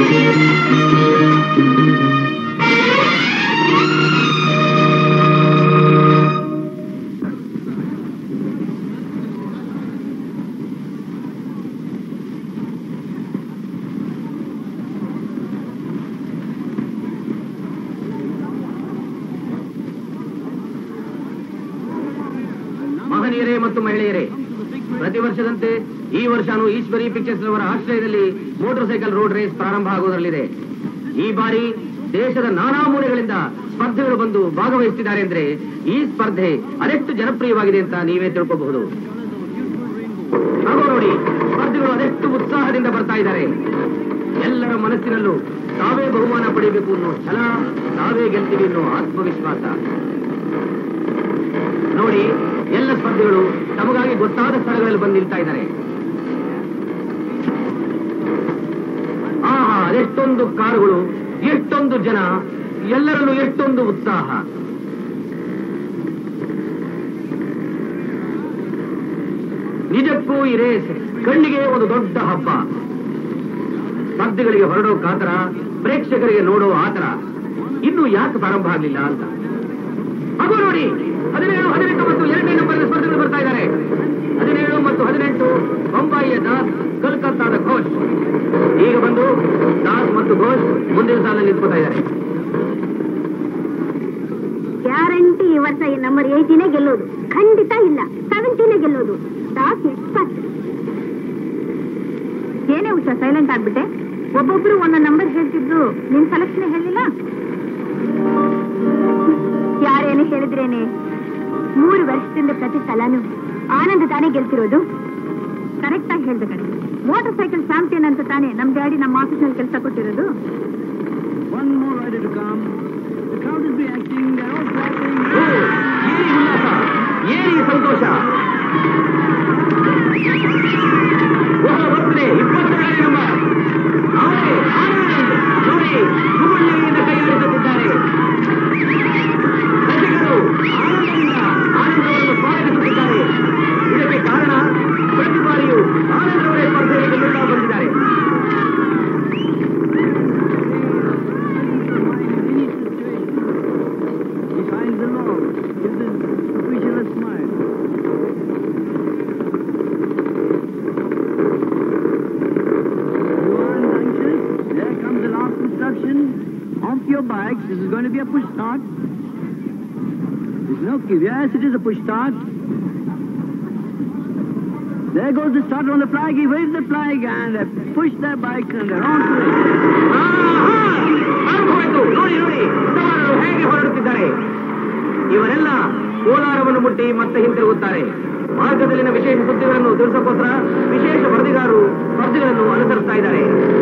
ಮಹನೀಯರೇ ಮತ್ತು ಮಹಿಳೆಯರೇ ಪ್ರತಿ ವರ್ಷದಂತೆ ಈ ವರ್ಷನೂ ಈಶ್ವರಿ ಪಿಕ್ಚರ್ಸ್ ಅವರ ಆಶ್ರಯದಲ್ಲಿ ಮೋಟಾರ್ ಸೈಕಲ್ ರೋಡ್ ರೇಸ್ ಪ್ರಾರಂಭ ಆಗುವುದರಲ್ಲಿದೆ ಈ ಬಾರಿ ದೇಶದ ನಾನಾ ಮೂಲೆಗಳಿಂದ ಸ್ಪರ್ಧೆಗಳು ಬಂದು ಭಾಗವಹಿಸುತ್ತಿದ್ದಾರೆ ಅಂದ್ರೆ ಈ ಸ್ಪರ್ಧೆ ಅದೆಷ್ಟು ಜನಪ್ರಿಯವಾಗಿದೆ ಅಂತ ನೀವೇ ತಿಳ್ಕೋಬಹುದು ಹಾಗೂ ನೋಡಿ ಸ್ಪರ್ಧಿಗಳು ಅದೆಷ್ಟು ಉತ್ಸಾಹದಿಂದ ಬರ್ತಾ ಇದ್ದಾರೆ ಎಲ್ಲರ ಮನಸ್ಸಿನಲ್ಲೂ ತಾವೇ ಬಹುಮಾನ ಪಡೆಯಬೇಕು ಅನ್ನೋ ಛಲ ತಾವೇ ಗೆಲ್ತೀವಿ ಅನ್ನೋ ಆತ್ಮವಿಶ್ವಾಸ ನೋಡಿ ಎಲ್ಲ ಸ್ಪರ್ಧಿಗಳು ತಮಗಾಗಿ ಗೊತ್ತಾದ ಸ್ಥಳಗಳಲ್ಲಿ ಬಂದು ನಿಲ್ತಾ ಇದ್ದಾರೆ ಆಹಾ ಅದೆಷ್ಟೊಂದು ಕಾರುಗಳು ಎಷ್ಟೊಂದು ಜನ ಎಲ್ಲರಲ್ಲೂ ಎಷ್ಟೊಂದು ಉತ್ಸಾಹ ನಿಜಕ್ಕೂ ಈ ರೇಸ್ ಕಣ್ಣಿಗೆ ಒಂದು ದೊಡ್ಡ ಹಬ್ಬ ಸ್ಪರ್ಧಿಗಳಿಗೆ ಹೊರಡೋ ಕಾತರ ಪ್ರೇಕ್ಷಕರಿಗೆ ನೋಡೋ ಆತರ ಇನ್ನೂ ಯಾಕೆ ಪ್ರಾರಂಭ ಆಗಲಿಲ್ಲ ಅಂತ ಹಾಗೂ ನೋಡಿ ಹದಿನೇಳು ಹದಿನೆಂಟು ಮತ್ತು ಎರಡನೇ ನಂಬರ್ ಸ್ಪರ್ಧೆಗಳು ಬರ್ತಾ ಇದ್ದಾರೆ ಹದಿನೇಳು ಮತ್ತು ಹದಿನೆಂಟು ಬೊಂಬಾಯಿಯ ದಾಸ್ ಕಲ್ಕತ್ತಾದ ಘೋಷ್ ಈಗ ಬಂದು ದಾಸ್ ಮತ್ತು ಘೋಷ್ ಮುಂದಿನ ಸಾಲಲ್ಲಿ ನಿಂತ್ಕೋತಾ ಇದ್ದಾರೆ ಗ್ಯಾರಂಟಿ ಈ ವರ್ಷ ಈ ನಂಬರ್ ಏಯ್ಟಿನೇ ಗೆಲ್ಲೋದು ಖಂಡಿತ ಇಲ್ಲ ಸೆವೆಂಟಿನೇ ಗೆಲ್ಲೋದು ದಾಸ್ ಎಕ್ಸ್ಪರ್ಟ್ ಏನೇ ಉಷಾ ಸೈಲೆಂಟ್ ಆಗ್ಬಿಟ್ಟೆ ಒಬ್ಬೊಬ್ರು ಒಂದೊಂದು ನಂಬರ್ ಹೇಳ್ತಿದ್ರು ನಿನ್ ಸೆಲೆಕ್ಷನ್ ಹೇಳಿಲ್ಲ ಯಾರೇನು ಹೇಳಿದ್ರೇನೆ ಮೂರು ವರ್ಷದಿಂದ ಪ್ರತಿ ಸಲನೂ ಆನಂದ್ ತಾನೇ ಗೆಲ್ತಿರೋದು ಕರೆಕ್ಟ್ ಆಗಿ ಹೇಳ್ದೆ ಕಣೆ ಮೋಟಾರ್ ಸೈಕಲ್ ಚಾಂಪಿಯನ್ ಅಂತ ತಾನೇ ನಮ್ ಡ್ಯಾಡಿ ನಮ್ಮ ಆಫೀಸ್ನಲ್ಲಿ ಕೆಲಸ ಕೊಟ್ಟಿರೋದು One more rider to come. The crowd is reacting. They're all clapping. ಓ, ಏರಿ ಉಲ್ಲಾಸ ಏರಿ ಸಂತೋಷ ಓಹೋ ಬರ್ತಾರೆ ಇಪ್ಪತ್ತೆರಡನೇ ನಂಬರ್ ಅವರೇ ಆನಂದ್ ನೋಡಿ ಸುವರ್ಣದಿಂದ ಕೈಯಾಡಿಸುತ್ತಿದ್ದಾರೆ ರಸಿಕರು ಆನಂದದಿಂದ ಆನಂದ್ ಅವರನ್ನು ಸ್ವಾಗತಿಸುತ್ತಿದ್ದಾರೆ ಇದಕ್ಕೆ ಕಾರಣ ಪ್ರತಿ ಬಾರಿಯೂ ಆನಂದ್ ಅವರೇ ಸ್ಪರ್ಧೆಯಲ್ಲಿ ಗೆಲ್ಲುತ್ತಾ ಬಂದಿದ್ದಾರೆ He signs along. Gives his official a smile. You are anxious? There comes the last instruction. Off your bikes. This is going to be a push start. There's no cue. Yes, it is a push start. There goes the starter on the flag. He waves the flag and they push their bike and they're on to it. ಆರಂಭವಾಯ್ತು ನೋಡಿ ನೋಡಿ ಸವಾರರು ಹೇಗೆ ಹೊರಡುತ್ತಿದ್ದಾರೆ ಇವರೆಲ್ಲ ಕೋಲಾರವನ್ನು ಮುಟ್ಟಿ ಮತ್ತೆ ಹಿಂತಿರುಗುತ್ತಾರೆ ಮಾರ್ಗದಲ್ಲಿನ ವಿಶೇಷ ಸುದ್ದಿಗಳನ್ನು ತಿಳಿಸೋಕೋಸ್ಕರ ವಿಶೇಷ ವರದಿಗಾರರು ಸ್ಪರ್ಧೆಗಳನ್ನು ಅನುಸರಿಸ್ತಾ ಇದ್ದಾರೆ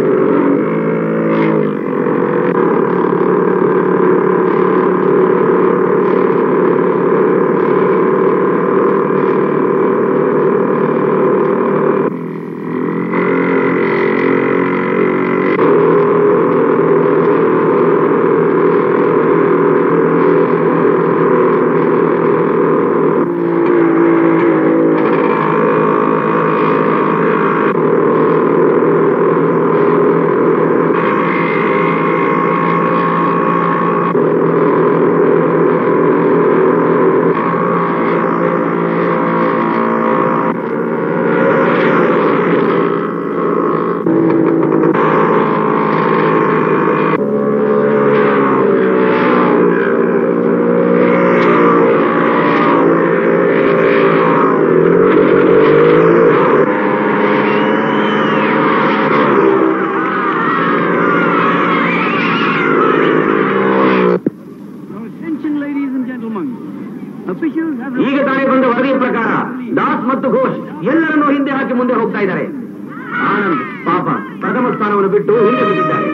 Now attention, ladies and gentlemen. Officials have ಈಗ ತಾನೇ ಬಂದ ವರದಿಯ ಪ್ರಕಾರ ದಾಸ್ ಮತ್ತು ಘೋಷ್ ಎಲ್ಲರನ್ನೂ ಹಿಂದೆ ಹಾಕಿ ಮುಂದೆ ಹೋಗ್ತಾ ಇದ್ದಾರೆ ಆನಂದ್ ಪಾಪ ಪ್ರಥಮ ಸ್ಥಾನವನ್ನು ಬಿಟ್ಟು ಹಿಂದೆ ಬಿದ್ದಿದ್ದಾರೆ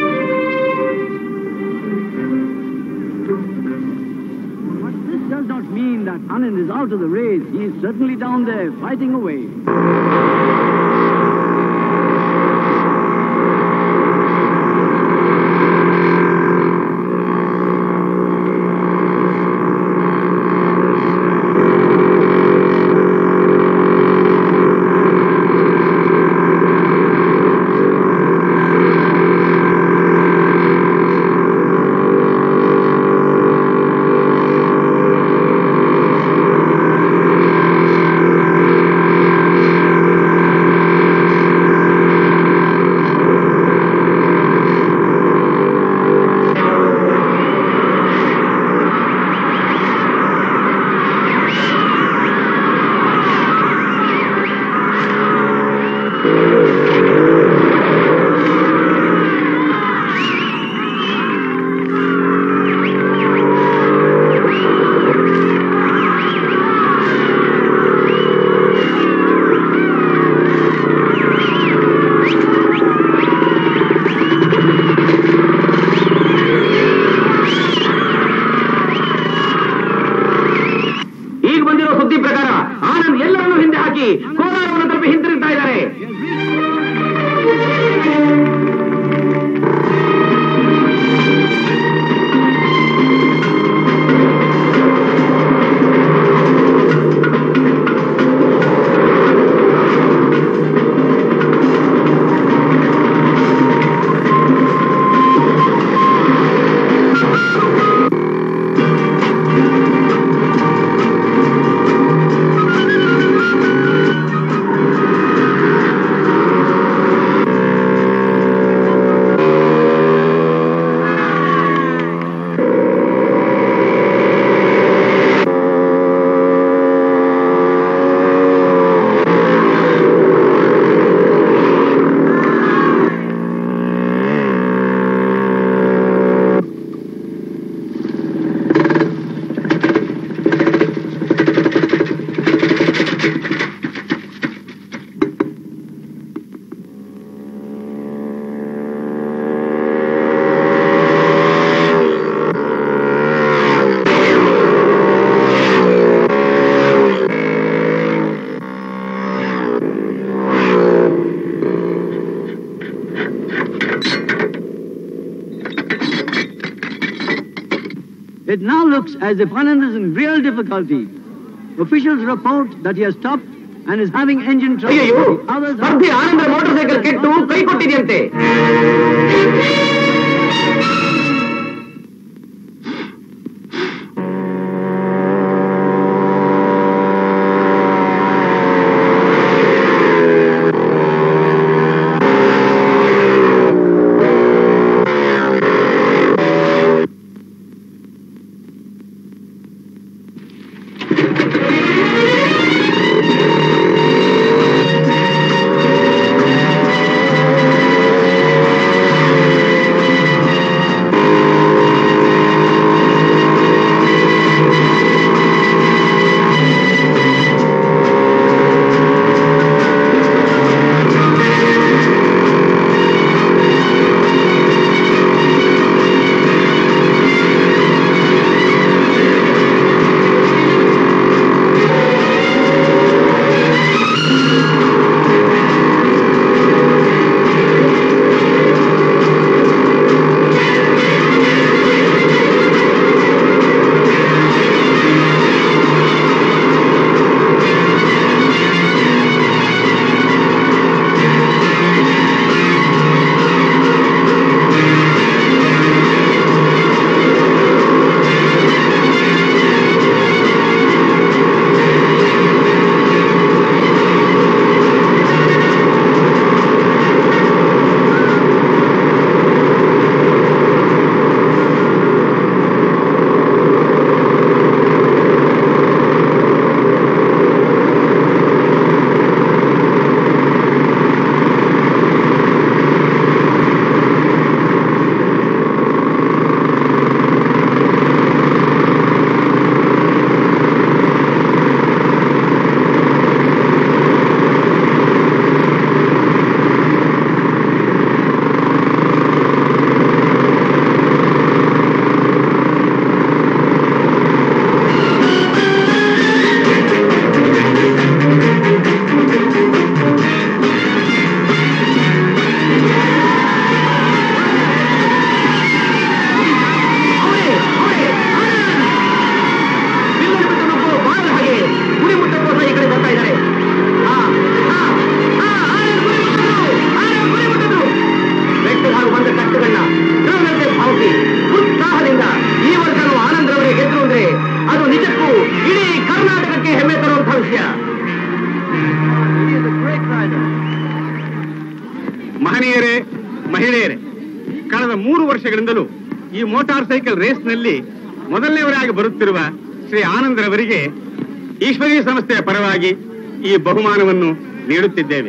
But this does not mean that Anand is out of the race. He is certainly down there fighting away. It now looks as if Anand is in real difficulty. Officials report that he has stopped and is having engine trouble. ಅಯ್ಯಯ್ಯೋ The others are- ಸ್ಪರ್ಧಿ ಆನಂದರ motorcycle ಕೆಟ್ಟು ಕೈ ಕೊಟ್ಟಿದೆಯಂತೆ ಅವರೇ, ಅವರೇ, ಆನಂದ್! ಬಿಲ್ಲನ್ನು ಬಿಟ್ಟು ನುಗ್ಗು, ಬಾಣದ ಹಾಗೆ ಗುರಿ ಮುಟ್ಟಕ್ಕೋಸ್ಕರ ಈ ಕಡೆ ಬರ್ತಾ ಇದ್ದಾರೆ ಆ, ಆ, ಆ, ಆನಂದ್ ಗುರಿ ಮುಟ್ಟಿದ್ರು! ಆನಂದ್ ಗುರಿ ಮುಟ್ಟಿದ್ರು! ಬೆಟ್ಟದ ಹಾಗೂ ಬಂದ ಕಟ್ಟುಗಳನ್ನ ದ್ರೋಣಂತೆ ಭಾವಿಸಿ ಉತ್ಸಾಹದಿಂದ ಈ ವರ್ಷನೂ ಆನಂದ್ರವರಿಗೆ ಗೆದ್ರು ಅಂದ್ರೆ ಅದು ನಿಜಕ್ಕೂ ಇಡೀ ಕರ್ನಾಟಕಕ್ಕೆ ಹೆಮ್ಮೆ ತರುವಂತಹ ವಿಷಯ He is a great rider. ಮಹನೀಯರೇ ಮಹಿಳೆಯರೇ ಕಳೆದ ಮೂರು ವರ್ಷಗಳಿಂದಲೂ ಈ ಮೋಟಾರ್ ಸೈಕಲ್ ರೇಸ್ನಲ್ಲಿ ಮೊದಲನೇವರಾಗಿ ಬರುತ್ತಿರುವ ಶ್ರೀ ಆನಂದ್ರವರಿಗೆ ಈಶ್ವರೀಯ ಸಂಸ್ಥೆಯ ಪರವಾಗಿ ಈ ಬಹುಮಾನವನ್ನು ನೀಡುತ್ತಿದ್ದೇವೆ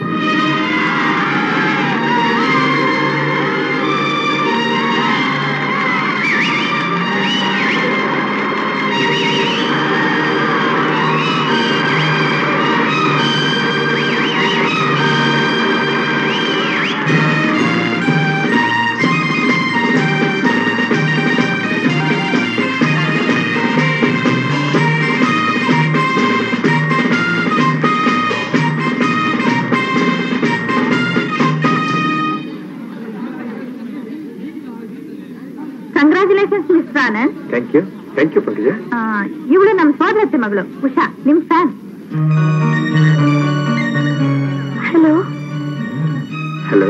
congratulations mister Anand thank you thank you Pankaja ಇವಳು ನಮ್ಮ ಸೋದರತ್ತೆ ಮಗಳು ಉಷಾ ನಿಮ್ fan hello hello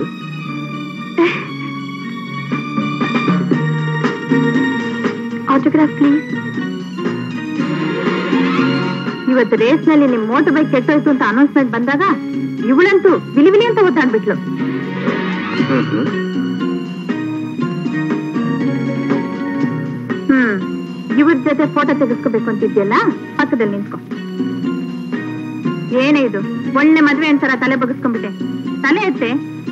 autograph please ಇವತ್ತು ರೇಸ್ ನಲ್ಲಿ ನಿಮ್ ಮೋಟರ್ ಬೈಕ್ ಕೆಟ್ಟೋಯ್ತು ಅಂತ ಅನೌನ್ಸ್ಮೆಂಟ್ ಬಂದಾಗ ಇವಳಂತೂ ವಿಲಿವಿಲಿ ಅಂತ ಓದಾಡ್ಬಿಟ್ಲು ಹ್ಮ್ ಇವ್ರ ಜೊತೆ ಫೋಟೋ ತೆಗೆಸ್ಕೋಬೇಕು ಅಂತಿದ್ಯಲ್ಲ ಪಕ್ಕದಲ್ಲಿ ನಿಂತ್ಕೊ ಏನೇ ಇದು ಒಳ್ಳೆ ಮದ್ವೆ ಅಂತಾರ ತಲೆ ಬಗ್ಸ್ಕೊಂಡ್ಬಿಟ್ಟೆ ತಲೆ ಎತ್ತೆ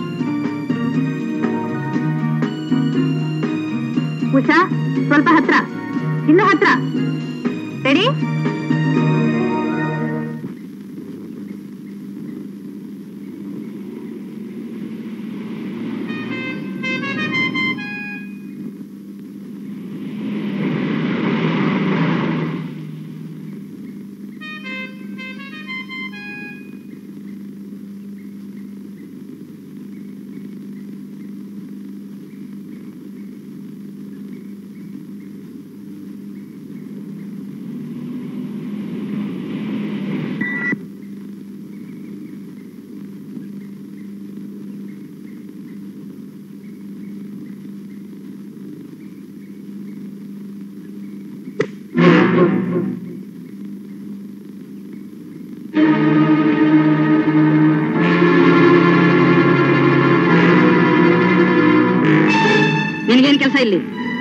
ಉಷಾ ಸ್ವಲ್ಪ ಹತ್ರ ಇನ್ನು ಹತ್ರ ರೆಡಿ ಕೆಲಸ ಇಲ್ಲಿ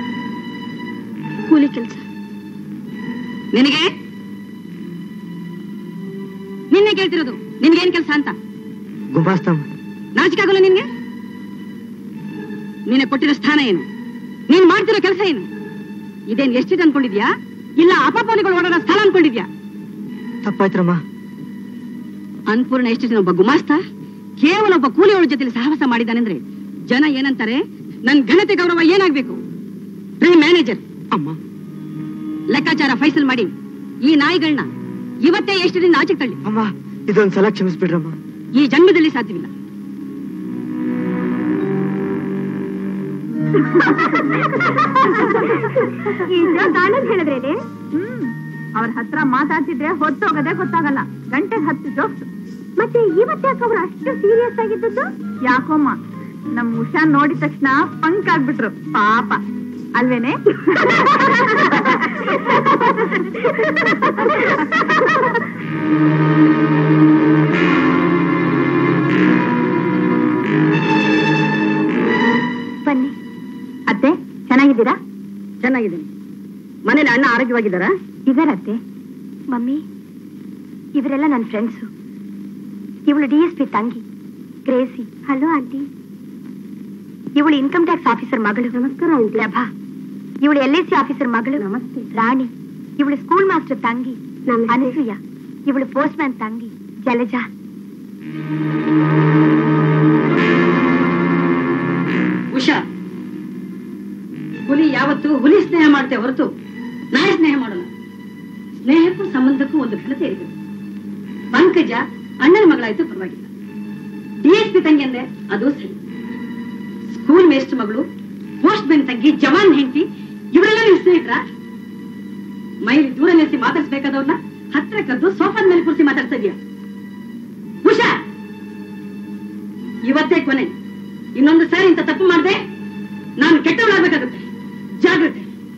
ಕೂಲಿ ಕೆಲಸ ನಿನಗೆ ನಿನ್ನೆ ಕೇಳ್ತಿರೋದು ನಿನ್ಗೇನ್ ಕೆಲಸ ಅಂತ ಗುಮಾಸ್ತಮ್ಮ ನಾಚಿಕೆ ಆಗೋಲ್ಲ ನಿನ್ಗೆ ನೀನೆ ಕೊಟ್ಟಿರೋ ಸ್ಥಾನ ಏನು ನೀನ್ ಮಾಡ್ತಿರೋ ಕೆಲಸ ಏನು ಇದೇನ್ ಎಷ್ಟಿದೆ ಅನ್ಕೊಂಡಿದ್ಯಾ ಇಲ್ಲ ಅಪಪಾಲಿಗಳು ಓಡಾಡೋ ಸ್ಥಳ ಅನ್ಕೊಂಡಿದ್ಯಾ ತಪ್ಪಾಯ್ತ್ರಮ್ಮ ಅನ್ಪೂರ್ಣ ಎಷ್ಟಿದೆ ಒಬ್ಬ ಗುಮಾಸ್ತ ಕೇವಲ ಒಬ್ಬ ಕೂಲಿಯವಳ ಜೊತೆ ಸಹವಾಸ ಮಾಡಿದ್ದಾನೆಂದ್ರೆ ಜನ ಏನಂತಾರೆ ನನ್ ಘನತೆ ಗೌರವ ಏನಾಗ್ಬೇಕು ರೀ ಮ್ಯಾನೇಜರ್ ಅಮ್ಮ ಲೆಕ್ಕಾಚಾರ ಫೈಸಲ್ ಮಾಡಿ ಈ ನಾಯಿಗಳನ್ನ ಇವತ್ತೇ ಎಷ್ಟು ದಿನ ಆಚೆ ತಳ್ಳಿ ಅಮ್ಮ ಇದೊಂದ್ ಸಲ ಕ್ಷಮಿಸ್ಬಿಡ್ರಮ್ಮ ಈ ಜನ್ಮದಲ್ಲಿ ಸಾಧ್ಯವಿಲ್ಲ ಈ ಜೋಕ್ ಆನಂದ್ ಹೇಳಿದ್ರೇನೆ ಹ್ಮ್ ಅವ್ರ ಹತ್ರ ಮಾತಾಡ್ತಿದ್ರೆ ಹೊತ್ತೋಗದೆ ಗೊತ್ತಾಗಲ್ಲ ಗಂಟೆಗೆ ಹತ್ತು ಜೋಕ್ಸ್ ಮತ್ತೆ ಇವತ್ತು ಯಾಕೆ ಅವ್ರು ಅಷ್ಟು ಸೀರಿಯಸ್ ಆಗಿದ್ದದ್ದು ಯಾಕೋಮ್ಮ ನಮ್ ಉಷಾ ನೋಡಿದ ತಕ್ಷಣ ಪಂಕ್ ಆಗ್ಬಿಟ್ರು ಪಾಪ ಅಲ್ವೇನೆ ಬನ್ನಿ ಅತ್ತೆ ಚೆನ್ನಾಗಿದ್ದೀರಾ ಚೆನ್ನಾಗಿದ್ದೀನಿ ಮನೇಲಿ ಅಣ್ಣ ಆರೋಗ್ಯವಾಗಿದ್ದಾರಾ ಇದಾರತ್ತೆ ಮಮ್ಮಿ ಇವರೆಲ್ಲ ನನ್ನ ಫ್ರೆಂಡ್ಸು ಇವಳು ಡಿ ಎಸ್ ಪಿ ತಂಗಿ ಕ್ರೇಸಿ ಹಲೋ ಆಂಟಿ ಇವಳು ಇನ್ಕಮ್ ಟ್ಯಾಕ್ಸ್ ಆಫೀಸರ್ ಮಗಳು ನಮಸ್ಕಾರ ಪ್ರಭಾ ಇವಳು ಎಲ್ ಐ ಸಿ ಆಫೀಸರ್ ಮಗಳು ನಮಸ್ತೆ ರಾಣಿ ಇವಳು ಸ್ಕೂಲ್ ಮಾಸ್ಟರ್ ತಂಗಿ ಅನಸೂಯ ಇವಳು ಪೋಸ್ಟ್ ಮ್ಯಾನ್ ತಂಗಿ ಜಲಜಾ ಉಷಾ ಹುಲಿ ಯಾವತ್ತು ಹುಲಿ ಸ್ನೇಹ ಮಾಡುತ್ತೆ ಹೊರತು ನಾಯಿ ಸ್ನೇಹ ಮಾಡಲ್ಲ ಸ್ನೇಹಕ್ಕೂ ಸಂಬಂಧಕ್ಕೂ ಒಂದು ಘನತೆ ಇರಬೇಕು ಪಂಕಜ ಅಣ್ಣನ ಮಗಳಾಯ್ತು ಪರವಾಗಿಲ್ಲ ಡಿ ಎಸ್ ಪಿ ತಂಗಿ ಅಂದ್ರೆ ಅದು ಸರಿ ಸ್ಕೂಲ್ ಮೇಸ್ಟ್ ಮಗಳು ಪೋಸ್ಟ್ ಮ್ಯಾನ್ ತಂಗಿ ಜವಾನ್ ಹೆಂಡತಿ ಇವರೆಲ್ಲ ನಿನ್ ಸ್ನೇಹಿತರ ಮೈಲಿ ದೂರ ನಿಲ್ಲಿಸಿ ಮಾತಾಡ್ಸ್ಬೇಕಾದವ್ರನ್ನ ಹತ್ರ ಕದ್ದು ಸೋಫಾದ ಮೇಲೆ ಕೂರಿಸಿ ಮಾತಾಡ್ತಾ ಇದೀಯ ಉಷಾ ಇವತ್ತೇ ಕೊನೆ ಇನ್ನೊಂದು ಸಾರಿ ಇಂಥ ತಪ್ಪು ಮಾಡಿದೆ ನಾನು ಕೆಟ್ಟವಳಾಗಬೇಕಾಗುತ್ತೆ ಜಾಗ್ರತೆ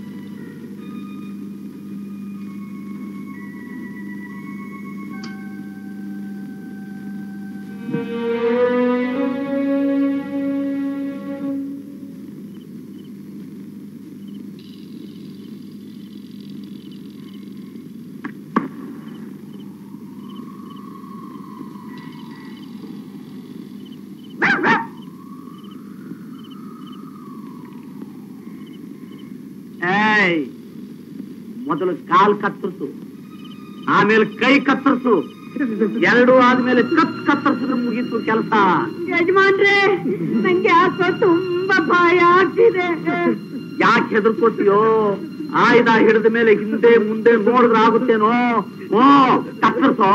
ಏಯ್ ಮೊದಲು ಕಾಲ್ ಕತ್ತರಿಸು ಆಮೇಲೆ ಕೈ ಕತ್ತರಿಸು ಎರಡು ಆದ್ಮೇಲೆ ಕತ್ ಕತ್ತರಿಸಿದ್ರೆ ಮುಗೀತು ಕೆಲಸ ಯಜಮಾನ್ರೆ ನಂಗೆ ಯಾಕೋ ತುಂಬಾ ಭಯ ಆಗ್ತಿದೆ ಯಾಕೆ ಹೆದರ್ಕೋತೀಯೋ ಆಯುಧ ಹಿಡಿದ ಮೇಲೆ ಹಿಂದೆ ಮುಂದೆ ನೋಡಿದ್ರೆ ಆಗುತ್ತೇನೋ ಓ ಕತ್ತರಿಸೋ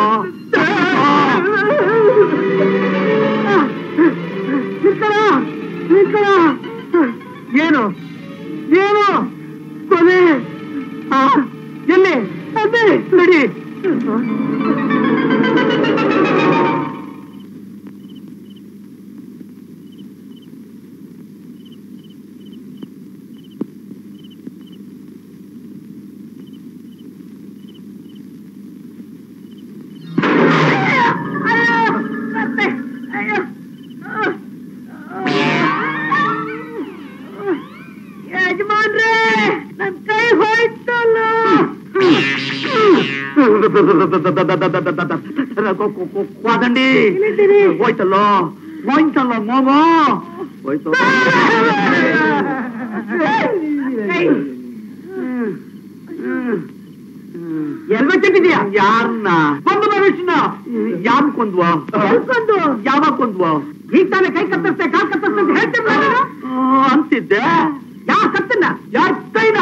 ಏನು ಏನು ಕೊನೆ ಆ, ಎಲ್ಲಿ ಅದೇ ನಡಿ ಯಜಮಾನ್ರೆ ನನ್ ಕೈ ಹೋಯ್ತಲ್ಲ ಕ್ವಾದಂಡಿ ಹೋಯ್ತಲ್ಲೋ ಹೋಯ್ತಲ್ಲ ಮೋಮೋ ಹೋಯ್ತು ಎಲ್ಲ ಚೆಟ್ಟಿದ್ಯಾ ಯಾರನ್ನ ಕೊಂದು ಮನುಷ್ಯನ ಯಾರು ಕೊಂದ್ವ ಕೊಂದು ಯಾವಾಗ ಕೊಂದ್ವ ಈಗ ತಾನೇ ಕೈ ಕತ್ತರಿಸ್ತೆ ಕಾಲ್ ಕತ್ತರಿಸ್ತೆ ಅಂತ ಹೇಳ್ತಿದ್ದ ಅಂತಿದ್ದೆ ಯಾರ ಕತ್ತನ್ನ ಯಾರ ಕೈನ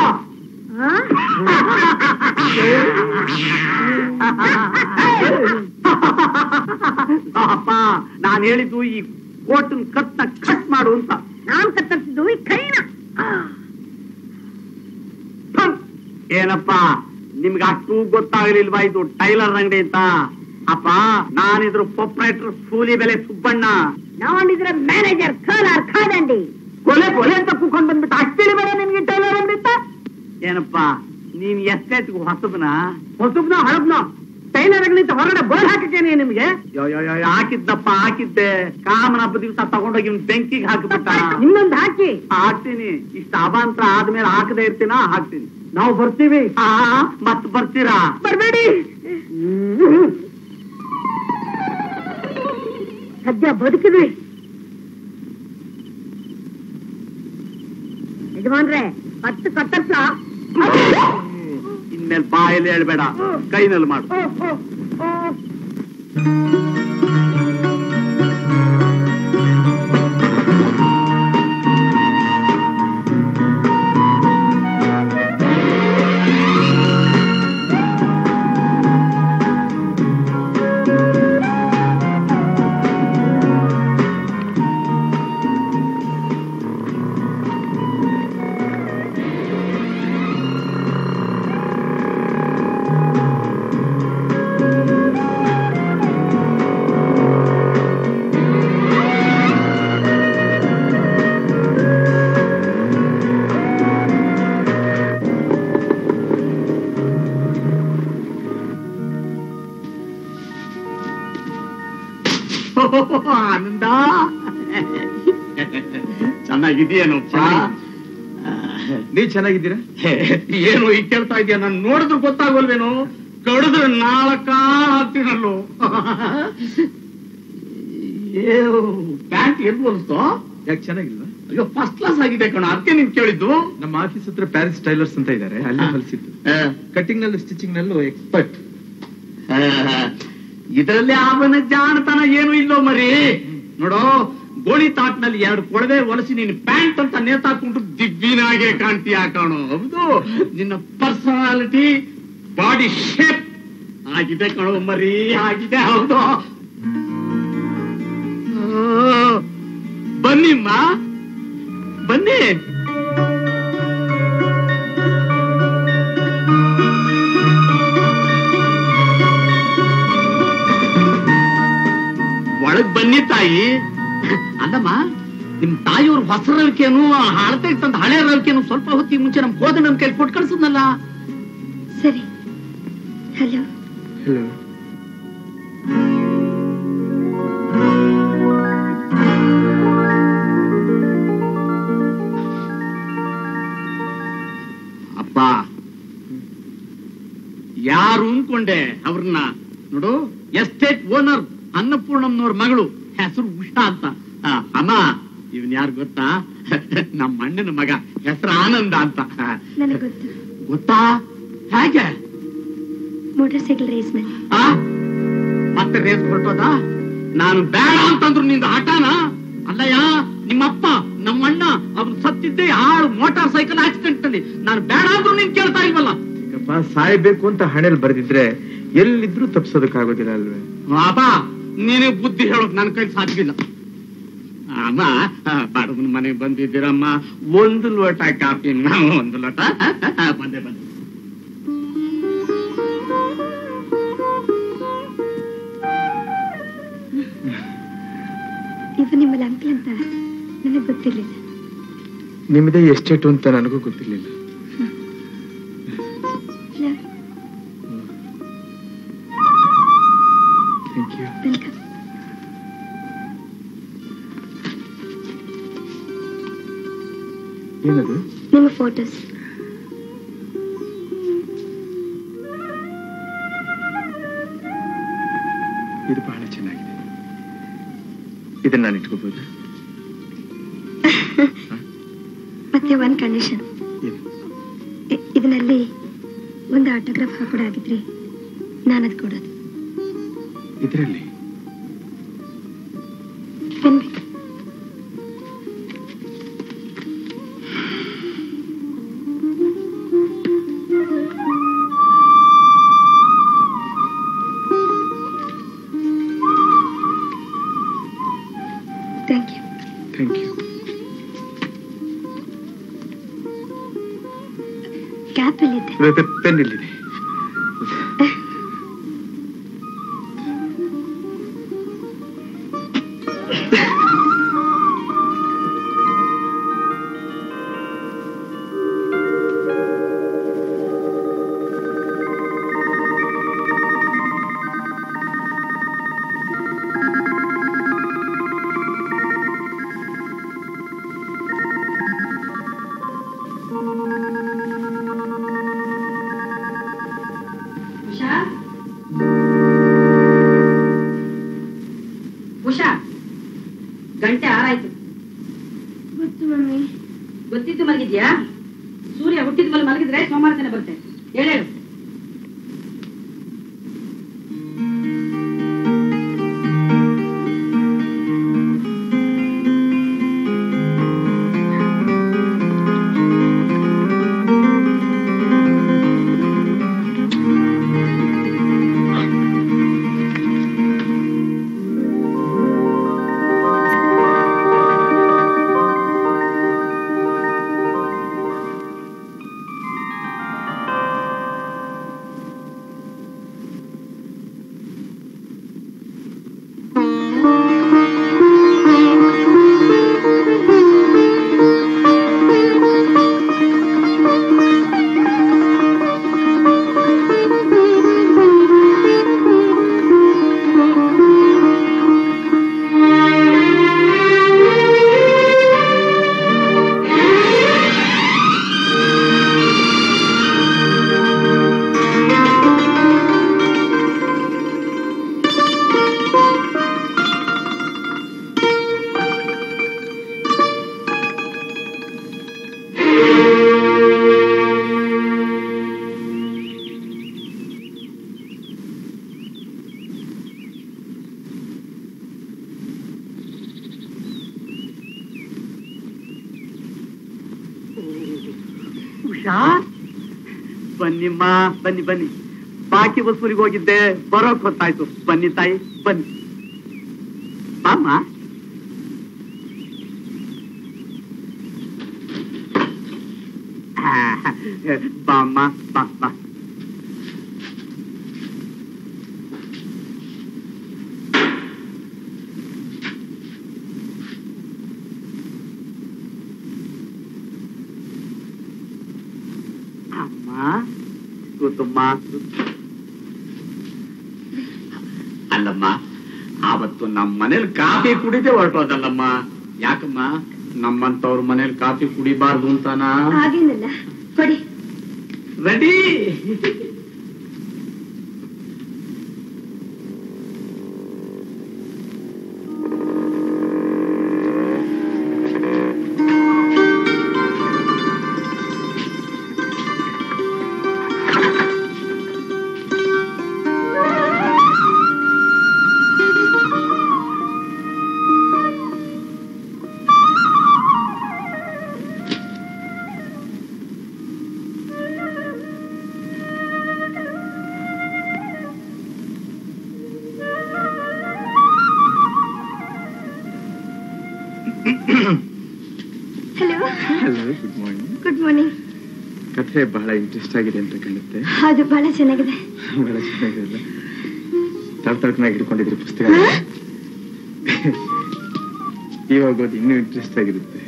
ಅಪ್ಪ ನಾನು ಹೇಳಿದ್ದು ಈ ಕೋಟನ್ ಕತ್ನ ಕಟ್ ಮಾಡು ಅಂತ ನಾನ್ ಕತ್ತರಿಸಿದ್ದು ಈ ಕೈನ ಥು, ಏನಪ್ಪ ನಿಮ್ಗೆ ಅಷ್ಟು ಗೊತ್ತಾಗಲಿಲ್ವಾ ಇದು ಟೈಲರ್ ಅಂಗಡಿ ಅಂತ ಅಪ್ಪ ನಾನಿದ್ರ ಪ್ರೊಪ್ರೈಟರ್ ಸೂಲಿ ಬೆಲೆ ಸುಬ್ಬಣ್ಣ ನಾನಿದ್ರೆ ಮ್ಯಾನೇಜರ್ ಖಾಲಾರ್ ಖಾದಂಡಿ ಕೊಲೆ ಕೊಲೆ ಅಂತ ಕೂಕೊಂಡ್ ಬಂದ್ಬಿಟ್ಟು ಅಷ್ಟೇಳಿ ಬೇಡ ನಿಮ್ಗೆ ಟೈಲರ್ ಅಂಗಡಿ ಅಂತ ಏನಪ್ಪ ನೀನ್ ಎಸ್ಟೇಟ್ಗೆ ಹೊಸಬ್ನ ಹೊಸಬ್ನ ಹಳಬ್ನ ಟೈಲರ್ ಅಂಗಡಿಯಿಂದ ಹೊರಗಡೆ ಬೋರ್ಡ್ ಹಾಕಿದ್ದೇನೆ ನಿಮ್ಗೆ ಯೋ ಯೋ ಯೋ ಹಾಕಿದ್ದಪ್ಪ ಹಾಕಿದ್ದೆ ಕಾಮನ ಹಬ್ಬ ದಿವಸ ತಗೊಂಡೋಗಿ ಇವ್ನ್ ಬೆಂಕಿಗೆ ಹಾಕಿಬಿಟ್ಟ ಇನ್ನೊಂದು ಹಾಕಿ ಹಾಕ್ತೀನಿ ಇಷ್ಟ ಅವಾಂತರ ಆದ್ಮೇಲೆ ಹಾಕದೇ ಇರ್ತೀನ ಹಾಕ್ತೀನಿ ನಾವು ಬರ್ತೀವಿ ಆ ಮತ್ ಬರ್ತೀರಾ ಬರ್ಬೇಡಿ ಸದ್ಯ ಬದುಕಿದ್ವಿ ಯಜಮಾನ್ರೆ ಹತ್ತು ಕತ್ತರ್ಸ ಇನ್ಮೇಲೆ ಬಾಯಲ್ಲಿ ಹೇಳ್ಬೇಡ ಕೈನಲ್ಲಿ ಮಾಡು ಆನಂದ ಚೆನ್ನಾಗಿದೆಯೇನಪ್ಪ ನೀವ್ ಚೆನ್ನಾಗಿದ್ದೀರಾ ಏನು ಈಗ ಕೇಳ್ತಾ ಇದೆಯಾ ನಾನು ನೋಡಿದ್ರೆ ಗೊತ್ತಾಗೋಲ್ವೇನು ಕಡಿದ್ರೆ ನಾಲ್ಕ ಹಾಕ್ತೀನಲ್ಲೋ ಪ್ಯಾಂಟ್ ಎಲ್ಲಿ ಹೋಲಿಸ್ತೋ ಯಾಕೆ ಚೆನ್ನಾಗಿಲ್ವಾ ಅಯ್ಯೋ ಫಸ್ಟ್ ಕ್ಲಾಸ್ ಆಗಿದೆ ಕಣ ಅದಕ್ಕೆ ನೀನ್ ಕೇಳಿದ್ದು ನಮ್ಮ ಆಫೀಸ್ ಹತ್ರ ಪ್ಯಾರಿಸ್ ಟೈಲರ್ಸ್ ಅಂತ ಇದ್ದಾರೆ ಅಲ್ಲಿ ಹೊಲಿಸಿದ್ದು ಕಟಿಂಗ್ ನಲ್ಲಿ ಸ್ಟಿಚಿಂಗ್ ನಲ್ಲೂ ಎಕ್ಸ್ಪರ್ಟ್ ಇದರಲ್ಲಿ ಅವನ ಜಾಣತನ ಏನು ಇಲ್ಲೋ ಮರಿ ನೋಡೋ ಗೋಳಿ ತಾಟ್ನಲ್ಲಿ ಎರಡು ಕೊಳವೆ ಒಲಸಿ ನೀನು ಪ್ಯಾಂಟ್ ಅಂತ ನೇತಾಕೊಂಡು ದಿವ್ಯನಾಗೆ ಕಾಣ್ತೀಯ ಕಾಣೋ ಹೌದು ನಿನ್ನ ಪರ್ಸನಾಲಿಟಿ ಬಾಡಿ ಶೇಪ್ ಆಗಿದೆ ಕಣೋ ಮರಿ ಆಗಿದೆ ಹೌದು ಆ, ಬನ್ನಿಮ್ಮ ಬನ್ನಿ ಒಳಗ್ ಬನ್ನಿ ತಾಯಿ ಅಲ್ಲಮ್ಮ ನಿಮ್ ತಾಯಿಯವ್ರ ಹೊಸ ರವಿಕೆನು ಹಳತೆ ತಂದ ಹಳೆ ರವಿಕೆನು ಸ್ವಲ್ಪ ಹೊತ್ತಿಗೆ ಮುಂಚೆ ನಮ್ ಕೋದ ನಮ್ ಕೈ ಕೊಟ್ಟು ಕಳ್ಸದ್ನಲ್ಲ ಸರಿ ಹಲೋ ಹಲೋ ಅಪ್ಪ ಯಾರು ಅನ್ಕೊಂಡೆ ಅವ್ರನ್ನ ನೋಡು ಎಸ್ಟೇಟ್ ಓನರ್ ಅನ್ನಪೂರ್ಣಮ್ನವ್ರ ಮಗಳು ಹೆಸರು ಉಷಾ ಅಂತ ಆ, ಅಮ್ಮ ಇವನ್ ಯಾರು ಗೊತ್ತಾ ನಮ್ಮ ಅಣ್ಣನ ಮಗ ಹೆಸರು ಆನಂದ ಅಂತ ಆ, ನನಗೆ ಗೊತ್ತು ಗೊತ್ತಾ ಹೇಗೆ ಮೋಟಾರ್ ಸೈಕಲ್ ರೇಸ್ ನಲ್ಲಿ ಆ? ಮತ್ತೆ ರೇಸ್ ಹೊರಟೋದ ನಾನು ಬೇಡ ಅಂತಂದ್ರು ನಿಂದ ಹಠಾನ ಅಲ್ಲಯ್ಯ ನಿಮ್ಮಪ್ಪ ನಮ್ಮಣ್ಣ ಅವ್ರು ಸತ್ತಿದ್ದೆ ಆಳು ಮೋಟಾರ್ ಸೈಕಲ್ ಆಕ್ಸಿಡೆಂಟ್ ನಲ್ಲಿ ನಾನು ಬೇಡ ಅಂದ್ರು ನೀನ್ ಕೇಳ್ತಾ ಇಲ್ವಲ್ಲ ಅಪ್ಪ ಸಾಯ್ಬೇಕು ಅಂತ ಹಣೆಲ್ ಬರ್ದಿದ್ರೆ ಎಲ್ಲಿದ್ರು ತಪ್ಸೋದಕ್ಕಾಗೋದಿಲ್ಲ ಅಲ್ವೇ ಅಪ್ಪ ನೀನೇ ಬುದ್ಧಿ ಹೇಳೋಕ್ ನನ್ನ ಕೈ ಸಾಧ್ಯವಿಲ್ಲ ಅಮ್ಮ ಬಡವನ ಮನೆಗೆ ಬಂದಿದ್ದೀರಮ್ಮ ಒಂದು ಲೋಟ ಕಾಫಿ ನಾವು ಒಂದು ಲೋಟ ಬಂದೆ ಬಂದೆ ಇವ ನಿಮ್ಮಲ್ಲಿ ಅಂಕಲ್ ಅಂತ ನನಗೆ ಗೊತ್ತಿರ್ಲಿಲ್ಲ ನಿಮ್ಮದೇ ಎಸ್ಟೇಟು ಅಂತ ನನಗೂ ಗೊತ್ತಿರ್ಲಿಲ್ಲ ಹಲೋ ಥ್ಯಾಂಕ್ ಯು ವೆಲ್ಕಮ್ ಏನದು ನಿಮ್ಮ ಫೋಟೋಸ್ ಇದು ಬಹಳ ಚೆನ್ನಾಗಿದೆ ಇದನ್ನ ನಾನು ಇಟ್ಕೋಬಹುದು ಮತ್ತೆ ಒಂದ್ ಕಂಡೀಷನ್ ಏನು ಇದರಲ್ಲಿ ಒಂದು ಆಟೋಗ್ರಾಫ್ ಹಾಕೊಡಾಗಿದ್ರೆ ನಾನು ಅದು ಕೊಡೋದು ಇದರಲ್ಲಿ ಪೆನ್ ಬೇಕು thank you thank you cap ಎಲ್ಲಿದೆ ಪೆನ್ ಇಲ್ಲಿದೆ ಗೊತ್ತು ಮಮ್ಮಿ ಗೊತ್ತಿದ್ದು ಮಲಗಿದ್ಯಾ ಸೂರ್ಯ ಹುಟ್ಟಿದ ಮೇಲೆ ಮಲಗಿದ್ರೆ ಸೋಮವಾರ ದಿನ ಬರುತ್ತೆ ಹೇಳೇಳು ಉಷಾ ಬನ್ನಿಮ್ಮ ಬನ್ನಿ ಬನ್ನಿ ಬಾಕಿ ವಸೂಲಿಗೆ ಹೋಗಿದ್ದೆ ಬರೋಕ್ ಹೊತ್ತಾಯ್ತು ಬನ್ನಿ ತಾಯಿ ಬನ್ನಿ ಬಾಮ್ಮ ಆ, ಬಾಮ್ಮ ಬಾ ಬಾ ಅಮ್ಮ ಕೂತಮ್ಮ ಅಲ್ಲಮ್ಮ ಆವತ್ತು ನಮ್ಮ ಮನೇಲಿ ಕಾಫಿ ಕುಡಿದೇ ಹೊರಟೋದಲ್ಲಮ್ಮ ಯಾಕಮ್ಮ ನಮ್ಮಂತವ್ರ ಮನೇಲಿ ಕಾಫಿ ಕುಡಿಬಾರ್ದು ಅಂತಾನಾ ಹಾಗೇನಿಲ್ಲ ಕೊಡಿ ready hello hello good morning good morning ಕಥೆ ಬಹಳ ಇಂಟ್ರೆಸ್ಟ್ ಆಗಿದೆ ಅಂತ ಕಾಣುತ್ತೆ ಹೌದು ಬಹಳ ಚೆನ್ನಾಗಿದೆ ಬಹಳ ಚೆನ್ನಾಗಿದೆ ತಳ್ ತಳ್ಕನಾಗಿ ಹಿಡ್ಕೊಂಡಿದ್ರಿ ಪುಸ್ತಕ ಇವಾಗ ಓದಿ ಇನ್ನೂ ಇಂಟ್ರೆಸ್ಟ್ ಆಗಿರುತ್ತೆ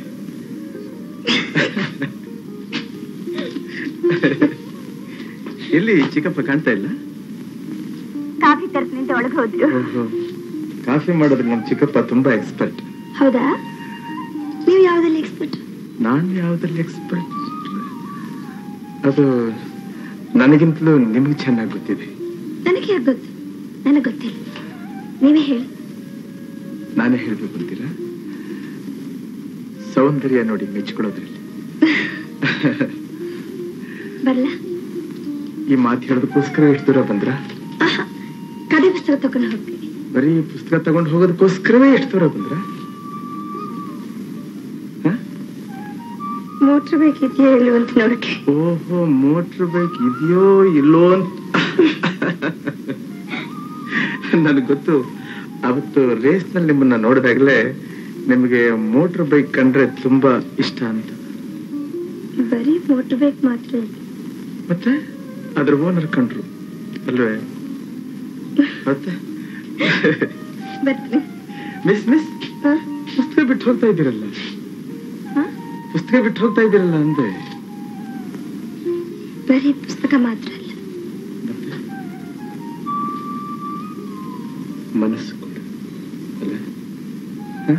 ಎಲ್ಲಿ ಚಿಕ್ಕಪ್ಪ ಕಾಣ್ತಾ ಇಲ್ಲ ಕಾಫಿ ತರ್ತೀನಿ ಅಂತ ಒಳಗೆ ಹೋದ್ರು ಓಹೋ ಕಾಫಿ ಮಾಡೋದ್ರೆ ನಮ್ ಚಿಕ್ಕಪ್ಪ ತುಂಬಾ ಎಕ್ಸ್ಪರ್ಟ್ ಹೌದಾ ನೀವು ಯಾವ್ದಲ್ಲಿ ಎಕ್ಸ್ಪರ್ಟ್ ನಾನ್ ಯಾವ್ದ್ರಲ್ಲಿ ಎಕ್ಸ್ಪರ್ಟ್ ಅದು ನನಗಿಂತಲೂ ನಿಮಗೆ ಚೆನ್ನಾಗಿ ಗೊತ್ತಿದೆ ನನಗೆ ಯಾಕೆ ಗೊತ್ತು ನನಗೆ ಗೊತ್ತಿಲ್ಲ ನೀವೇ ಹೇಳಿ ನಾನೇ ಹೇಳ್ಬೇಕು ಅಂತೀರಾ ಸೌಂದರ್ಯ ನೋಡಿ ಮೆಚ್ಕೊಳ್ಳೋದ್ರಲ್ಲಿ ಬರಲ್ಲ ಈ ಮಾತು ಹೇಳೋದಕ್ಕೋಸ್ಕರ ಎಷ್ಟು ದೂರ ಬಂದ್ರ ಆಹಾ ಕಡೆ ಪುಸ್ತಕ ತಗೊಂಡು ಹೋಗ್ತೀನಿ ಬರೀ ಪುಸ್ತಕ ತಗೊಂಡು ಹೋಗೋದಕ್ಕೋಸ್ಕರವೇ ಎಷ್ಟು ದೂರ ಬಂದ್ರ ಮೋಟ್ರ್ ಬೇಕಿದೆಯಾ ಇಲ್ವ ಅಂತ ನೋಡಕ್ಕೆ ಓಹೋ ಮೋಟ್ರ್ ಬೈಕ್ ಇದೆಯೋ ಇಲ್ಲೋ ಅಂತ ನನಗೆ ಗೊತ್ತು ಅವತ್ತು ರೇಸ್ ನಲ್ಲಿ ನಿಮ್ಮನ್ನ ನೋಡಿದಾಗಲೇ ನಿಮಗೆ ಮೋಟ್ರ್ ಬೈಕ್ ಕಂಡ್ರೆ ತುಂಬಾ ಇಷ್ಟ ಅಂತ ಬರೀ ಮೋಟ್ರ್ ಬೇಕ್ ಮಾತ್ರ ಇಲ್ಲ. ಮತ್ತೆ ಅದ್ರ ಓನರ್ ಕಂಡ್ರು ಅಲ್ವೇ ಮತ್ತೆ ಬರ್ತೀನಿ ಮಿಸ್ ಮಿಸ್ ಹಾ? ಪುಸ್ತಕ ಬಿಟ್ಟು ಹೋಗ್ತಾ ಇದ್ದೀರಲ್ಲ ಹಾ? ಪುಸ್ತಕ ಬಿಟ್ಟು ಹೋಗ್ತಾ ಇದ್ದೀರಲ್ಲ ಅಂದೆ ಬರೀ ಪುಸ್ತಕ ಮಾತ್ರ ಅಲ್ಲ ಮತ್ತೆ ಮನಸ್ಸು ಕೂಡ ಅಲ್ಲ ಹ?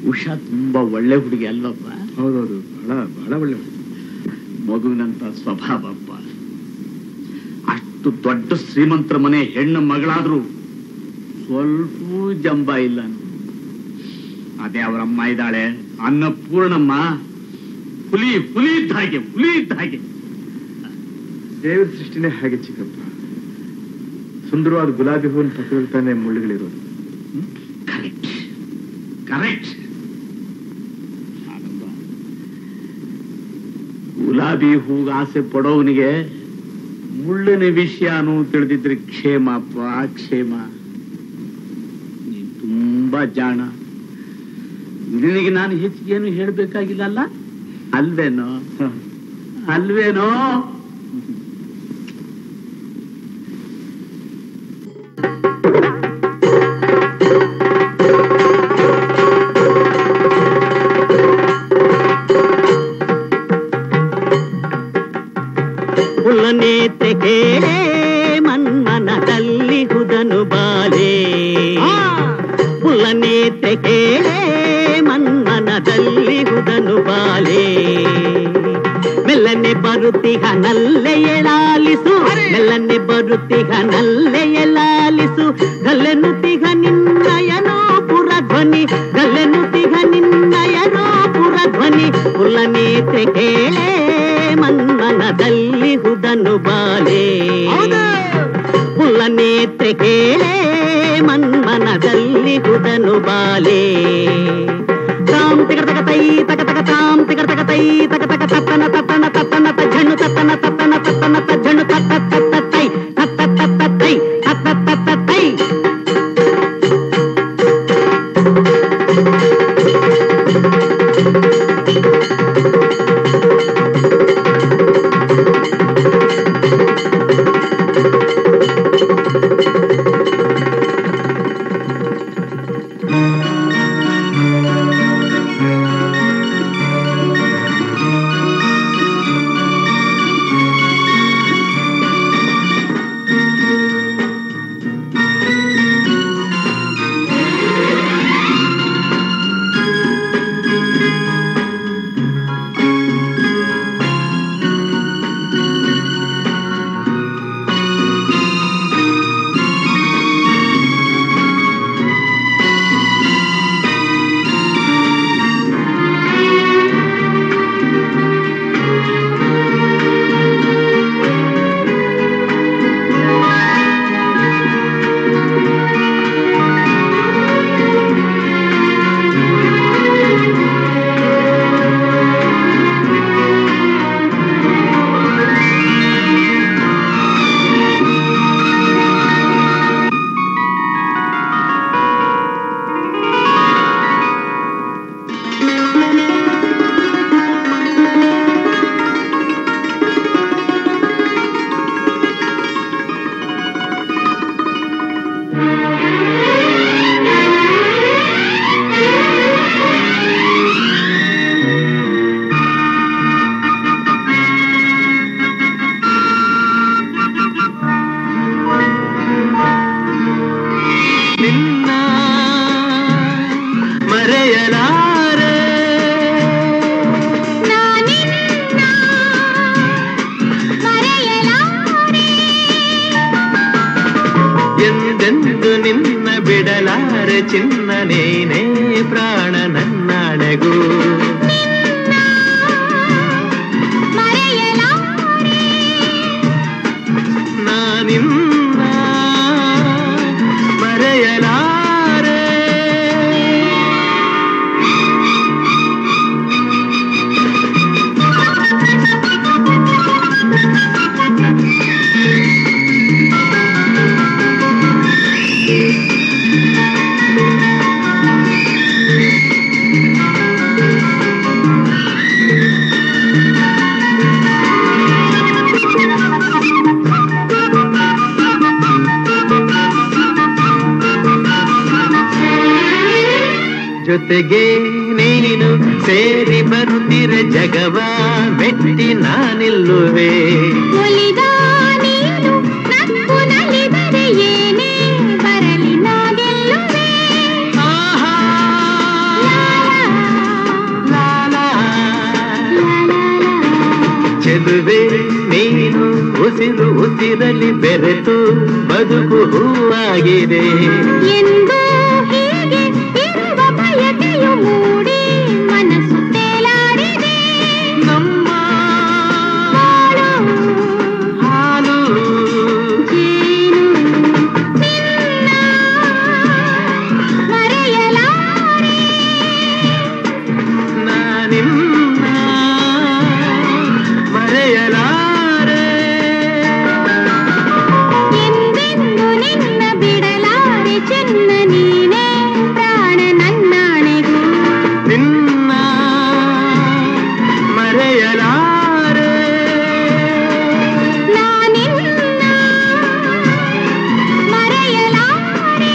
ಉಷಾ ತುಂಬಾ ಒಳ್ಳೆ ಹುಡುಗಿ ಅಲ್ವಪ್ಪ ಹೌದೌದು ಬಹಳ ಬಹಳ ಒಳ್ಳೆ ಮಗುವಿನಂತ ಸ್ವಭಾವಪ್ಪ ಅಷ್ಟು ದೊಡ್ಡ ಶ್ರೀಮಂತರ ಮನೆ ಹೆಣ್ಣು ಮಗಳಾದ್ರೂ ಸ್ವಲ್ಪ ಜಂಬ ಇಲ್ಲ ಅದೇ ಅವರಮ್ಮ ಇದ್ದಾಳೆ ಅನ್ನಪೂರ್ಣಮ್ಮ ಹುಲಿ ಹುಲಿ ಇದ್ದ ಹಾಗೆ ಹುಲಿ ಇದ್ದ ಹಾಗೆ ದೇವರ ಸೃಷ್ಟಿನೇ ಹಾಗೆ ಚಿಕ್ಕಪ್ಪ ಸುಂದರವಾದ ಗುಲಾಬಿ ಹೂವಿನ ಪಕ್ಕದಲ್ಲಿ ತಾನೇ ಮುಳ್ಳುಗಳಿರೋದು ಕರೆಕ್ಟ್ ಕರೆಕ್ಟ್ ಗುಲಾಬಿ ಹೂಗ ಆಸೆ ಪಡೋವನಿಗೆ ಮುಳ್ಳಿನ ವಿಷಯನೂ ತಿಳಿದಿದ್ರೆ ಕ್ಷೇಮಪ್ಪ ಕ್ಷೇಮ ನೀನ್ ತುಂಬಾ ಜಾಣ ನಿನಗೆ ನಾನು ಹೆಚ್ಚಿಗೇನು ಹೇಳ್ಬೇಕಾಗಿಲ್ಲ ಅಲ್ಲ ಅಲ್ವೇನೋ ಅಲ್ವೇನೋ ಪುಲನೇತೆ ಕೇಳೆ ಮನ್ಮನದಲ್ಲಿ ಹುದನು ಬಾಲೆ ಪುಲನೇತೆ ಕೇಳೆ ಮನ್ಮನದಲ್ಲಿ ಹುದನು ಬಾಲೆ ಮೆಲ್ಲನೆ ಬರುತ್ತಿಹ ನಲ್ಲೆ ಎಳಾಲಿಸು ಮೆಲ್ಲನೆ ಬರುತ್ತಿಹ ನಲ್ಲೆ ಎಳಾಲಿಸು ಗಲ್ಲೆನು ತಿಗ ನಿನ್ನಯನೋ ಪುರಧ್ವನಿ ಗಲ್ಲೆನು ತಿಗ ನಿನ್ನಯನೋ ಪುರಧ್ವನಿ ಪುಲನೇತೆ ಕೇಳೆ ಮನ್ಮನದಲ್ಲಿ ಹುದನು ಬಾಲೆ ಪುಲನೇತ್ರೆ ಕೇಳೆ ಮನ್ಮನದಲ್ಲಿ ಹುದನು ಬಾಲೆ ತಾಮ್ ತಿಗಡ ತಗ ತೈ ತಗ ತಗ ತಾಮ್ ತಿಗಡ ತಗ ತೈ ತಗ ತಗ ತತ್ತನ ತತ್ತನ ತತ್ತನ ತಜ್ಜಣ್ಣು ತತ್ತನ ತತ್ತನ ತತ್ತನ ತಜ್ಜಣ್ಣು ತತ್ತ ತತ್ತ ತೈ ತತ್ತ ತತ್ತ ತೈ ತತ್ತ ತತ್ತ ತೈ ನಿನ್ನ ಮರೆಯಲಾರೆ ಎಂದೆಂದು ನಿನ್ನ ಬಿಡಲಾರೆ ಚಿನ್ನ ನೀನೇ ಪ್ರಾಣ ನನ್ನಣೆಗೂ ನಾನಿನ್ನ ಮರೆಯಲಾರೆ ಜೊತೆಗೆ ನೀನು ಸೇರಿ ಬರುತ್ತಿರ ಜಗವ ಮೆಟ್ಟಿ ನಾನಿಲ್ಲುವೆ ಒಲಿದ ನೀನು ನಕ್ಕು ನಲಿದರೆ ಏನೇ ಬರಲಿ ನಾ ಗೆಲ್ಲುವೆ ಆಹಾ ಲಾ ಇರುವೆ ನೀನು ಉಸಿರು ಉಸಿರಲಿ ಬೆರೆತು ಬದುಕು ಹೂವಾಗಿದೆ ಎಂದು ಹೀಗೆ ಇರುವ ಬಯಕೆಯು ಮೂಡಿ ಮನಸ್ಸು ತೇಲಾಡಿದೆ ನಮ್ಮ ಬಾಳು ಹಾಲು ಜೇನು ನಿನ್ನ ಮರೆಯಲಾರೆ ನಾನಿನ್ನ ಮರೆಯಲಾರೆ ಎಂದೆಂದು ನಿನ್ನ ಬಿಡಲಾರೆ ಚೆನ್ನ ನೀನೇ ಪ್ರಾಣ ನನ್ನಾಣೆಗೂ ನಿನ್ನ ಮರೆಯಲಾರೆ ನಾನಿನ್ನ ಮರೆಯಲಾರೆ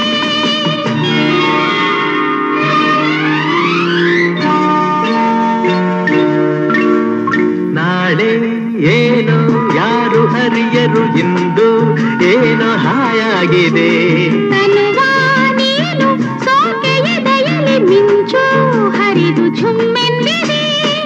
ನಾಳೆ ಏನು ಯಾರು ಹರಿಯರು ಇಂದು ಏನು ಹಾಯಾಗಿದೆ ತನುವ ನೀನು ಸೋಕೆ ಎದೆಯಲ್ಲಿ ಮಿಂಚು ಹರಿದು ಝುಮ್ಮೆಂದಿದೆ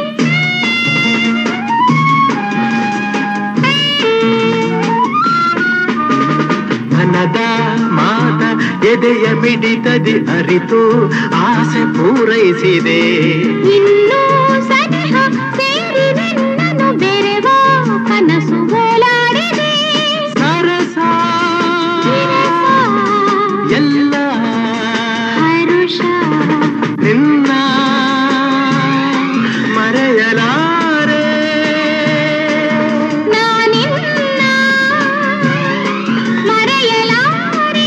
ಮನದ ಮಾತ ಎದೆಯ ಮಿಡಿತದಿ ಅರಿತು ಆಸೆ ಪೂರೈಸಿದೆ ಇನ್ನೂ ಸನಿಹ ಸೇರಿ ನಿನ್ನನ್ನು ಬೆರೆವ ಕನಸು ಓಲಾಡಿದೆ ಸರಸ ವಿರಸ, ಎಲ್ಲ ಹರುಷ ನಿನ್ನ ಮರೆಯಲಾರೆ ನಾನಿನ್ನ ಮರೆಯಲಾರೆ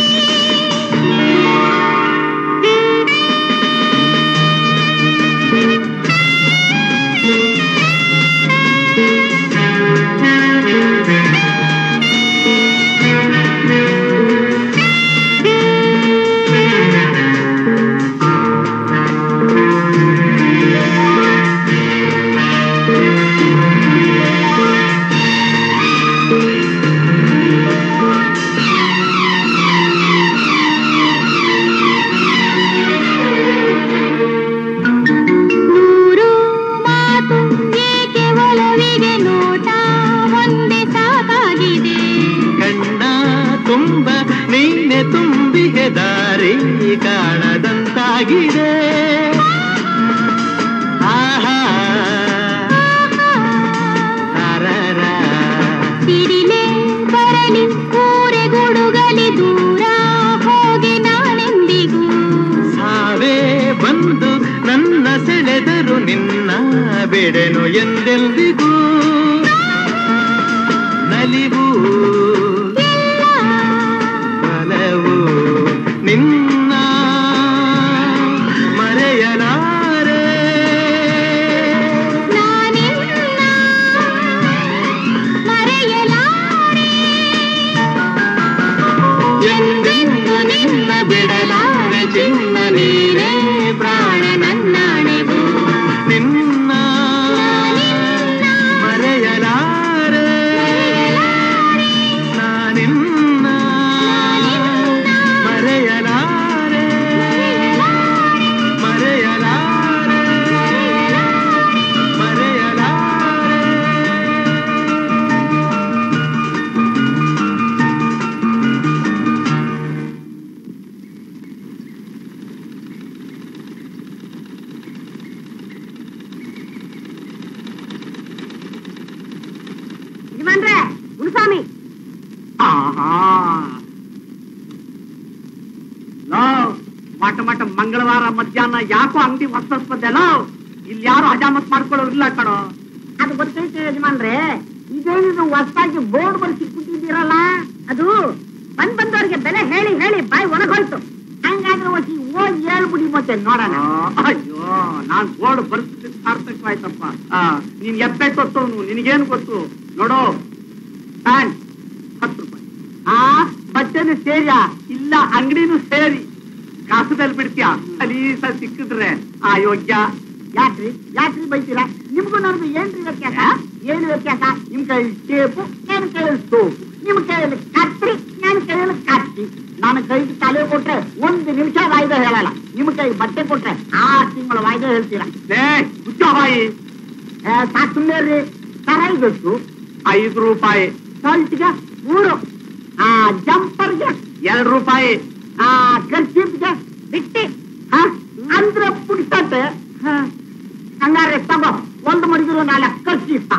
ನೂರು ಮಾತು ಏಕೆ ಒಲವಿಗೆ ನೋಟ ಒಂದೇ ಸಾಕಾಗಿದೆ ಕಣ್ಣ ತುಂಬ ನೀನೆ ತುಂಬಿಗೆ ದಾರಿ ಕಾಣದಂತಾಗಿದೆ ಆಹಾ ಅರರ. ಸಿಡಿಲೆ ಬರಲಿ ಊರೆ ಗುಡುಗಲಿ ದೂರ ಹೋಗಿ ನಾನೆಂದಿಗೂ ಸಾವೇ ಬಂದು ನನ್ನ ಸೆಳೆದರು ನಿನ್ನ ಬಿಡೆನು ಎಂದೆಂದಿಗೂ ನಲಿವು ಬಲವು ನಿನ್ನ ಮರೆಯಲಾರೆ ನಾನಿನ್ನ ಮರೆಯಲಾರೆ ಎಂದೆಂದು ನಿನ್ನ ಬಿಡಲಾರೆ ಚಿನ್ನ ನೀನೇ ಪ್ರಾಣ ನನ್ನಾಣೆವು ನಿನ್ನ ಮರೆಯಲಾರೆ ನಾನಿನ್ನ ಮರೆಯಲಾರೆ ಮರೆಯಲಾರೆ ಮರೆಯಲಾರೆ ಯಜಮಾನ್ರೆ ಗುರುಸ್ವಾಮಿ ಲೋ ಮಟ ಮಟ ಮಂಗಳವಾರ ಮಧ್ಯಾಹ್ನ ಯಾಕೋ ಅಂಗಡಿ ಹೊಸಸ್ಪದೆಲ್ಲೋ ಇಲ್ಲಿ ಯಾರು ಹಜಾಮತ್ ಮಾಡ್ಕೊಳ್ಳೋರಿಲ್ಲ ಕಣೋ ಅದು ಗೊತ್ತೈತೆ ಯಜಮಾನ್ರೆ ಇದೇನಿದು ಹೊಸದಾಗಿ ಬೋರ್ಡ್ ಬರ್ಸಿ ಕೂತಿದ್ದೀರಲ್ಲ ಅದು ಬಂದ್ ಬಂದವ್ರಿಗೆ ಬೆಲೆ ಹೇಳಿ ಹೇಳಿ ಬಾಯಿ ಒಣಗೋಯ್ತು ಹಂಗಾದ್ರೆ ಒಸಿ ಹೋಗಿ ಹೇಳ್ಬಿಡಿ ಮತ್ತೆ ನೋಡೋಣ ಆ, ಅಯ್ಯೋ ನಾನ್ ಬೋರ್ಡ್ ಬರ್ಸಿದ್ದು ಸಾರ್ಥಕವಾಯ್ತಪ್ಪ ಆ, ನೀನ್ ಎಪ್ಪೆ ಕೊಟ್ಟವನು ನಿನಗೇನು ಗೊತ್ತು ನೋಡು ಪ್ಯಾಂಟ್ ಹತ್ತು ರೂಪಾಯಿ ಆ ಬಟ್ಟೆನು ಸೇರಿಯಾ ಇಲ್ಲ ಅಂಗಡಿನೂ ಸೇರಿ ಕಾಸದಲ್ಲಿ ಬಿಡ್ತೀಯ ಕಲೀಸ ಸಿಕ್ಕಿದ್ರೆ ಆ ಯೋಗ್ಯ ಯಾಕ್ರಿ ಯಾಕ್ರಿ ಬೈತೀರಾ ನಿಮ್ಗೂ ನನಗೂ ಏನ್ರಿ ವ್ಯತ್ಯಾಸ ಏನು ವ್ಯತ್ಯಾಸ ನಿಮ್ ಕೈಯಲ್ಲಿ ಟೇಪು ನನ್ನ ಕೈಯಲ್ಲಿ ಸೋಪು ನಿಮ್ ಕೈಯಲ್ಲಿ ಕತ್ರಿ ನನ್ನ ಕೈಯಲ್ಲಿ ಕತ್ತಿ ನನ್ನ ಕೈಗೆ ತಲೆ ಕೊಟ್ರೆ ಒಂದು ನಿಮಿಷ ವಾಯ್ದೆ ಹೇಳಲ್ಲ ನಿಮ್ ಕೈಗೆ ಬಟ್ಟೆ ಕೊಟ್ರೆ ಆರು ತಿಂಗಳ ವಾಯ್ದೆ ಹೇಳ್ತೀರಾ ಲೇ ಹುಚ್ಚ ಬಾಯಿ ಸಾಕು ಸುಮ್ಮನೆ ರೀ ಸರಾಯಿಬೇಕು ಐದು ರೂಪಾಯಿ ಶರ್ಟ್ಗೆ ಮೂರು ಆ ಜಂಪರ್ಗೆ ಎರಡು ರೂಪಾಯಿ ಆ ಕರ್ಚಿಪ್ಗೆ ಬಿಟ್ಟಿ ಹಾ ಅಂದ್ರೆ ಪುಟ್ಸತ್ತೆ ಹಂಗಾರೆ ತಗೋ ಒಂದು ಮಡಿಗಿರೋ ನಾಲ್ಕು ಕರ್ಚಿಪ್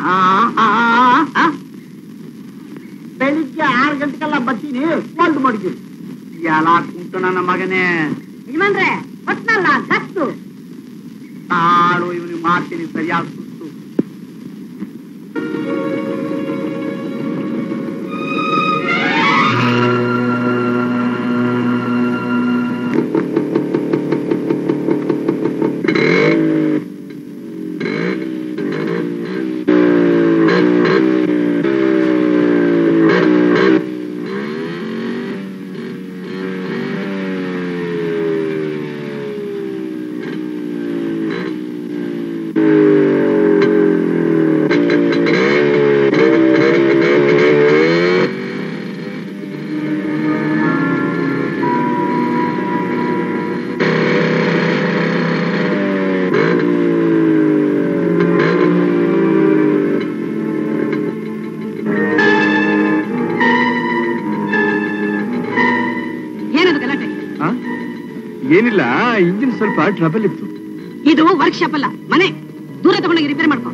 ಬೆಳಿಗ್ಗೆ ಆರು ಗಂಟೆಗೆಲ್ಲ ಬರ್ತೀನಿ ಒಂದು ಮಡಿಗೆ ಎಲ್ಲ ಕುಂಟು ನನ್ನ ಮಗನೇ ಯಜಮಾನ್ರೆ ಹೊತ್ನಲ್ಲ ಗತ್ತು ತಾಳು ಇವನಿಗೆ ಮಾಡ್ತೀನಿ ಸರಿಯಾದ ಸುತ್ತು ಏನದು ಗಲಾಟೆ ಏನಿಲ್ಲ ಇಂಜಿನ್ ಸ್ವಲ್ಪ ಟ್ರಬಲ್ ಇತ್ತು ಇದು ವರ್ಕ್ಶಾಪ್ ಅಲ್ಲ ಮನೆ ದೂರ ತಗೊಂಡೋಗಿ ರಿಪೇರ್ ಮಾಡ್ಕೊ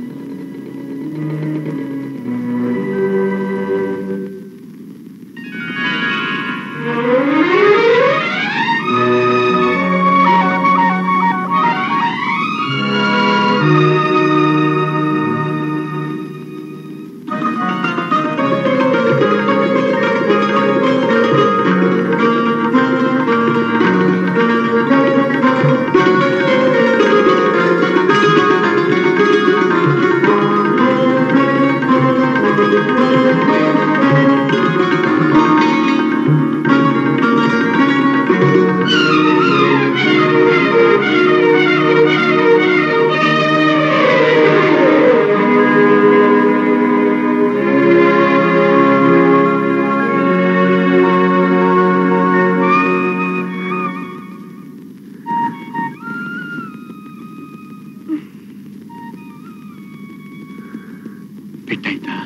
ಪೆಟ್ಟಾಯ್ತಾ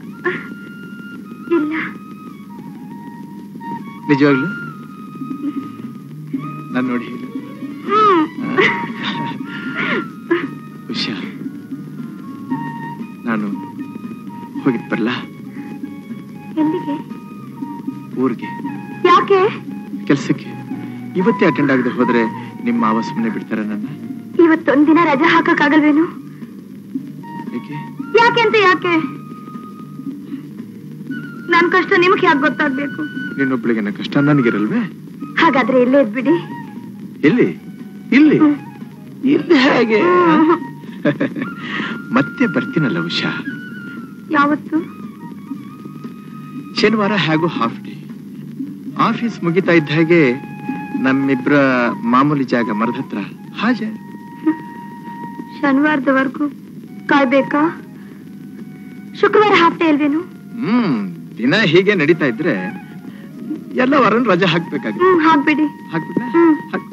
ಇಲ್ಲ ನಿಜವಾಗ್ಲು ನಾನು ನೋಡಿ ಹೇಳು ಉಷಾ ನಾನು ಹೋಗಿದ್ ಬರ್ಲಾ ಎಲ್ಲಿಗೆ ಊರಿಗೆ ಯಾಕೆ ಕೆಲ್ಸಕ್ಕೆ ಇವತ್ತೇ ಅಟೆಂಡ್ ಆಗದೆ ಹೋದ್ರೆ ನಿಮ್ಮ ಮಾವ ಸುಮ್ಮನೆ ಬಿಡ್ತಾರ ನನ್ನ ಇವತ್ತೊಂದಿನ ರಜಾ ಹಾಕಕ್ಕಾಗಲ್ವೇನು ಏಕೆ ಯಾಕೆ ಅಂತ ಯಾಕೆ ನನ್ ಕಷ್ಟ ನಿಮ್ಗೆ ಯಾಕೆ ಗೊತ್ತಾಗ್ಬೇಕು ನಿನ್ನೊಬ್ಳಿಗೆ ನನ್ನ ಕಷ್ಟ ನನಗಿರಲ್ವೇ ಹಾಗಾದ್ರೆ ಇಲ್ಲೇ ಇದ್ಬಿಡಿ ಎಲ್ಲಿ ಇಲ್ಲಿ ಇಲ್ಲಿ ಹೇಗೆ ಮತ್ತೆ ಬರ್ತೀನಲ್ಲ ಉಷಾ ಯಾವತ್ತು ಶನಿವಾರ ಹೇಗೂ ಹಾಫ್ ಡೇ ಆಫೀಸ್ ಮುಗಿತಾ ಇದ್ದ ಹಾಗೆ ನಮ್ಮಿಬ್ರ ಮಾಮೂಲಿ ಜಾಗ ಮರದ ಹತ್ರ ಹಾಜರ್ ಶನಿವಾರದವರೆಗೂ ಕಾಯ್ಬೇಕಾ ಶುಕ್ರವಾರ ಹಾಫ್ ಡೇ ಅಲ್ವೇನು ಹ್ಮ್ ದಿನ ಹೀಗೆ ನಡೀತಾ ಇದ್ರೆ ಎಲ್ಲ ವಾರನ್ ರಜೆ ಹಾಕ್ಬೇಕಾಗುತ್ತೆ ಹ್ಮ್ ಹಾಕ್ಬಿಡಿ ಹಾಕ್ಬಿಟ್ಟ ಹ್ಮ್. ಹಾಕ್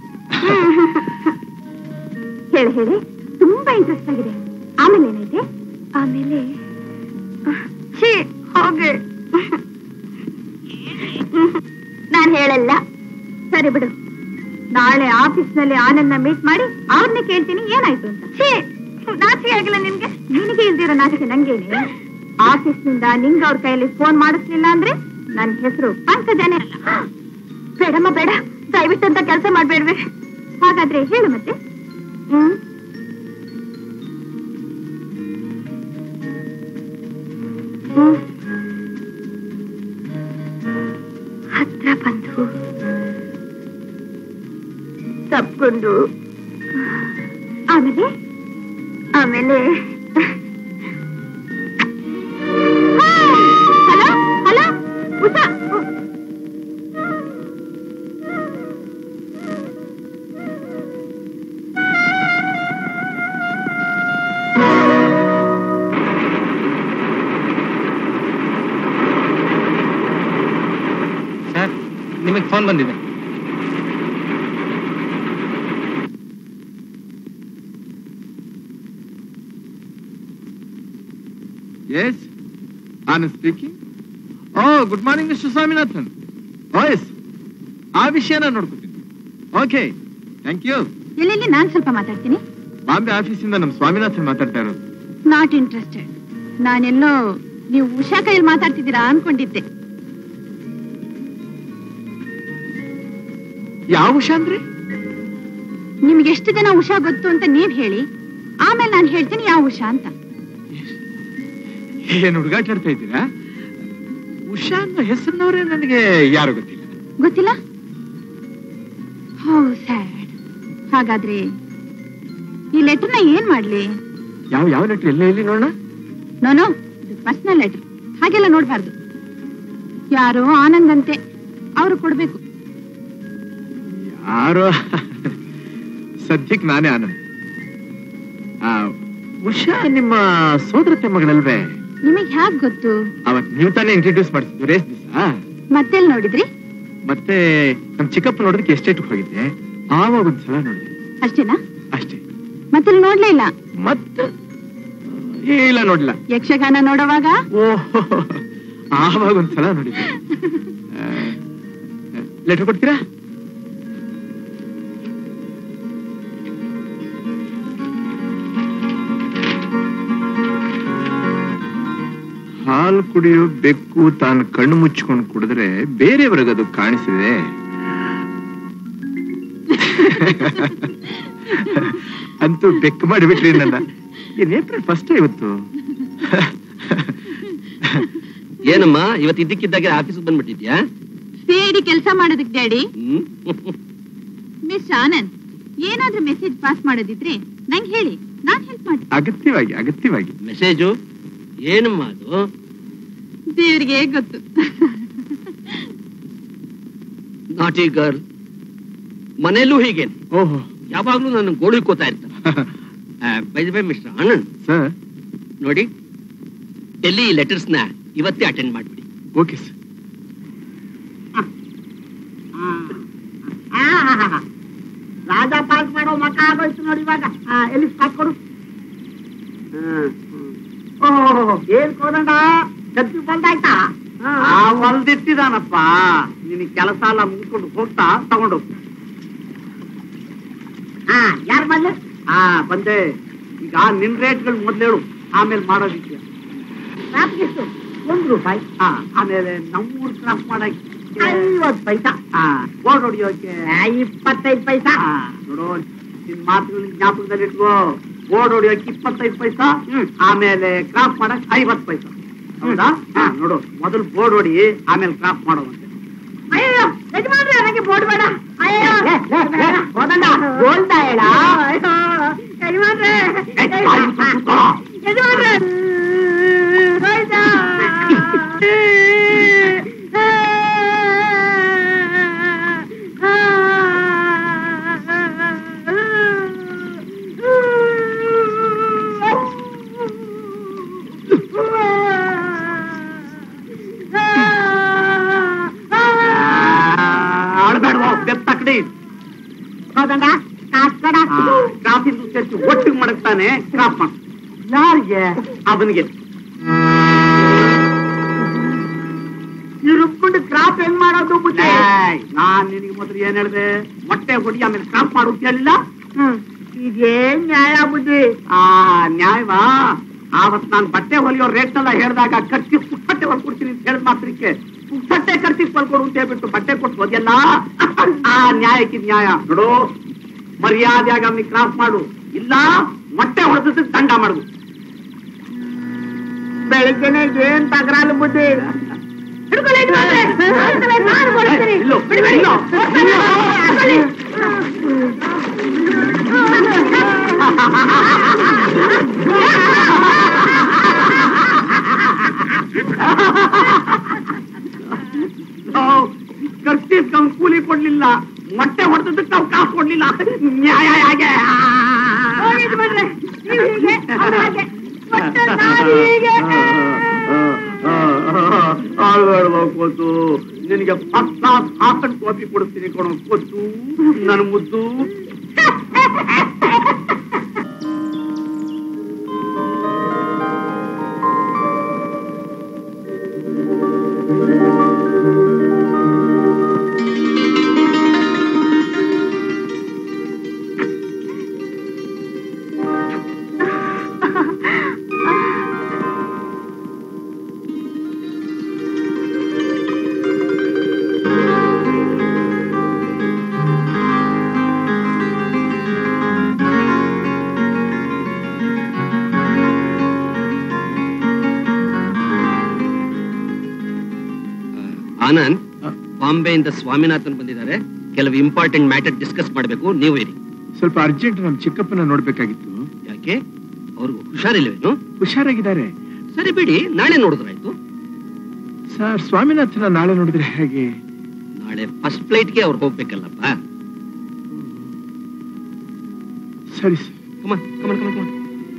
ಹೇಳಿ ಹೇಳಿ ತುಂಬಾ ಇಂಟ್ರೆಸ್ಟ್ ಆಗಿದೆ ಆಮೇಲೆ ಏನೈತೆ ಆಮೇಲೆ ಛೀ ಹಾಗೆ ನಾನ್ ಹೇಳಲ್ಲ ಸರಿ ಬಿಡು ನಾಳೆ ಆಫೀಸ್ ನಲ್ಲಿ ಆನಂದ್ನ ಮೀಟ್ ಮಾಡಿ ಅವ್ರನ್ನೇ ಕೇಳ್ತೀನಿ ಏನಾಯ್ತು ಅಂತ ಛೀ ನಾಚಿಕೆ ಆಗಿಲ್ಲ ನಿನ್ಗೆ ನಿನಗೆ ಇಲ್ದಿರೋ ನಾಚಿಕೆ ನಂಗೇನೆ ಆಫೀಸ್ ನಿಂದ ನಿಂಗ ಅವ್ರ ಕೈಯಲ್ಲಿ ಫೋನ್ ಮಾಡಿಸ್ಲಿಲ್ಲ ಅಂದ್ರೆ ನನ್ ಹೆಸರು ಪಂಕಜನೇ ಅಲ್ಲ ಬೇಡಮ್ಮ ಬೇಡ ದಯವಿಟ್ಟಂತ ಕೆಲಸ ಮಾಡ್ಬೇಡ್ವೆ ಹಾಗಾದ್ರೆ ಹೇಳು ಮತ್ತೆ ಹ್ಮ್ ಹ್ಮ್. ಹತ್ರ ಬಂದು ತಪ್ಕೊಂಡು ಆಮೇಲೆ ಆಮೇಲೆ ಹಲೋ ಹಲೋ ಉಷಾ ಸರ್ ನಿಮಗೆ ಫೋನ್ ಬಂದಿದೆ yes Anand speaking oh good morning mister Swaminathan oh yes ಆ ವಿಷಯನ ನೋಡ್ಕೊತೀನಿ ಓಕೆ ಥ್ಯಾಂಕ್ ಯು ಎಲ್ಲೆಲ್ಲಿ ನಾನ್ ಸ್ವಲ್ಪ ಮಾತಾಡ್ತೀನಿ ಬಾಂಬೆ ಆಫೀಸಿಂದ ನಮ್ಮ ಸ್ವಾಮಿನಾಥನ್ ಮಾತಾಡ್ತಾ ಇರೋದು ನಾಟ್ ಇಂಟ್ರೆಸ್ಟೆಡ್ ನಾನೆಲ್ಲೋ ನೀವು ಉಷಾ ಕೈಯಲ್ಲಿ ಮಾತಾಡ್ತಿದ್ದೀರಾ ಅನ್ಕೊಂಡಿದ್ದೆ ಯಾವ ಉಷಾ ಅಂದ್ರೆ ನಿಮ್ಗೆ ಎಷ್ಟು ಜನ ಉಷಾ ಗೊತ್ತು ಅಂತ ನೀವ್ ಹೇಳಿ ಆಮೇಲೆ ನಾನು ಹೇಳ್ತೀನಿ ಯಾವ ಉಷಾ ಅಂತ ಏನ್ ಹುಡುಗಾಟಾಡ್ತಾ ಇದ್ದೀರಾ ಉಷಾ ಅನ್ನೋ ಹೆಸರಿನವರೇ ನನಗೆ ಯಾರು ಗೊತ್ತಿಲ್ಲ ಗೊತ್ತಿಲ್ಲ ಹೋ ಸ್ಯಾಡ್ ಹಾಗಾದ್ರೆ ಈ ಲೆಟರ್ನ ಏನ್ ಮಾಡ್ಲಿ ಯಾವ ಯಾವ ಲೆಟ್ರ್ ಎಲ್ಲ ಎಲ್ಲಿ ನೋಡೋಣ ನೋನೋ ಇದು ಪರ್ಸನಲ್ ಲೆಟರ್ ಹಾಗೆಲ್ಲ ನೋಡ್ಬಾರ್ದು ಯಾರೋ ಆನಂದ್ ಅಂತೆ ಅವ್ರು ಕೊಡ್ಬೇಕು ಯಾರೋ ಸದ್ಯಕ್ಕೆ ನಾನೇ ಆನಂದ್ ಆ, ಉಷಾ ನಿಮ್ಮ ಸೋದರತೆ ಮಗಳಲ್ವೇ ನಿಮಗ್ ಹ್ಯಾಕ್ ಗೊತ್ತು ಅವತ್ ನೀವು ತಾನೇ ಇಂಟ್ರೊಡ್ಯೂಸ್ ಮಾಡ್ತಿದ್ದು ರೇಸ್ ದಿವಸ ಮತ್ತೆಲ್ ನೋಡಿದ್ರಿ ಮತ್ತೆ ನಮ್ ಚಿಕ್ಕಪ್ಪ ನೋಡೋದಕ್ಕೆ ಎಸ್ಟೇಟ್ ಹೋಗಿದ್ದೆ ಆವಾಗ ಒಂದ್ಸಲ ನೋಡಿದೆ ಅಷ್ಟೇನಾ ಅಷ್ಟೇ ಮತ್ತೆಲ್ ನೋಡ್ಲೇ ಇಲ್ಲ ಮತ್ತೆ ಇಲ್ಲ ನೋಡ್ಲಿಲ್ಲ ಯಕ್ಷಗಾನ ನೋಡುವಾಗ ಓಹೋ ಆವಾಗ ಒಂದ್ಸಲ ನೋಡಿದ್ದೆ ಲೆಟರ್ ಕೊಡ್ತೀರಾ ಹಾಲು ಕುಡಿಯೋ ಬೆಕ್ಕು ತಾನು ಕಣ್ಣು ಮುಚ್ಕೊಂಡು ಕುಡಿದ್ರೆ ಬೇರೆಯವ್ರಿಗದು ಕಾಣಿಸಿದೆ ಅಂತೂ ಬೆಕ್ಕು ಮಾಡಿಬಿಟ್ರಿ ನನ್ನ ಏನ್ ಏಪ್ರಿಲ್ ಫಸ್ಟ್ ಇವತ್ತು ಏನಮ್ಮ ಇವತ್ತು ಇದ್ದಕ್ಕಿದ್ದಾಗೆ ಆಫೀಸ್ ಬಂದ್ಬಿಟ್ಟಿದ್ಯಾ ಸೇರಿ ಕೆಲಸ ಮಾಡೋದಕ್ ಡ್ಯಾಡಿ ಹ್ಮ್ ಮಿಸ್ ಆನಂದ್ ಏನಾದ್ರೂ ಮೆಸೇಜ್ ಪಾಸ್ ಮಾಡೋದಿದ್ರೆ ನಂಗೆ ಹೇಳಿ ನಾನ್ ಹೆಲ್ಪ್ ಮಾಡ್ತೀನಿ ಅಗತ್ಯವಾಗಿ ಅಗತ್ಯವಾಗಿ ಮೆಸೇಜು ಏನಮ್ಮ ಅದು ದೇವ್ರಿಗೆ ಗೊತ್ತು ನಾಟಿ ಗರ್ಲ್ ಮನೇಲೂ ಹೀಗೆ ಓಹೋ ಯಾವಾಗ್ಲೂ ನನ್ನ ಗೋಳಿಕೋತಾ ಇರ್ತಾರೆ bye bye mister Anand sir ನೋಡಿ ಡೆಲ್ಲಿ ಲೆಟರ್ಸ್ ನ ಇವತ್ತೇ ಅಟೆಂಡ್ ಮಾಡ್ಬಿಡಿ ಓಕೆ ಸರ್ ರಾಜ ಪಾಸ್ ಮಾಡೋ ಮಠ ಆಗೋಯ್ತು ನೋಡಿ ಇವಾಗ ಆ, ಎಲ್ಲಿ ಪಾಸ್ ಕೊಡು ಓಹೋ ಏನ್ ಕೋದಂಡ ಗದ್ದಿ ಬಂದಾಯ್ತಾ ಆ ಹೊಲ್ದಿಟ್ಟಿದಾನಪ್ಪ ನಿನಗೆ ಕೆಲಸ ಎಲ್ಲ ಮುಗಿಸ್ಕೊಂಡು ಹೋಗ್ತಾ ತಗೊಂಡು ಹಾ ಯಾರು ಬಂದೆ ಹಾ ಬಂದೆ ಈಗ ನಿನ್ ರೇಟ್ಗಳು ಮೊದ್ಲು ಹೇಳು ಆಮೇಲೆ ಮಾಡೋದಿಕ್ಕೆ ಎಷ್ಟು ಒಂದು ರೂಪಾಯಿ ಹಾ ಆಮೇಲೆ ನಮ್ಮೂರ್ ಕ್ರಾಸ್ ಮಾಡಕ್ಕೆ ಐವತ್ತು ಪೈಸಾ ಹಾ ಬೋರ್ಡ್ ಹೊಡಿಯೋಕೆ ಇಪ್ಪತ್ತೈದು ಪೈಸಾ ಹಾ ನೋಡು ನಿನ್ ಮಾತುಗಳನ್ನ ಜ್ಞಾಪಕದಲ್ಲಿ ಇಟ್ಕೋ ಬೋರ್ಡ್ ಹೊಡಿಯೋಕೆ ಇಪ್ಪತ್ತೈದು ಪೈಸಾ ಆಮೇಲೆ ಕ್ರಾಫ್ಟ್ ಮಾಡಕ್ ಐವತ್ತು ಪೈಸಾ ಹೌದಾ ಹಾ ನೋಡು ಮೊದಲು ಬೋರ್ಡ್ ಹೊಡಿ ಆಮೇಲೆ ಕ್ರಾಫ್ಟ್ ಮಾಡೋವಂತೆ ಅಯ್ಯೋ ಯಜಮಾನ್ರೆ ನನಗೆ ಬೋರ್ಡ್ ಬೇಡ ಅಯ್ಯೋ ಹೋದಣ್ಣ ಬೋಲ್ದ ಹೇಳ ಯಜಮಾನ್ರೆ ಯಜಮಾನ್ರೆ ಹೋಯ್ತಾ? ಆಡ್ಬೇಡ್ವೋ ಬೆತ್ತಕಡಿ ಹೌದಂಡ ಕ್ರಾಫಿಂದು ಸೇರಿಸಿ ಒಟ್ಟಿಗೆ ಮಡಗ್ತಾನೆ ಕ್ರಾಫ್ ಮಾಡ ಯಾರಿಗೆ ಅವನಿಗೆ ಇರುಕೊಂಡು ಕ್ರಾಪ್ ಹೆಂಗ್ ಮಾಡೋದು ಬುದ್ಧಿ ನಾನ್ ನಿನಗೆ ಮೊದಲು ಏನ್ ಹೇಳಿದೆ ಮೊಟ್ಟೆ ಹೊಡಿ ಆಮೇಲೆ ಕ್ರಾಪ್ ಮಾಡು ಅಂತ ಹೇಳಿಲ್ಲ ಇದೇನ್ ನ್ಯಾಯ ಬುದ್ಧಿ ಆ ನ್ಯಾಯವಾ ಆವತ್ ನಾನ್ ಬಟ್ಟೆ ಹೊಲಿಯೋ ರೇಟ್ ಎಲ್ಲ ಹೇಳಿದಾಗ ಖರ್ಚಿ ಪುಟ್ಟೆ ಹೊಲ್ಕೊಡ್ತೀನಿ ಅಂತ ಹೇಳಿದ ಮಾತ್ರಕ್ಕೆ ಪುಟ್ಟೆ ಖರ್ಚಿ ಹೊಲ್ಕೊಡು ಅಂತ ಹೇಳ್ಬಿಟ್ಟು ಬಟ್ಟೆ ಕೊಟ್ಟು ಹೋದ್ಯಲ್ಲ ಆ ನ್ಯಾಯಕ್ಕೆ ನ್ಯಾಯ ನೋಡು ಮರ್ಯಾದೆಯಾಗಿ ಅವ್ನಿಗೆ ಕ್ರಾಫ್ ಮಾಡು ಇಲ್ಲ ಮೊಟ್ಟೆ ಹೊಡೆದಕ್ಕೆ ದಂಡ ಮಾಡುದು ಬೆಳಿಗ್ಗೆನೆ ಏನ್ ತಗರಾಲು ಬುದ್ಧಿ ಹಿಡ್ಕೊಳ್ಳಿ, ಹಿಡ್ಕೊಳ್ಳಿ. ನಾನು ಕೊಡ್ತೀನಿ. ಇಲ್ಲೋ, ಇಲ್ಲೋ. ಖರ್ಚಿಸ್ ಅವ್ನು ಕೂಲಿ ಕೊಡ್ಲಿಲ್ಲ ಮೊಟ್ಟೆ ಹೊಡೆದಕ್ಕೆ ನಾವು ಕಾಸು ಕೊಡ್ಲಿಲ್ಲ ನ್ಯಾಯ ಹೇಗೆ ಆಳ್ಬೇಡ್ಬೇಕು ನಿನಗೆ ಫಸ್ಟ್ ಕ್ಲಾಸ್ ಹಾಕನ್ ಕಾಫಿ ಕೊಡಿಸ್ತೀನಿ ಕೊಡೋ ಕೊಟ್ಟು ನನ್ನ ಮುದ್ದು ಆನಂದ್ ಆ. ಬಾಂಬೆಯಿಂದ ಸ್ವಾಮಿನಾಥನ್ ಬಂದಿದ್ದಾರೆ ಕೆಲವು ಇಂಪಾರ್ಟೆಂಟ್ ಮ್ಯಾಟರ್ ಡಿಸ್ಕಸ್ ಮಾಡಬೇಕು ನೀವು ಇರಿ ಸ್ವಲ್ಪ ಅರ್ಜೆಂಟ್ ನಮ್ ಚಿಕ್ಕಪ್ಪನ ನೋಡ್ಬೇಕಾಗಿತ್ತು ಯಾಕೆ ಅವ್ರಿಗೆ ಹುಷಾರಿಲ್ವೇನು ಹುಷಾರಾಗಿದ್ದಾರೆ ಸರಿ ಬಿಡಿ ನಾಳೆ ನೋಡಿದ್ರಾಯ್ತು ಸರ್ ಸ್ವಾಮಿನಾಥನ ನಾಳೆ ನೋಡಿದ್ರೆ ಹೇಗೆ ನಾಳೆ ಫಸ್ಟ್ ಫ್ಲೈಟ್ಗೆ ಅವ್ರು ಹೋಗ್ಬೇಕಲ್ಲಪ್ಪ ಸರಿ sir come on come on come on come on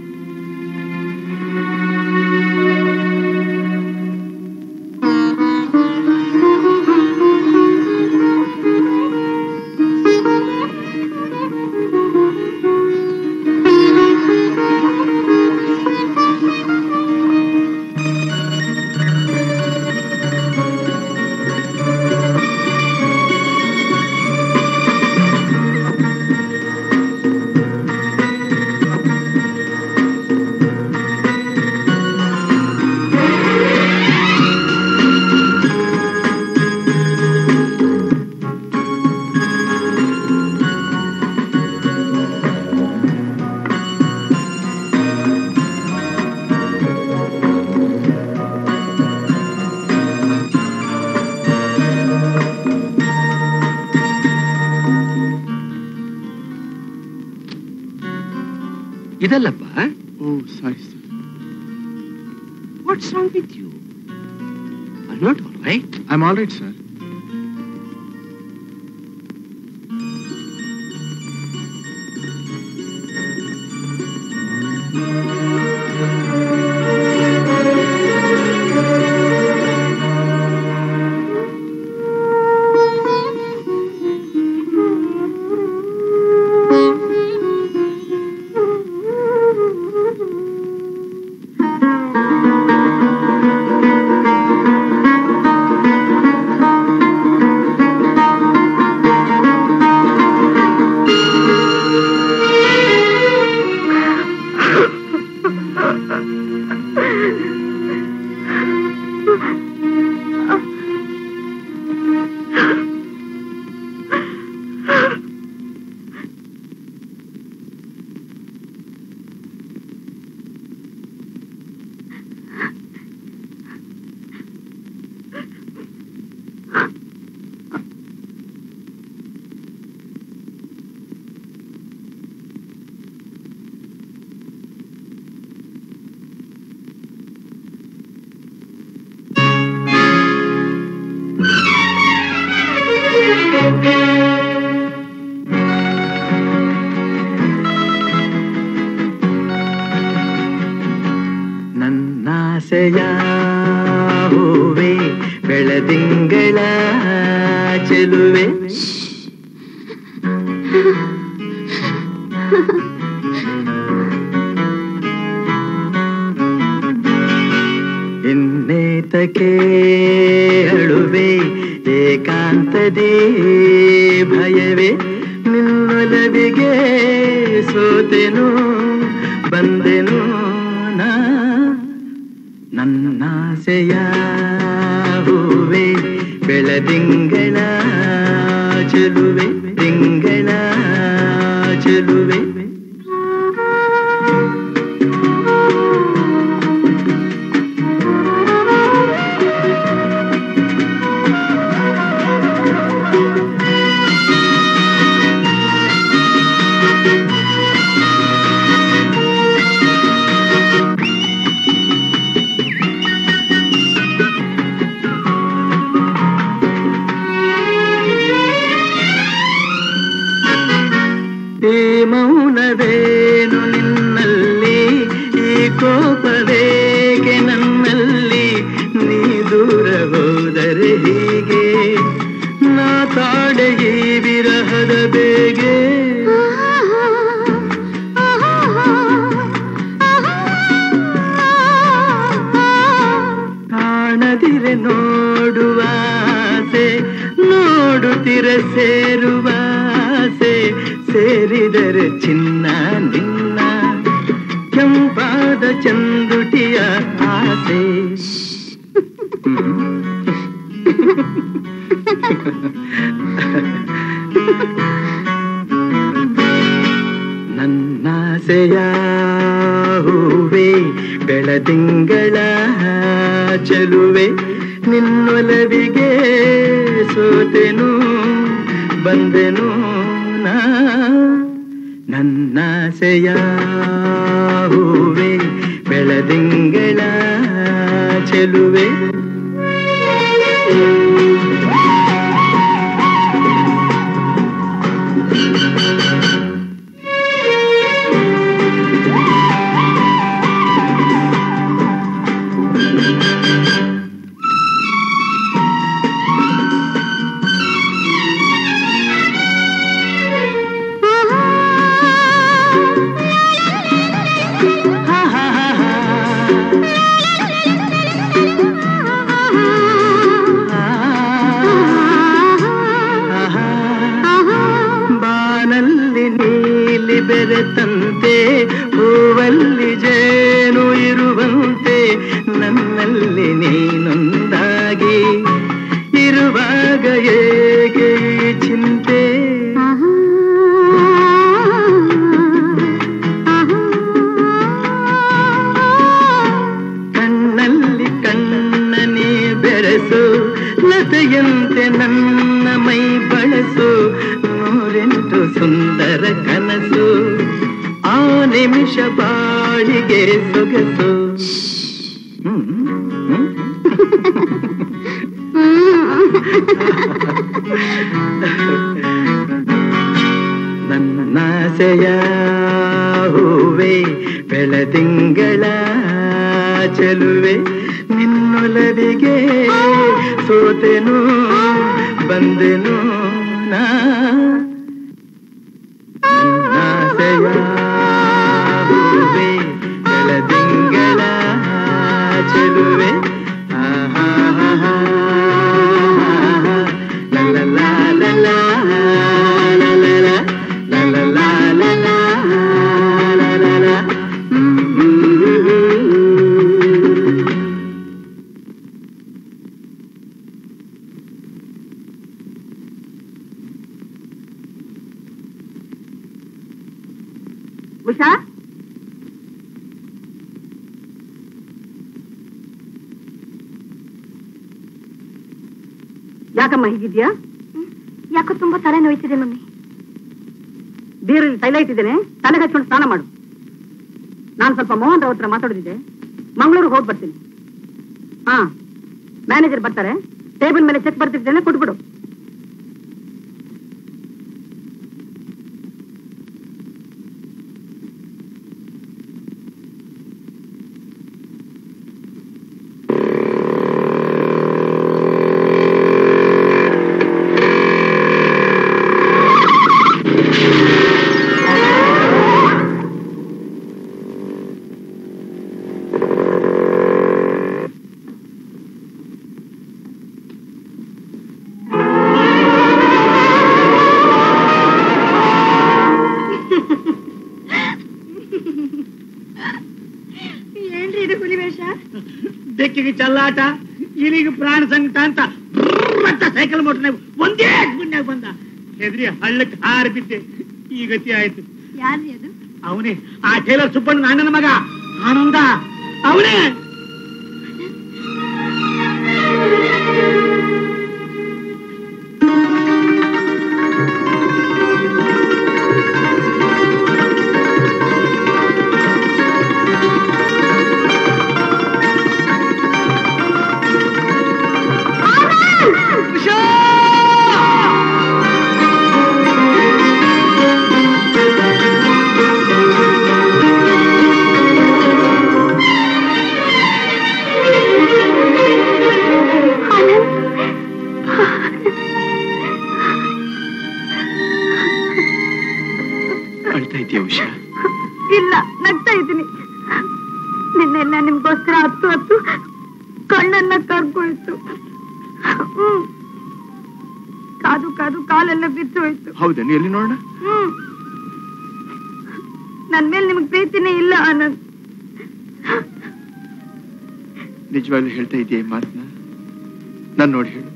ಇದಲ್ಲಪ್ಪ oh sorry sir what's wrong with you are not all right I am all right sir ನನ್ನಾಸೆಯ ಹೂವೆ ಬೆಳದಿಂಗಳ ಚೆಲುವೆ ಇನ್ನೇತಕ್ಕೆ ಅಳುವೆ ಏಕಾಂತದೇ ಭಯವೇ ನಿನ್ನೊಲವಿಗೆ ಸೋತೆನು ಬಂದೆನು ನಾ ನನ್ನಾಸೆಯ ಹೂವೆ ಬೆಳದಿಂಗಳ ಚೆಲುವೆ ತಿಂಗಳ ಚೆಲುವೆ ಈ ಮೌನವೇನು ನಿನ್ನಲ್ಲಿ ಈ ಕೋಪವೇಗೆ ನನ್ನಲ್ಲಿ ನೀ ದೂರ ಹೋದರೆ ಹೀಗೆ ನಾ ತಾಡೆ ಈ ವಿರಹದ ಬೇಗೆ ಕಾಣದಿರೆ ನೋಡುವಾಸೆ ನೋಡುತ್ತಿರೆ ಸೇರುವಾಸೆ ಸೇರಿದರೆ ಚಿನ್ನ ನಿನ್ನ ಕೆಂಪಾದ ಚಂದುಟಿಯ ಆಸೆ ನನ್ನಾಸೆಯ ಹೂವೆ ಬೆಳದಿಂಗಳ ಚೆಲುವೆ ನಿನ್ನ ನಿನ್ನೊಲವಿಗೆ ಸೋತೆನು ಬಂದೆನು ನಾ ನನ್ನಾಸೆಯ ಹೂವೆ ಬೆಳದಿಂಗಳ ಚೆಲುವೆ ಬಾನಲ್ಲಿ ನೀಲಿ ಬೆರೆತಂತೆ ಹೂವಲ್ಲಿ ಜೇನು ಇರುವಂತೆ ನನ್ನಲ್ಲಿ ನೀನೊಂದಾಗಿ ಇರುವಾಗ ಹೇಗೆ ಈ ಚಿಂತೆ ಕಣ್ಣಲ್ಲಿ ಕಣ್ಣನೇ ಬೆರೆಸು ಲತೆಯಂತೆ ನನ್ನ ಮೈ ಬಳಸು ನೂರೆಂಟು ಸುಂದರ ಕನಸು ಆ ನಿಮಿಷ ಬಾಳಿಗೆ ಸೊಗಸು ಹ್ಮ್ ಹ್ಮ್ ನನ್ನಾಸೆಯ ಹೂವೆ ಬೆಳದಿಂಗಳ ಚೆಲುವೆ ನಿನ್ನೊಲವಿಗೆ ಸೋತೆನು ಬಂದೆನು ನಾ ನನ್ನಾಸೆಯ ಹೂವೆ ಬೆಳದಿಂಗಳ ಚೆಲುವೆ ಆಹಾ la la la la la la la la la la la la la la la la Usha ಯಾಕಮ್ಮ ಹೀಗಿದ್ಯಾ ಯಾಕೋ ತುಂಬಾ ತಲೆ ನೋಯ್ತಿದೆ ಮಮ್ಮಿ ಬೀರಲ್ಲಿ ತೈಲ ಇಟ್ಟಿದ್ದೇನೆ ತಲೆ ಹಚ್ಕೊಂಡು ಸ್ನಾನ ಮಾಡು ನಾನು ಸ್ವಲ್ಪ ಮೋಹನ್ ರಾವ್ ಹತ್ರ ಮಾತಾಡೋದಿದೆ ಮಂಗಳೂರಿಗೆ ಹೋಗಿ ಬರ್ತೀನಿ ಹಾ ಮ್ಯಾನೇಜರ್ ಬರ್ತಾರೆ ಟೇಬಲ್ ಮೇಲೆ ಚೆಕ್ ಬರ್ತಿದ್ದೇನೆ ಕೊಟ್ಬಿಡು ಏನ್ರಿ ಇದು ಹುಲಿವೇಷ ಬೆಕ್ಕಿಗೆ ಚಲ್ಲಾಟ ಇಲಿಗೆ ಪ್ರಾಣ ಸಂಕಟ ಅಂತ ಬ್ರರ್ ಅಂತ ಸೈಕಲ್ ಮೋಟ್ರ್ ಒಂದೇ ಗುಂಡ್ಯಾಗ ಬಂದ ಹೆದ್ರಿ ಹಳ್ಳಕ್ಕೆ ಹಾರಿ ಬಿದ್ದೆ ಈ ಗತಿ ಆಯ್ತು ಯಾರ್ರಿ ಅದು ಅವನೇ ಆ ಟೇಲರ್ ಸುಬ್ಬಣ್ಣ ಅಣ್ಣನ ಮಗ ಆನಂದ ಅವನೇ ಅಳ್ತಾ ಇದೆಯಾ ಉಷಾ ಇಲ್ಲ ನಗ್ತಾ ಇದ್ದೀನಿ ನಿನ್ನೆಲ್ಲ ನಿಮ್ಗೋಸ್ಕರ ಹತ್ತು ಹತ್ತು ಕಣ್ಣನ್ನ ಕರ್ಕೊಳ್ತು ಹ್ಮ್ ಕಾದು ಕಾದು ಕಾಲೆಲ್ಲ ಬಿದ್ದು ಹೋಯ್ತು ಹೌದೇನು ಎಲ್ಲಿ ನೋಡೋಣ ಹ್ಮ್ ನನ್ ಮೇಲೆ ನಿಮ್ಗೆ ಪ್ರೀತಿನೇ ಇಲ್ಲ ಆನಂದ್ ನಿಜವಾಗ್ಲೂ ಹೇಳ್ತಾ ಇದೆಯಾ ಈ ಮಾತನ್ನ ನಾನು ನೋಡಿ ಹೇಳು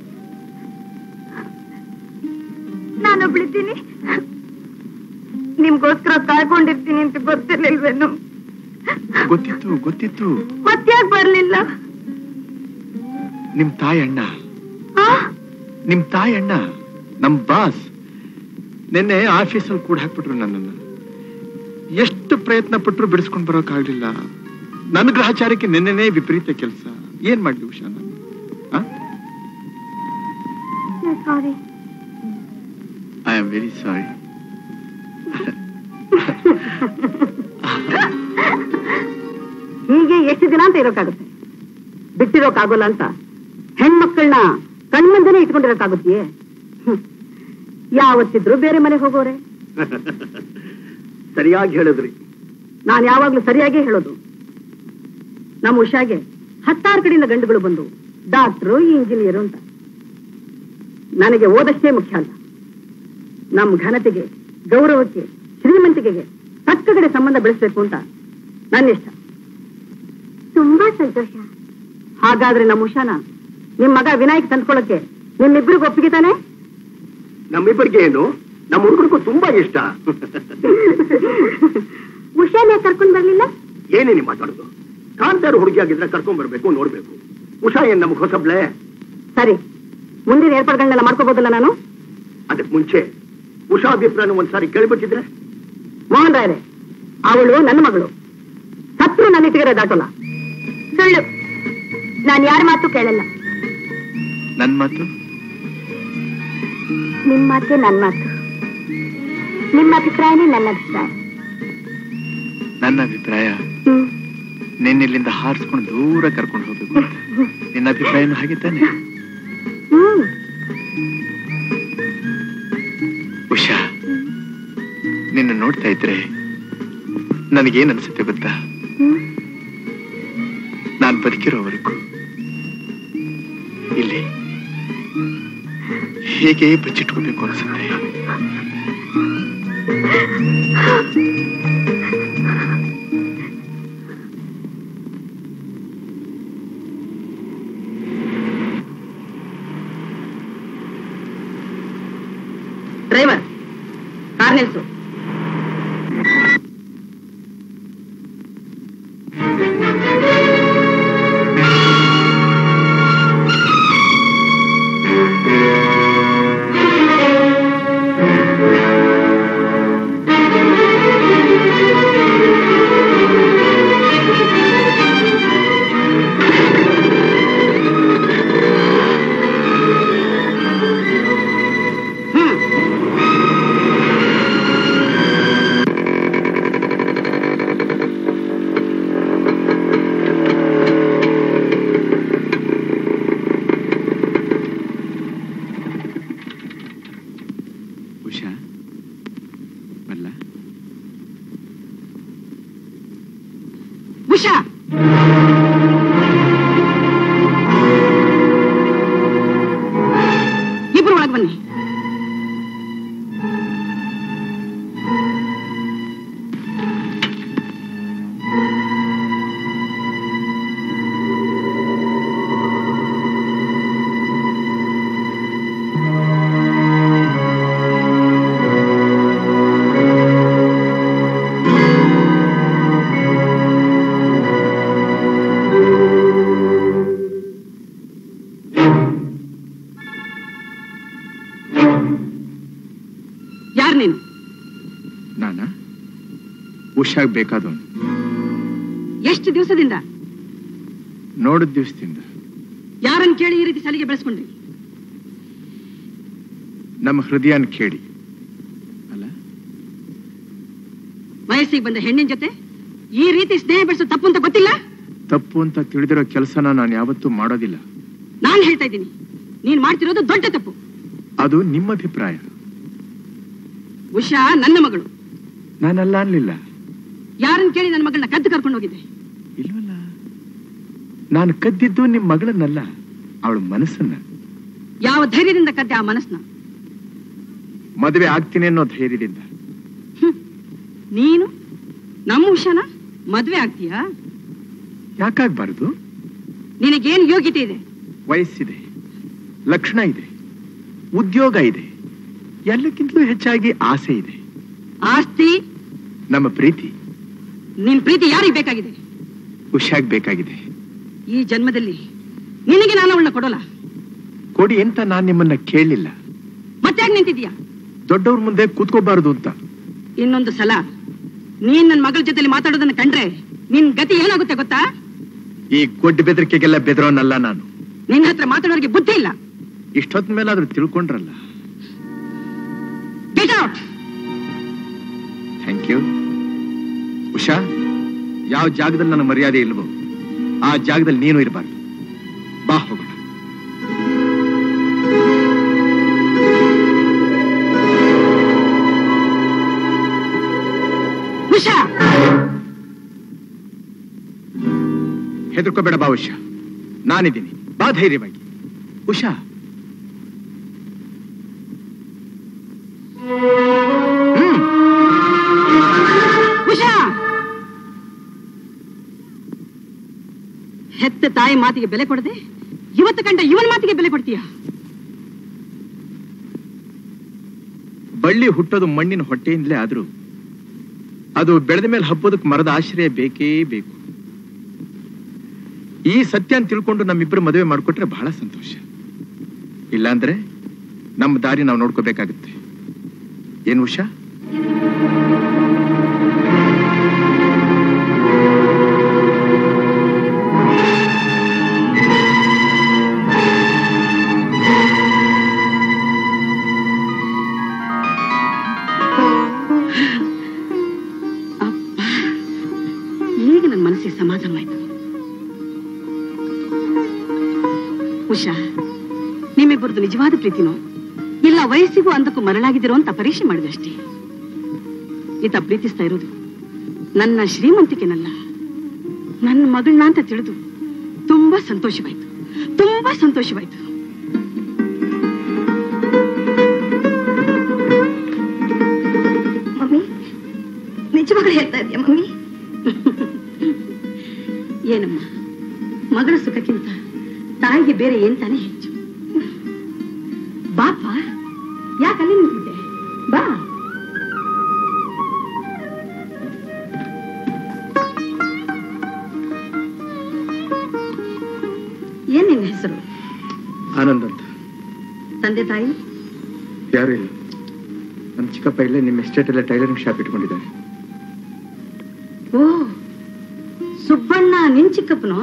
ನಾನೊಬ್ಳಿದ್ದೀನಿ ನಿಮ್ಗೋಸ್ಕರ ಕಾಯ್ಕೊಂಡಿರ್ತೀನಿ ಅಂತ ಗೊತ್ತಿರ್ಲಿಲ್ವೇನು ಗೊತ್ತಿತ್ತು ಗೊತ್ತಿತ್ತು ಮತ್ತ್ಯಾಕ್ ಬರ್ಲಿಲ್ಲ ನಿಮ್ ತಾಯಿ ಅಣ್ಣ ನಿಮ್ ತಾಯಿ ಅಣ್ಣ ನಮ್ ಬಾಸ್ ನಿನ್ನೆ ಆಫೀಸಲ್ಲಿ ಕೂಡ ಹಾಕ್ಬಿಟ್ರು ನನ್ನನ್ನ ಎಷ್ಟು ಪ್ರಯತ್ನ ಪಟ್ಟರು ಬಿಡಿಸ್ಕೊಂಡು ಬರೋಕ್ಕಾಗ್ಲಿಲ್ಲ ನನ್ನ ಗ್ರಹಚಾರಕ್ಕೆ ನಿನ್ನೆನೇ ವಿಪರೀತ ಕೆಲಸ ಏನ್ ಮಾಡ್ಲಿ ಉಷಾ ನಾನು ಆ? Sorry I am very sorry ಹೀಗೆ ಎಷ್ಟು ದಿನ ಅಂತ ಇರೋಕ್ಕಾಗುತ್ತೆ ಬಿಟ್ಟಿರೋಕ್ಕಾಗೋಲ್ಲ ಅಂತ ಹೆಣ್ಮಕ್ಳನ್ನ ಕಣ್ಮಂದನೆ ಇಟ್ಕೊಂಡಿರೋಕ್ಕಾಗುತ್ತೆಯೇ ಹ್ಮ್. ಯಾವತ್ತಿದ್ರು ಬೇರೆ ಮನೆಗೆ ಹೋಗೋರೆ ಸರಿಯಾಗಿ ಹೇಳಿದ್ರಿ ನಾನು ಯಾವಾಗ್ಲೂ ಸರಿಯಾಗೇ ಹೇಳೋದು ನಮ್ಮ ಉಷಾಗೆ ಹತ್ತಾರು ಕಡೆಯಿಂದ ಗಂಡುಗಳು ಬಂದು ಡಾಕ್ಟ್ರು ಇಂಜಿನಿಯರು ಅಂತ ನನಗೆ ಓದಷ್ಟೇ ಮುಖ್ಯ ಅಲ್ಲ ನಮ್ಮ ಘನತೆಗೆ ಗೌರವಕ್ಕೆ ಶ್ರೀಮಂತಿಕೆಗೆ ತಕ್ಕ ಕಡೆ ಸಂಬಂಧ ಬೆಳೆಸಬೇಕು ಅಂತ ನನ್ನ ಇಷ್ಟ ತುಂಬಾ ಸಂತೋಷ ಹಾಗಾದ್ರೆ ನಮ್ಮ ಉಷಾನ ನಿಮ್ ಮಗ ವಿನಾಯಕ್ ತಂದ್ಕೊಳ್ಳೋಕೆ ನಿಮ್ಮಿಬ್ರಿಗೂ ಒಪ್ಪಿಗೆ ತಾನೆ ನಮ್ಮಿಬ್ಬರಿಗೆ ಏನು ನಮ್ಮ ಹುಡುಗರಿಗೂ ತುಂಬಾ ಇಷ್ಟ ಉಷಾನೇ ಕರ್ಕೊಂಡ್ ಬರ್ಲಿಲ್ಲ ಏನೇ ನೀವು ಮಾತಾಡೋದು ಕಾಂತಾರ ಹುಡುಗಿ ಆಗಿದ್ರೆ ಕರ್ಕೊಂಡ್ ಬರ್ಬೇಕು ನೋಡ್ಬೇಕು ಉಷಾ ಏನ್ ನಮ್ಗೆ ಹೊಸಬ್ಳೆ ಸರಿ ಮುಂದಿನ ಏರ್ಪಾಡುಗಳನ್ನೆಲ್ಲ ಮಾಡ್ಕೋಬೋದಲ್ಲ ನಾನು ಅದಕ್ಕೆ ಮುಂಚೆ ಉಷಾ ಅಭಿಪ್ರಾಯ ಒಂದ್ಸಾರಿ ಕೇಳ್ಬಿಟ್ಟಿದ್ರೆ ಮೋಹನ್ ರಾಯರೇ ಅವಳು ನನ್ನ ಮಗಳು ಸತ್ರು ನನ್ನ ಇಟ್ಟಿಗೆರೆ ದಾಟೋಲ್ಲ ಸುಳ್ಳು ನಾನ್ ಯಾರ ಮಾತು ಕೇಳಲ್ಲ ನನ್ ಮಾತು ನಿಮ್ ಮಾತೆ ನನ್ ಮಾತು ನಿಮ್ಮ ಅಭಿಪ್ರಾಯನೇ ನನ್ನ ಅಭಿಪ್ರಾಯ ನನ್ನ ಅಭಿಪ್ರಾಯ ಹ್ಮ್ ನಿನ್ನಿಲ್ಲಿಂದ ಹಾರಿಸ್ಕೊಂಡು ದೂರ ಕರ್ಕೊಂಡು ಹೋಗ್ಬೇಕು ಅಂತ ನಿನ್ನ ಅಭಿಪ್ರಾಯನೂ ಹಾಗೆ ತಾನೆ ಹ್ಮ್ ಉಷಾ ನಿನ್ನ ನೋಡ್ತಾ ಇದ್ರೆ ನನಗೇನ್ ಅನ್ಸುತ್ತೆ ಗೊತ್ತಾ ಹ್ಮ್ ನಾನ್ ಬದುಕಿರೋವರೆಗೂ ಇಲ್ಲಿ ಹೇಗೆ ಬಚ್ಚಿಟ್ಕೋಬೇಕು ಅನ್ಸುತ್ತೆ ಡ್ರೈವರ್ ಕಾರ್ ನಿಲ್ಸು ಉಷಾ ಬಲ್ಲ ಉಷಾ ಇಬ್ರು ಒಳಗ್ ಬನ್ನಿ ಯಾರು ನೀನು ನಾನ ಉಷಾಗ್ ಬೇಕಾದವನು ಎಷ್ಟು ದಿವಸದಿಂದ ನೋಡಿದ ದಿವಸದಿಂದ ಯಾರನ್ನು ಕೇಳಿ ಈ ರೀತಿ ಸಲಿಗೆ ಬೆಳೆಸ್ಕೊಂಡ್ರಿ ನಮ್ಮ ಹೃದಯನ ಕೇಳಿ ಅಲ್ಲ ವಯಸ್ಸಿಗೆ ಬಂದ ಹೆಣ್ಣಿನ ಜೊತೆ ಈ ರೀತಿ ಸ್ನೇಹ ಬೆಳೆಸೋ ತಪ್ಪು ಅಂತ ಗೊತ್ತಿಲ್ಲ ತಪ್ಪು ಅಂತ ತಿಳಿದಿರೋ ಕೆಲಸನ ನಾನು ಯಾವತ್ತೂ ಮಾಡೋದಿಲ್ಲ ನಾನು ಹೇಳ್ತಾ ಇದ್ದೀನಿ ನೀನ್ ಮಾಡ್ತಿರೋದು ದೊಡ್ಡ ತಪ್ಪು ಅದು ನಿಮ್ಮ ಅಭಿಪ್ರಾಯ ಉಷಾ ನನ್ನ ಮಗಳು ನಾನಲ್ಲ ಅನ್ಲಿಲ್ಲ ಯಾರನ್ನು ಕೇಳಿ ನನ್ನ ಮಗಳನ್ನ ಕದ್ದು ಕರ್ಕೊಂಡು ಹೋಗಿದ್ದೆ ಇಲ್ವಲ್ಲ ನಾನು ಕದ್ದಿದ್ದು ನಿಮ್ ಮಗಳನ್ನಲ್ಲ ಅವಳ ಮನಸ್ಸನ್ನ ಯಾವ ಧೈರ್ಯದಿಂದ ಕದ್ದೆ ಆ ಮನಸ್ಸನ್ನ ಮದುವೆ ಆಗ್ತೀನಿ ಅನ್ನೋ ಧೈರ್ಯದಿಂದ ನೀನು ನಮ್ಮ ಉಷಾನ ಮದ್ವೆ ಆಗ್ತೀಯಾ ಯಾಕಾಗ್ಬಾರ್ದು ನಿನಗೇನ್ ಯೋಗ್ಯತೆ ಇದೆ ವಯಸ್ಸಿದೆ ಲಕ್ಷಣ ಇದೆ ಉದ್ಯೋಗ ಇದೆ ಎಲ್ಲಕ್ಕಿಂತಲೂ ಹೆಚ್ಚಾಗಿ ಆಸೆ ಇದೆ ಆಸ್ತಿ ನಮ್ಮ ಪ್ರೀತಿ ನಿನ್ ಪ್ರೀತಿ ಯಾರಿಗೆ ಬೇಕಾಗಿದೆ ಖುಷಿಯಾಗಿ ಬೇಕಾಗಿದೆ ಈ ಜನ್ಮದಲ್ಲಿ ನಿನಗೆ ನಾನು ಅವಳನ್ನ ಕೊಡೋಲ್ಲ ಕೊಡಿ ಅಂತ ನಾನ್ ನಿಮ್ಮನ್ನ ಕೇಳಲಿಲ್ಲ ಮತ್ತೆ ನಿಂತಿದ್ಯಾ ದೊಡ್ಡವ್ರ ಮುಂದೆ ಕೂತ್ಕೋಬಾರದು ಅಂತ ಇನ್ನೊಂದು ಸಲ ನೀನ್ ನನ್ನ ಮಗಳ ಜೊತೆಲಿ ಮಾತಾಡೋದನ್ನ ಕಂಡ್ರೆ ನಿನ್ ಗತಿ ಏನಾಗುತ್ತೆ ಗೊತ್ತಾ ಈ ಗೊಡ್ಡ ಬೆದರಿಕೆಗೆಲ್ಲ ಬೆದರೋನಲ್ಲ ನಾನು ನಿನ್ನ ಹತ್ರ ಮಾತಾಡೋರಿಗೆ ಬುದ್ಧಿ ಇಲ್ಲ ಇಷ್ಟೊತ್ತ ಮೇಲಾದ್ರೂ ತಿಳ್ಕೊಂಡ್ರಲ್ಲ get out thank you Usha ಯಾವ ಜಾಗದಲ್ಲಿ ನನ್ನ ಮರ್ಯಾದೆ ಇಲ್ವೋ ಆ ಜಾಗದಲ್ಲಿ ನೀನು ಇರಬಾರ್ದು ಬಾ ಹೋಗೋಣ ಉಷಾ ಹೆದರ್ಕೋಬೇಡ ಬಾ ಉಷಾ ನಾನಿದ್ದೀನಿ ಬಾ ಧೈರ್ಯವಾಗಿ ಉಷಾ ಹ್ಮ್ ಉಷಾ ಹೆತ್ತ ತಾಯಿ ಮಾತಿಗೆ ಬೆಲೆ ಕೊಡದೆ ಇವತ್ತು ಕಂಡ ಇವನ್ ಮಾತಿಗೆ ಬೆಲೆ ಕೊಡ್ತೀಯ ಬಳ್ಳಿ ಹುಟ್ಟೋದು ಮಣ್ಣಿನ ಹೊಟ್ಟೆಯಿಂದಲೇ ಆದ್ರೂ ಅದು ಬೆಳೆದ ಮೇಲೆ ಹಬ್ಬೋದಕ್ಕೆ ಮರದ ಆಶ್ರಯ ಬೇಕೇ ಬೇಕು ಈ ಸತ್ಯ ಅಂತ ತಿಳ್ಕೊಂಡು ನಮ್ಮಿಬ್ಬರು ಮದುವೆ ಮಾಡಿಕೊಟ್ರೆ ಬಹಳ ಸಂತೋಷ ಇಲ್ಲಾಂದ್ರೆ ನಮ್ಮ ದಾರಿ ನಾವು ನೋಡ್ಕೋಬೇಕಾಗುತ್ತೆ ಏನು ಉಷಾ ಅಪ್ಪ ಈಗ ನನ್ನ ಮನಸ್ಸಿಗೆ ಸಮಾಧಾನವಾಯ್ತು ಉಷಾ ನಿಮ್ಮಿಬ್ಬರದು ನಿಜವಾದ ಪ್ರೀತಿನೋ ಇಲ್ಲ ವಯಸ್ಸಿಗೂ ಅಂದಕ್ಕೂ ಮರಳಾಗಿದ್ದೀರೋ ಅಂತ ಪರೀಕ್ಷೆ ಮಾಡಿದೆ ಅಷ್ಟೇ ಈತ ಪ್ರೀತಿಸ್ತಾ ಇರೋದು ನನ್ನ ಶ್ರೀಮಂತಿಕೆನಲ್ಲ ನನ್ನ ಮಗಳನ್ನ ಅಂತ ತಿಳಿದು ತುಂಬಾ ಸಂತೋಷವಾಯ್ತು ತುಂಬಾ ಸಂತೋಷವಾಯ್ತು ಮಮ್ಮಿ ನಿಜವಾಗ್ಲೂ ಹೇಳ್ತಾ ಇದೆಯಾ ಮಮ್ಮಿ ಏನಮ್ಮ ಮಗಳ ಸುಖಕ್ಕಿಂತ ತಾಯಿಗೆ ಬೇರೆ ಏನ್ ತಾನೇ ಹೆಚ್ಚು ಬಾಪ ಯಾಕಲ್ಲಿ ನಿಂತಿದ್ದೆ ಬಾ ಏನ್ ನಿನ್ನ ಹೆಸರು ಆನಂದ್ ಅಂತ ತಂದೆ ತಾಯಿ ಯಾರು ಇಲ್ಲ ನಮ್ಮ ಚಿಕ್ಕಪ್ಪ ಇಲ್ಲೇ ನಿಮ್ಮ ಎಸ್ಟೇಟ್ ಅಲ್ಲೇ ಟೈಲರಿಂಗ್ ಶಾಪ್ ಇಟ್ಕೊಂಡಿದ್ದಾರೆ ಓ ಸುಬ್ಬಣ್ಣ ನಿನ್ ಚಿಕ್ಕಪ್ಪನು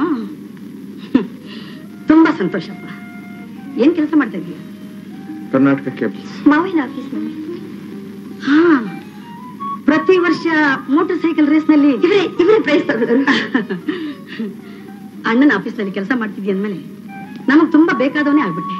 ತುಂಬಾ ಸಂತೋಷಪ್ಪ ಏನ್ ಕೆಲಸ ಮಾಡ್ತಾ ಇದೀಯ ಕರ್ನಾಟಕ ಕೇಬಲ್ಸ್ ಮಾವಿನ ಆಫೀಸ್ ಮಮ್ಮಿ ಹಾ ಪ್ರತಿ ವರ್ಷ ಮೋಟಾರ್ ಸೈಕಲ್ ರೇಸ್ ನಲ್ಲಿ ಇವರೇ ಇವರೇ ಪ್ರೈಸ್ ತಗೊಳ್ಳೋರು ಅಣ್ಣನ ಆಫೀಸ್ ನಲ್ಲಿ ಕೆಲಸ ಮಾಡ್ತಿದ್ಯ ಅಂದ್ಮೇಲೆ ನಮಗ್ ತುಂಬಾ ಬೇಕಾದವನೇ ಆಗ್ಬಿಟ್ಟೆ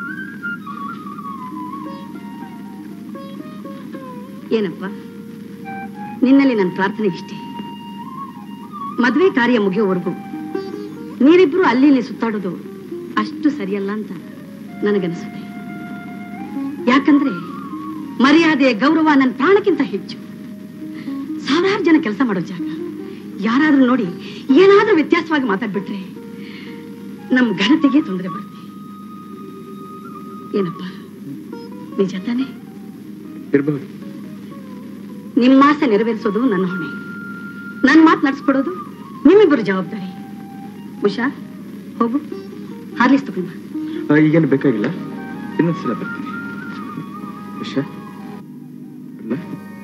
ಏನಪ್ಪ ನಿನ್ನಲ್ಲಿ ನನ್ನ ಪ್ರಾರ್ಥನೆ ಇಷ್ಟೇ ಮದುವೆ ಕಾರ್ಯ ಮುಗಿಯೋವರೆಗೂ ನೀವಿಬ್ರು ಅಲ್ಲಿ ಇಲ್ಲಿ ಸುತ್ತಾಡೋದು ಅಷ್ಟು ಸರಿಯಲ್ಲ ಅಂತ ನನಗನಿಸುತ್ತೆ ಯಾಕಂದ್ರೆ ಮರ್ಯಾದೆ ಗೌರವ ನನ್ನ ಪ್ರಾಣಕ್ಕಿಂತ ಹೆಚ್ಚು ಸಾವಿರಾರು ಜನ ಕೆಲಸ ಮಾಡೋ ಜಾಗ ಯಾರಾದ್ರೂ ನೋಡಿ ಏನಾದ್ರೂ ವ್ಯತ್ಯಾಸವಾಗಿ ಮಾತಾಡ್ಬಿಟ್ರೆ ನಮ್ ಘನತೆಗೆ ತೊಂದರೆ ಬರುತ್ತೆ ಏನಪ್ಪ ನಿಜ ತಾನೆ ಇರಬಹುದು ನಿಮ್ಮ ಆಸೆ ನೆರವೇರಿಸೋದು ನನ್ನ ಹೊಣೆ ನನ್ನ ಮಾತು ನಡ್ಸ್ಕೊಡೋದು ನಿಮ್ಮಿಬ್ಬರು ಜವಾಬ್ದಾರಿ ಉಷಾ ಹೋಗು ಹಾರ್ಲಿಸ್ ತಗೊಂಡ್ ಬಾ. ಈಗೇನು ಬೇಕಾಗಿಲ್ಲ ಇನ್ನೊಂದ್ಸಲ ಬರ್ತೀನಿ ಉಷಾ ಬರ್ಲಾ?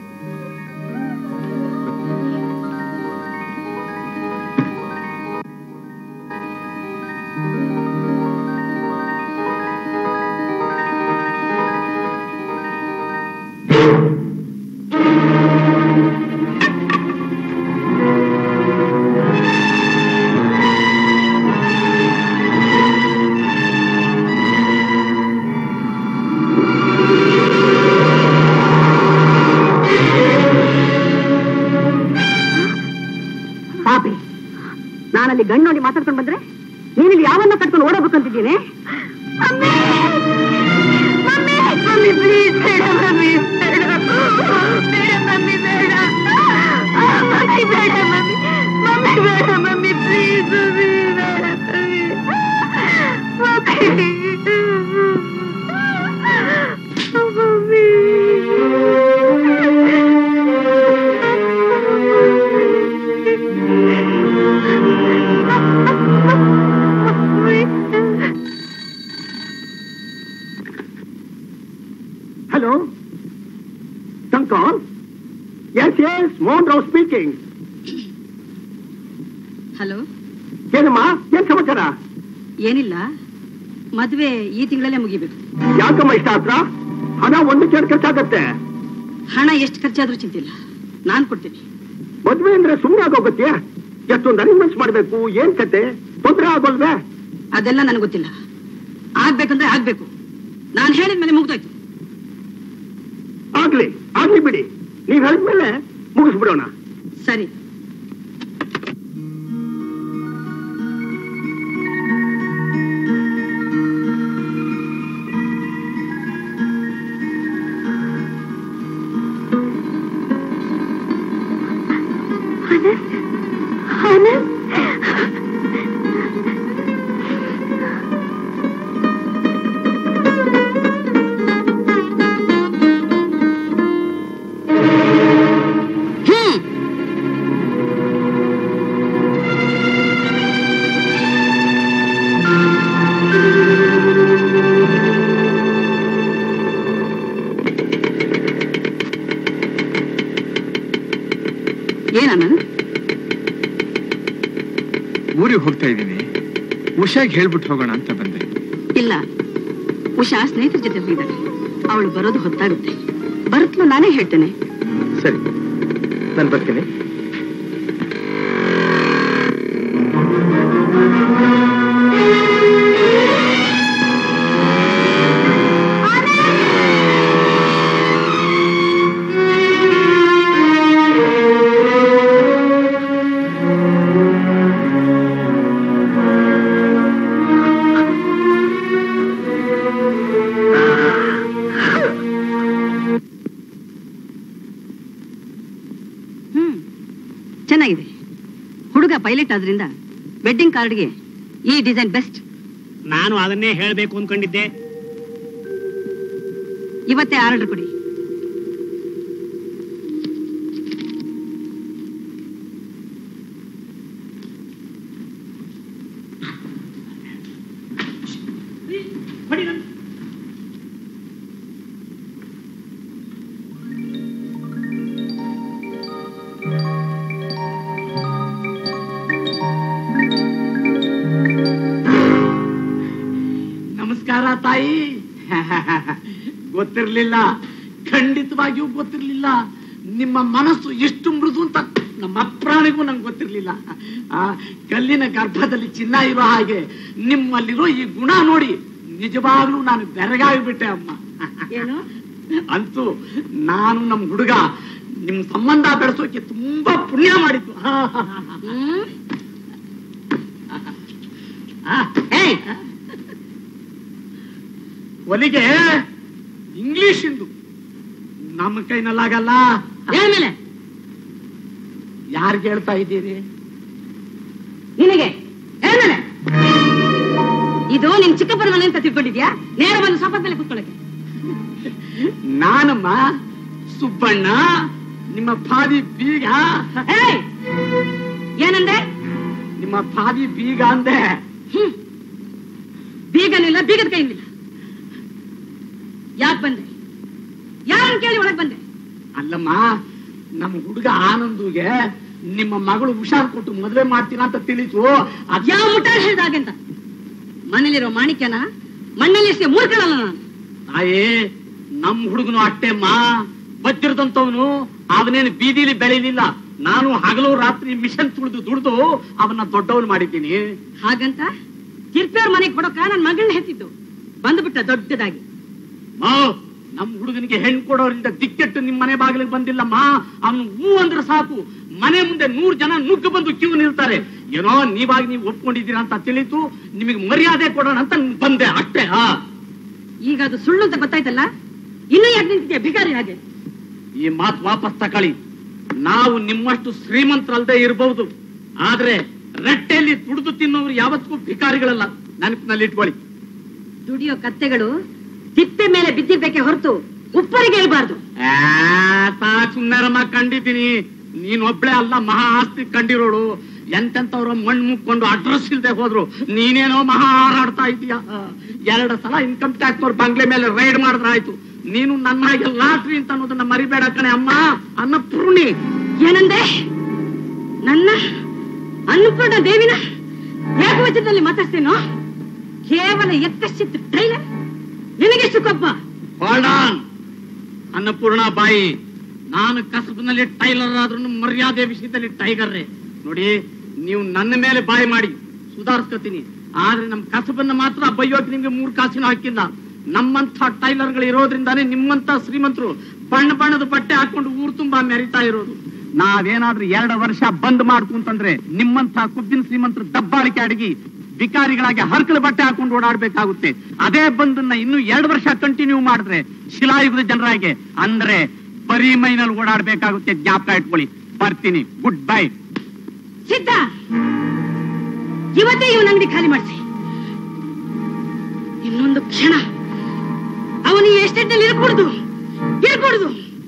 ಪಾಪಿ ನಾನಲ್ಲಿ ಗಂಡು ನೋಡಿ ಮಾತಾಡ್ಕೊಂಡು ಬಂದ್ರೆ ನೀನಿಲ್ಲಿ ಯಾವನ್ನ ಕಟ್ಕೊಂಡು ಓಡೋಗ್ಬೇಕು ಅಂತಿದ್ದೀನಿ ಮಮ್ಮಿ ಪ್ಲೀಸ್ ಬೇಡ ಮಮ್ಮಿ ಬೇಡ ಬೇಡ ಮಮ್ಮಿ ಬೇಡ ಮಮ್ಮಿ ಬೇಡ ಮಮ್ಮಿ ಮಮ್ಮಿ ಬೇಡ ಮಮ್ಮಿ ಪ್ಲೀಸ್ ಮಮ್ಮಿ ಬೇಡ mummy mummy mummy hello Shankar yes yes Mohan Rao speaking hello ಏನಮ್ಮ ಏನ್ ಸಮಾಚಾರ ಏನಿಲ್ಲ ಮದ್ವೆ ಈ ತಿಂಗಳಲ್ಲೇ ಮುಗಿಬೇಕು ಯಾಕಮ್ಮ ಇಷ್ಟ ಹತ್ರ ಹಣ ಒಂದು ಚೇರ್ ಖರ್ಚಾಗತ್ತೆ ಹಣ ಎಷ್ಟು ಖರ್ಚಾದ್ರೂ ಚಿಂತಿಲ್ಲ ನಾನ್ ಕೊಡ್ತೀನಿ ಮದ್ವೆ ಅಂದ್ರೆ ಸುಮ್ಮನೆ ಆಗೋಗತ್ತೆ ಎಷ್ಟೊಂದು ಅರೇಂಜ್ಮೆಂಟ್ಸ್ ಮಾಡ್ಬೇಕು ಏನ್ ಕತೆ ತೊಂದ್ರೆ ಆಗೋಲ್ವೇ ಅದೆಲ್ಲ ನನಗೆ ಗೊತ್ತಿಲ್ಲ ಆಗ್ಬೇಕಂದ್ರೆ ಆಗ್ಬೇಕು ನಾನ್ ಹೇಳಿದ ಮೇಲೆ ಮುಗ್ದೋಯ್ತು ಆಗ್ಲಿ ಆಗ್ಲಿ ಬಿಡಿ ನೀವ್ ಹೇಳಿದ್ಮೇಲೆ ಮುಗಿಸ್ಬಿಡೋಣ ಸರಿ ಹ್ಮ್ ಏನಣ್ಣ ಊರಿಗೆ ಹೋಗ್ತಾ ಇದ್ದೀನಿ ಉಷಾಗ್ ಹೇಳ್ಬಿಟ್ಟು ಹೋಗೋಣ ಅಂತ ಬಂದೆ ಇಲ್ಲ ಉಷಾ ಸ್ನೇಹಿತರ ಜೊತೆ ಹೋಗಿದ್ದಾಳೆ ಅವಳು ಬರೋದು ಹೊತ್ತಾಗುತ್ತೆ ಬರುತ್ತಲು ನಾನೇ ಹೇಳ್ತೇನೆ ಸರಿ ನಾನು ಬರ್ತೀನಿ ಹ್ಮ್ ಚೆನ್ನಾಗಿದೆ ಹುಡುಗ ಪೈಲಟ್ ಆದ್ರಿಂದ ವೆಡ್ಡಿಂಗ್ ಕಾರ್ಡ್ಗೆ ಈ ಡಿಸೈನ್ ಬೆಸ್ಟ್ ನಾನು ಅದನ್ನೇ ಹೇಳಬೇಕು ಅನ್ಕೊಂಡಿದ್ದೆ ಇವತ್ತೇ ಆರ್ಡರ್ ಕೊಡಿ ನಮಸ್ಕಾರ ತಾಯಿ ಗೊತ್ತಿರ್ಲಿಲ್ಲ ಖಂಡಿತವಾಗಿಯೂ ಗೊತ್ತಿರ್ಲಿಲ್ಲ ನಿಮ್ಮ ಮನಸ್ಸು ಎಷ್ಟು ಮೃದು ಅಂತ ನಮ್ಮ ಅಪ್ರಾಣಿಗೂ ನಂಗೆ ಗೊತ್ತಿರ್ಲಿಲ್ಲ ಆ ಕಲ್ಲಿನ ಗರ್ಭದಲ್ಲಿ ಚಿನ್ನ ಇರೋ ಹಾಗೆ ನಿಮ್ಮಲ್ಲಿರೋ ಈ ಗುಣ ನೋಡಿ ನಿಜವಾಗ್ಲೂ ನಾನು ಬೆರಗಾಗ್ಬಿಟ್ಟೆ ಅಮ್ಮ ಏನು ಅಂತೂ ನಾನು ನಮ್ಮ ಹುಡುಗ ನಿಮ್ ಸಂಬಂಧ ಬೆಳೆಸೋಕೆ ತುಂಬಾ ಪುಣ್ಯ ಮಾಡಿದ್ದು ಹ್ಮ್ ಆ, ಏಯ್! ಒಲಿಗೆ ಇಂಗ್ಲಿಷ್ ಇಂದು ನಮ್ಮ ಕೈನಲ್ಲಾಗಲ್ಲ ಹೇಳ್ಮೇಲೆ ಯಾರಿಗೆ ಹೇಳ್ತಾ ಇದ್ದೀರಿ ನಿನಗೆ ಹೇಳ್ಮೇಲೆ ಇದು ನಿನ್ ಚಿಕ್ಕಪ್ಪನ ಮನೆ ಅಂತ ತಿಳ್ಕೊಂಡಿದ್ಯಾ ನೇರ ಬಂದು ಸೋಫಾದ ಮೇಲೆ ಕೂತ್ಕೊಳ್ಳಕ್ಕೆ ನಾನಮ್ಮ ಸುಬ್ಬಣ್ಣ ನಿಮ್ಮ ಭಾವಿ ಬೀಗ ಏಯ್! ಏನಂದೆ ನಿಮ್ಮ ಭಾವಿ ಬೀಗ ಅಂದೆ ಹ್ಮ್. ಬೀಗನಿಲ್ಲ ಬೀಗದ ಕೈನಿಲ್ಲ ಯಾಕೆ ಬಂದೆ ಯಾರನ್ನ ಕೇಳಿ ಒಳಗ್ ಬಂದೆ ಅಲ್ಲಮ್ಮ ನಮ್ಮ ಹುಡುಗ ಆನಂದುಗೆ ನಿಮ್ಮ ಮಗಳು ಹುಷಾರ್ ಕೊಟ್ಟು ಮದುವೆ ಮಾಡ್ತೀರಾ ಅಂತ ತಿಳಿತು ಅದ್ ಯಾವ ಮುಟ್ಟಾಳ ಹೇಳ್ದಾಗೆ ಅಂತ ಮನೇಲಿರೋ ಮಾಣಿಕ್ಯನ ಮಣ್ಣಲ್ಲಿ ಎಷ್ಟೇ ಮೂರ್ಖಳಲ್ಲ ನಾನು ತಾಯಿ ನಮ್ ಹುಡುಗನು ಅಟ್ಟೆಮ್ಮ ಬಜ್ಜಿರದಂತವನು ಅವನೇನು ಬೀದಿಲಿ ಬೆಳೆಯಲಿಲ್ಲ ನಾನು ಹಗಲು ರಾತ್ರಿ ಮಿಷನ್ ತುಳಿದು ದುಡ್ದು ಅವನ್ನ ದೊಡ್ಡವನು ಮಾಡಿದ್ದೀನಿ ಹಾಗಂತ ತಿರ್ಪೇವ್ರ ಮನೆಗೆ ಕೊಡೋಕ ನನ್ ಮಗಳನ್ನ ಹೆತ್ತಿದ್ದು ಬಂದ್ಬಿಟ್ಟ ದೊಡ್ಡದಾಗಿ ಮಾವ್ ನಮ್ ಹುಡುಗನಿಗೆ ಹೆಣ್ ಕೊಡೋರಿಂದ ದಿಕ್ಕೆಟ್ಟು ನಿಮ್ ಮನೆ ಬಾಗಿಲಿಗೆ ಬಂದಿಲ್ಲಮ್ಮ ಅವನು ಹೂ ಅಂದ್ರೆ ಸಾಕು ಮನೆ ಮುಂದೆ ನೂರ್ ಜನ ನುಗ್ಗು ಬಂದು ಕ್ಯೂ ನಿಲ್ತಾರೆ ಏನೋ ನೀವಾಗಿ ನೀವು ಒಪ್ಕೊಂಡಿದ್ದೀರಾ ಅಂತ ತಿಳಿತು ನಿಮಗೆ ಮರ್ಯಾದೆ ಕೊಡೋಣ ಅಂತ ಬಂದೆ ಅಷ್ಟೇ ಹಾ ಈಗ ಅದು ಸುಳ್ಳು ಅಂತ ಗೊತ್ತಾಯ್ತಲ್ಲ ಇನ್ನೂ ಯಾಕೆ ನಿಂತಿದ್ಯಾ ಭಿಕಾರಿ ಹಾಗೆ ಈ ಮಾತು ವಾಪಸ್ ತಕೊಳ್ಳಿ ನಾವು ನಿಮ್ಮಷ್ಟು ಶ್ರೀಮಂತರಲ್ಲದೆ ಇರಬಹುದು ಆದ್ರೆ ರಟ್ಟೆಯಲ್ಲಿ ದುಡಿದು ತಿನ್ನೋರು ಯಾವತ್ತಿಗೂ ಭಿಕಾರಿಗಳಲ್ಲ ನೆನಪಿನಲ್ಲಿ ಇಟ್ಕೊಳ್ಳಿ ದುಡಿಯೋ ಕತ್ತೆಗಳು ತಿಪ್ಪೆ ಮೇಲೆ ಬಿದ್ದಿರ್ಬೇಕೆ ಹೊರತು ಉಪ್ಪರಿಗೆ ಇರಬಾರ್ದು ಆ, ಸಾಕ್ ಸುಮ್ನೆರಮ್ಮ ಕಂಡಿದ್ದೀನಿ ನೀನ್ ಒಬ್ಳೆ ಅಲ್ಲ ಮಹಾ ಆಸ್ತಿ ಕಂಡಿರೋಳು ಎಂತೆಂತವ್ರು ಮಣ್ಣು ಮುಕ್ಕೊಂಡು ಅಡ್ರೆಸ್ ಇಲ್ದೆ ಹೋದ್ರು ನೀನೇನೋ ಮಹಾ ಹಾರಾಡ್ತಾ ಇದೀಯ ಎರಡು ಸಲ ಇನ್ಕಮ್ ಟ್ಯಾಕ್ಸ್ ಅವ್ರ ಬಂಗ್ಲೆ ಮೇಲೆ ರೈಡ್ ಮಾಡಿದ್ರೆ ಆಯ್ತು ನೀನು ನನ್ನ ಹಾಗೆ ಲಾಟ್ರಿ ಅಂತ ಅನ್ನೋದನ್ನ ಮರಿಬೇಡ ಕಣೆ ಅಮ್ಮ ಅನ್ನಪೂರ್ಣಿ ಏನಂದೆ ನನ್ನ ಅನ್ನಪೂರ್ಣ ದೇವಿನ ಏಕವಚನದಲ್ಲಿ ಮಾತಾಡ್ತೇನೋ ಕೇವಲ ಎಕ್ಕಶ್ಚಿತ್ ಟ್ರೈಲರ್ ನಿನಗೆಷ್ಟು ಕೊಬ್ಬ Hold on. ಅನ್ನಪೂರ್ಣ ಬಾಯಿ ನಾನು ಕಸಬಿನಲ್ಲಿ ಟೈಲರ್ ಆದ್ರೂ ಮರ್ಯಾದೆ ವಿಷಯದಲ್ಲಿ ಟೈಗರ್ರೆ ನೋಡಿ ನೀವು ನನ್ನ ಮೇಲೆ ಬಾಯಿ ಮಾಡಿ ಸುಧಾರಿಸ್ಕೊತೀನಿ ಆದ್ರೆ ನಮ್ ಕಸಬನ್ನ ಮಾತ್ರ ಬೈಯೋಕ್ ನಿಮ್ಗೆ ಮೂರ್ ಕಾಸಿನ ಹಾಕಿಲ್ಲ ನಮ್ಮಂತ ಟೈಲರ್ಗಳು ಇರೋದ್ರಿಂದಾನೇ ನಿಮ್ಮಂತ ಶ್ರೀಮಂತರು ಬಣ್ಣ ಬಣ್ಣದ ಬಟ್ಟೆ ಹಾಕೊಂಡು ಊರ್ ತುಂಬಾ ಮೆರಿತಾ ಇರೋದು ನಾವೇನಾದ್ರೂ ಎರಡು ವರ್ಷ ಬಂದ್ ಮಾಡ್ಕೊಂತಂದ್ರೆ ನಿಮ್ಮಂತ ಕುಬ್ಬಿನ ಶ್ರೀಮಂತರು ದಬ್ಬಾಳಿಕೆ ಅಡಗಿ ವಿಕಾರಿಗಳಾಗಿ ಹರ್ಕಲ ಬಟ್ಟೆ ಹಾಕೊಂಡು ಓಡಾಡ್ಬೇಕಾಗುತ್ತೆ ಅದೇ ಬಂದನ್ನ ಇನ್ನು ಎರಡು ವರ್ಷ ಕಂಟಿನ್ಯೂ ಮಾಡಿದ್ರೆ ಶಿಲಾಯುಗದ ಜನರಾಗೆ ಅಂದ್ರೆ ಬರೀ ಮೈನಲ್ಲಿ ಓಡಾಡ್ಬೇಕಾಗುತ್ತೆ ಜ್ಞಾಪಕ ಇಟ್ಕೊಳ್ಳಿ ಬರ್ತೀನಿ ಗುಡ್ ಬೈ ಸಿದ್ಧ ಇವತ್ತೇ ಇವನ ಅಂಗಡಿ ಖಾಲಿ ಮಾಡಿಸಿ ಇನ್ನೊಂದು ಕ್ಷಣ ಅವನು ಈ ಎಸ್ಟೇಟ್ನಲ್ಲಿ ಇರ್ಕೂಡ್ದು ಇರ್ಕೂಡ್ದು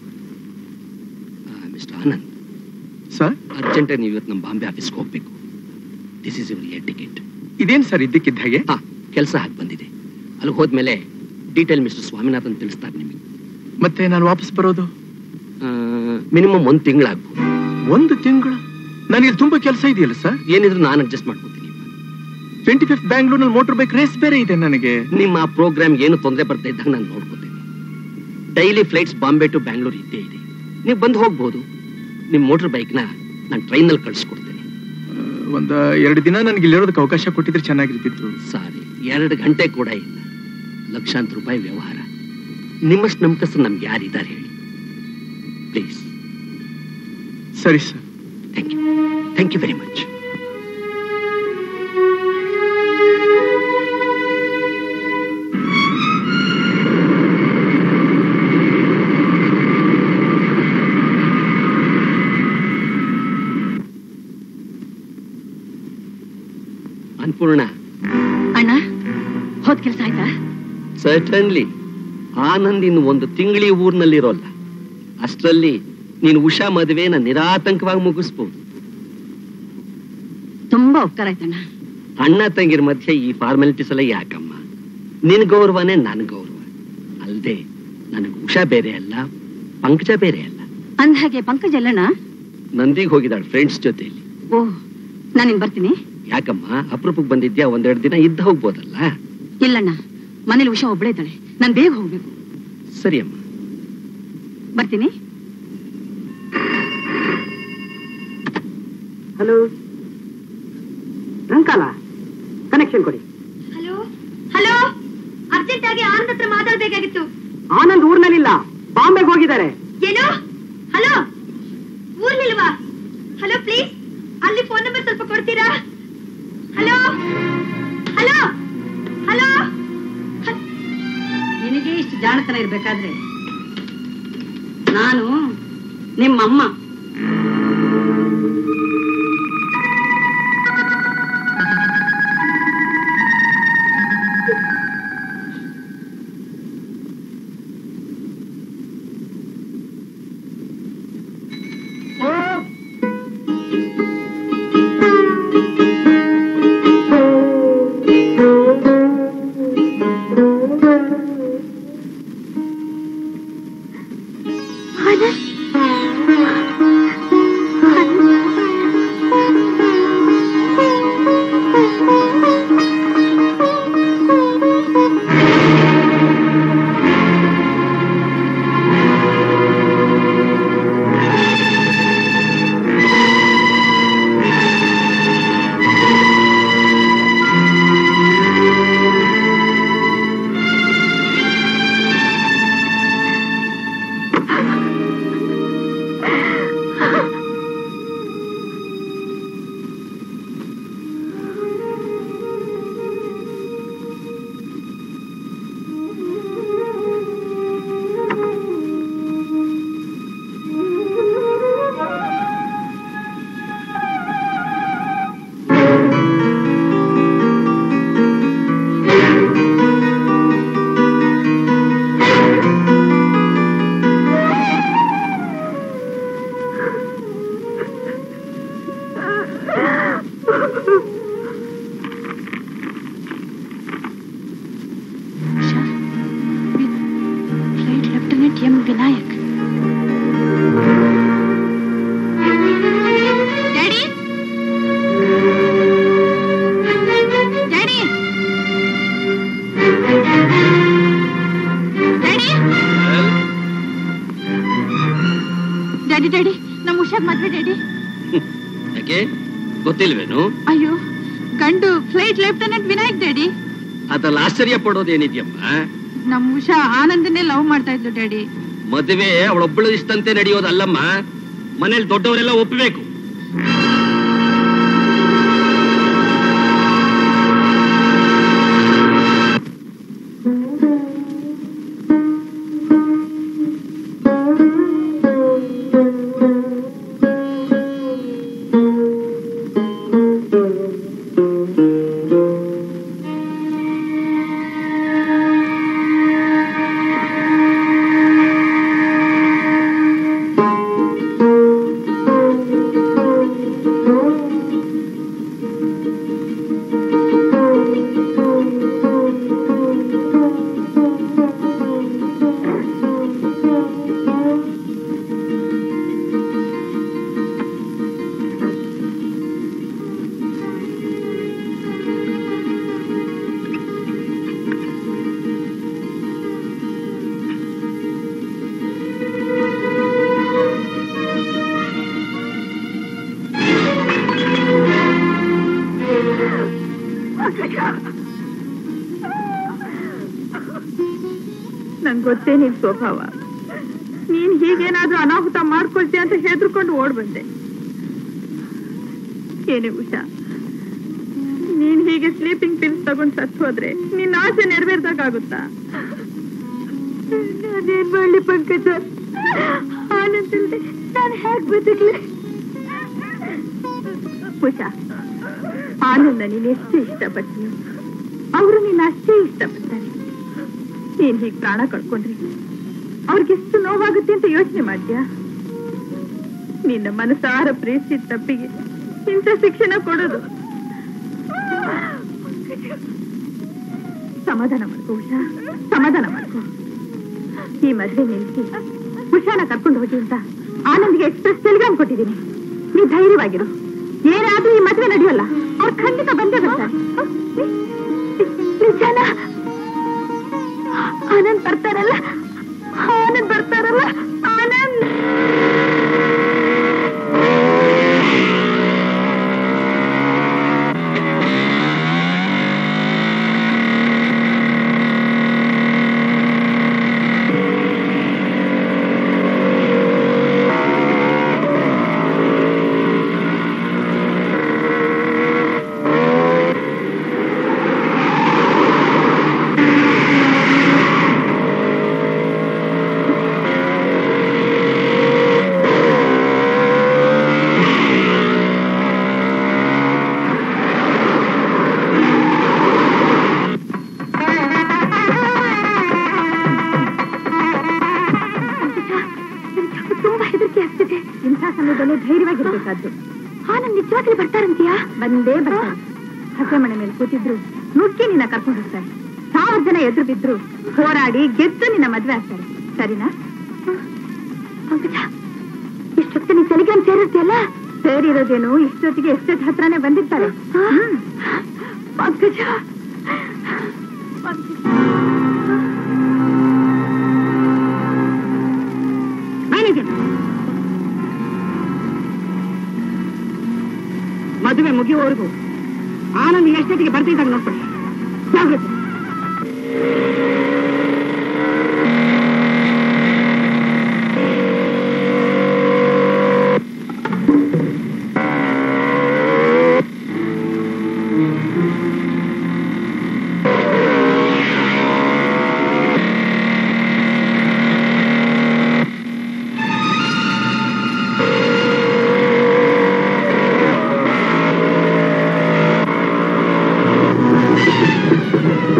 ಮಿಸ್ಟರ್ ಆನಂದ್ ಸರ್ ಅರ್ಜೆಂಟ್ ನೀವು ಇವತ್ತು ನಮ್ಮ ಬಾಂಬೆ ಆಫೀಸ್ಗೆ ಹೋಗ್ಬೇಕು this is your air ticket ಇದೇನ್ ಸರ್ ಇದ್ದಕ್ಕಿದ್ದ ಹಾಗೆ ಹಾ ಕೆಲಸ ಹಾಗೆ ಬಂದಿದೆ ಅಲ್ಲಿ ಹೋದ್ಮೇಲೆ ಡೀಟೇಲ್ ಮಿಸ್ಟರ್ ಸ್ವಾಮಿನಾಥನ್ ತಿಳಿಸ್ತಾರೆ ನಿಮಗೆ ಮತ್ತೆ ನಾನು ವಾಪಸ್ ಬರೋದು ಮಿನಿಮಮ್ ಒಂದು ತಿಂಗಳಾಗ್ಬೋದು ಒಂದು ತಿಂಗಳು ನನಗೆ ತುಂಬಾ ಕೆಲಸ ಇದೆಯಲ್ಲ ಸರ್ ಏನಿದ್ರು ನಾನು ಅಡ್ಜಸ್ಟ್ ಮಾಡ್ಕೊತೀನಿ ಟ್ವೆಂಟಿ ಫಿಫ್ತ್ ಬ್ಯಾಂಗ್ಳೂರ್ನಲ್ಲಿ ಮೋಟರ್ ಬೈಕ್ ರೇಸ್ ಬೇರೆ ಇದೆ ನನಗೆ ನಿಮ್ಮ ಆ ಪ್ರೋಗ್ರಾಮ್ ಏನು ತೊಂದರೆ ಬರ್ತಾ ಇದ್ದಾಗ ನಾನು ನೋಡ್ಕೋತೀನಿ daily flights Bombay to Bangalore ಇದ್ದೇ ಇದೆ ನೀವು ಬಂದು ಹೋಗ್ಬೋದು ನಿಮ್ಮ ಮೋಟರ್ ಬೈಕ್ನ ನಾನು ಟ್ರೈನಲ್ಲಿ ಕಳಿಸ್ಕೊಡ್ತೇನೆ ಒಂದ ಎರಡು ದಿನ ನನಗೆ ಇಲ್ಲಿರೋದಕ್ಕೆ ಅವಕಾಶ ಕೊಟ್ಟಿದ್ರೆ ಚೆನ್ನಾಗಿರ್ತಿತ್ತು ಸಾರಿ ಎರಡು ಗಂಟೆ ಕೂಡ ಇಲ್ಲ ಲಕ್ಷಾಂತರ ರೂಪಾಯಿ ವ್ಯವಹಾರ ನಿಮ್ಮಷ್ಟು ನಂಬಿಕಸ್ತು ನಮ್ಗೆ ಯಾರಿದ್ದಾರೆ ಹೇಳಿ ಪ್ಲೀಸ್ ಸರಿ sir thank you thank you very much Annapurna ಅಣ್ಣ ಹೋದ್ ಕೆಲಸ ಆಯ್ತಾ ಸರ್ಟನ್ಲಿ ಆನಂದ್ ಇನ್ನು ಒಂದು ತಿಂಗಳಿ ಊರ್ನಲ್ಲಿರೋಲ್ಲ ಅಷ್ಟರಲ್ಲಿ ನೀನು ಉಷಾ ಮದುವೆನ ನಿರಾತಂಕವಾಗಿ ಮುಗಿಸ್ಬೋದು ತುಂಬಾ ಉಪಕಾರ ಆಯ್ತಣ್ಣ ಅಣ್ಣ ತಂಗಿರ ಮಧ್ಯೆ ಈ ಫಾರ್ಮಾಲಿಟೀಸ್ ಎಲ್ಲ ಯಾಕಮ್ಮ ನಿನ್ ಗೌರವನೇ ನನ್ ಗೌರವ ಅಲ್ದೆ ನನಗೆ ಉಷಾ ಬೇರೆ ಅಲ್ಲ ಪಂಕಜ ಬೇರೆ ಅಲ್ಲ ಅಂದ್ಹಾಗೆ ಪಂಕಜ್ ಎಲ್ಲಣ್ಣ ನಂದಿಗೆ ಹೋಗಿದ್ದಾಳೆ ಫ್ರೆಂಡ್ಸ್ ಜೊತೆಯಲ್ಲಿ ಓ ನಾನಿನ್ ಬರ್ತೀನಿ ಯಾಕಮ್ಮ ಅಪರೂಪಕ್ಕೆ ಬಂದಿದ್ಯಾ ಒಂದೆರಡು ದಿನ ಇದ್ದ ಹೋಗ್ಬೋದಲ್ಲ ಇಲ್ಲಣ್ಣ ಮನೇಲಿ ಉಷಾ ಒಬ್ಳೇ ಇದ್ದಾಳೆ ನಾನ್ ಬೇಗ ಹೋಗ್ಬೇಕು ಸರಿ ಅಮ್ಮ ಬರ್ತೀನಿ ಹಲೋ ರಂಕಾಲ ಕನೆಕ್ಷನ್ ಕೊಡಿ ಹಲೋ ಹಲೋ ಅರ್ಜೆಂಟ್ ಆಗಿ ಆನಂದ್ ಹತ್ರ ಮಾತಾಡ್ಬೇಕಾಗಿತ್ತು ಆನಂದ್ ಊರ್ನಲ್ಲಿಲ್ಲ ಬಾಂಬೆಗೆ ಹೋಗಿದ್ದಾರೆ ಏನು ಹಲೋ ಊರ್ಲಿಲ್ವಾ ಹಲೋ ಪ್ಲೀಸ್ ಅಲ್ಲಿ ಫೋನ್ ನಂಬರ್ ಸ್ವಲ್ಪ ಕೊಡ್ತೀರಾ ಹಲೋ ಹಲೋ ಹಲೋ ನಿನಗೆ ಇಷ್ಟು ಜಾಣತನ ಇರ್ಬೇಕಾದ್ರೆ ನಾನು ನಿಮ್ಮಮ್ಮ M Vinayak daddy daddy daddy daddy daddy ನಮ್ಮ ಹುಷಾರ್ ಮದ್ವೆ ಡ್ಯಾಡಿ ಯಾಕೆ ಗೊತ್ತಿಲ್ವೇನು ಅಯ್ಯೋ ಗಂಡು ಫ್ಲೈಟ್ ಲೆಫ್ಟಿನೆಂಟ್ ವಿನಾಯಕ್ ಡ್ಯಾಡಿ ಅದ್ರಲ್ಲಿ ಆಶ್ಚರ್ಯ ಪಡೋದೇನಿದ್ಯಮ್ಮ ನಮ್ಮ ಉಷಾ ಆನಂದನ್ನೇ ಲವ್ ಮಾಡ್ತಾ ಇದ್ಲು ಡ್ಯಾಡಿ ಮದುವೆ ಅವಳೊಬ್ಬಳು ಇಷ್ಟಂತೆ ನಡೆಯೋದಲ್ಲಮ್ಮ ಮನೇಲಿ ದೊಡ್ಡವರೆಲ್ಲ ಒಪ್ಪಬೇಕು ನಂಗೆ ಗೊತ್ತೇ ನಿನ್ ಸ್ವಭಾವ ನೀನ್ ಹೀಗೇನಾದ್ರೂ ಅನಾಹುತ ಮಾಡ್ಕೊಳ್ತೀಯ ಅಂತ ಹೆದರ್ಕೊಂಡು ಓಡ್ ಬಂದೆ ಏನೇ ಉಷಾ ನೀನ್ ಹೀಗೆ ಸ್ಲೀಪಿಂಗ್ ಪಿಲ್ಸ್ ತಗೊಂಡ್ ಸತ್ತು ಹೋದ್ರೆ ನಿನ್ನ ಆಸೆ ನೆರವೇರ್ದಾಗುತ್ತಾ ನಾನೇನ್ ಮಾಡ್ಲಿ ಪಂಕಜ ಆನಂದಿಲ್ದೆ ನಾನು ಹೇಗ್ ಬದುಕ್ಲಿ ಉಷಾ ಆನಂದ ನೀನ್ ಎಷ್ಟು ಇಷ್ಟಪಡ್ತೀಯ ಅವರು ನಿನ್ನ ಅಷ್ಟೇ ಇಷ್ಟಪಡ್ತಾರೆ ನೀನ್ ಹೀಗ್ ಪ್ರಾಣ ಕಳ್ಕೊಂಡ್ರಿ ಅವ್ರಿಗೆಷ್ಟು ನೋವಾಗುತ್ತೆ ಅಂತ ಯೋಚನೆ ಮಾಡ್ತೀಯಾ ನಿನ್ನ ಮನಸಾರ ಪ್ರೀತಿ ತಪ್ಪಿಗೆ ಇಂಥ ಶಿಕ್ಷಣ ಕೊಡೋದು ಸಮಾಧಾನ ಮಾಡ್ಕೋ ಉಷಾ ಸಮಾಧಾನ ಮಾಡ್ಕೋ ಈ ಮದ್ವೆ ನಿಲ್ಸಿ ಉಷಾನ ಕರ್ಕೊಂಡು ಹೋಗಿ ಅಂತ ಆನಂದ್ಗೆ ಎಕ್ಸ್ಪ್ರೆಸ್ ಟೆಲಿಗ್ರಾಮ್ ಕೊಟ್ಟಿದ್ದೀನಿ ನೀ ಧೈರ್ಯವಾಗಿರು ಏನಾದ್ರೂ ಈ ಮದ್ವೆ ನಡೆಯಲ್ಲ ಅವ್ರು ಖಂಡಿತ ಬಂದೇ ಬರ್ತಾರೆ ಹ? ನಿ- ನಿಜಾನ ಆನಂದ್ ಬರ್ತಾರಲ್ಲ ಆನಂದ್ ಬರ್ತಾರಲ್ಲ ಆನಂದ್ ತುಂಬಾ ಹೆದರಿಕೆ ಆಗ್ತಿದೆ ಇಂಥ ಸಮಯದಲ್ಲಿ ಧೈರ್ಯವಾಗಿರ್ಬೇಕಾದ್ದು ಆನಂದ್ ನಿಜವಾಗ್ಲೂ ಬರ್ತಾರಂತೀಯಾ ಬಂದೇ ಬರ್ತಾರೆ ಹಸೆ ಮನೆ ಮೇಲೆ ಕೂತಿದ್ರು ನುಗ್ಗಿ ನಿನ್ನ ಕರ್ಕೊಂಡು ಹೋಗ್ತಾರೆ ಸಾವಿರ ಜನ ಎದುರು ಬಿದ್ರು ಹೋರಾಡಿ ಗೆದ್ದು ನಿನ್ನ ಮದ್ವೆ ಆಗ್ತಾರೆ ಸರಿನಾ ಪಂಕಜ ಇಷ್ಟೊತ್ತು ನೀ ಟೆಲಿಗ್ರಾಮ್ ಸೇರಿರ್ತೀಯಲ್ಲ ಸೇರಿರೋದೇನು ಇಷ್ಟೊತ್ತಿಗೆ ಎಷ್ಟೊತ್ತು ಹತ್ರನೇ ಬಂದಿರ್ತಾರೆ ಹ್ಮ್. ಪಂಕಜ ಮ್ಯಾನೇಜರ್ ಮದುವೆ ಮುಗಿಯುವವರೆಗೂ ಆನಂದ್ ಎಷ್ಟೊತ್ತಿಗೆ ಬರ್ತಿದ್ದಾಗ ನೋಡ್ಕೊಳ್ಳಿ ಜಾಗ್ರತೆ ಆ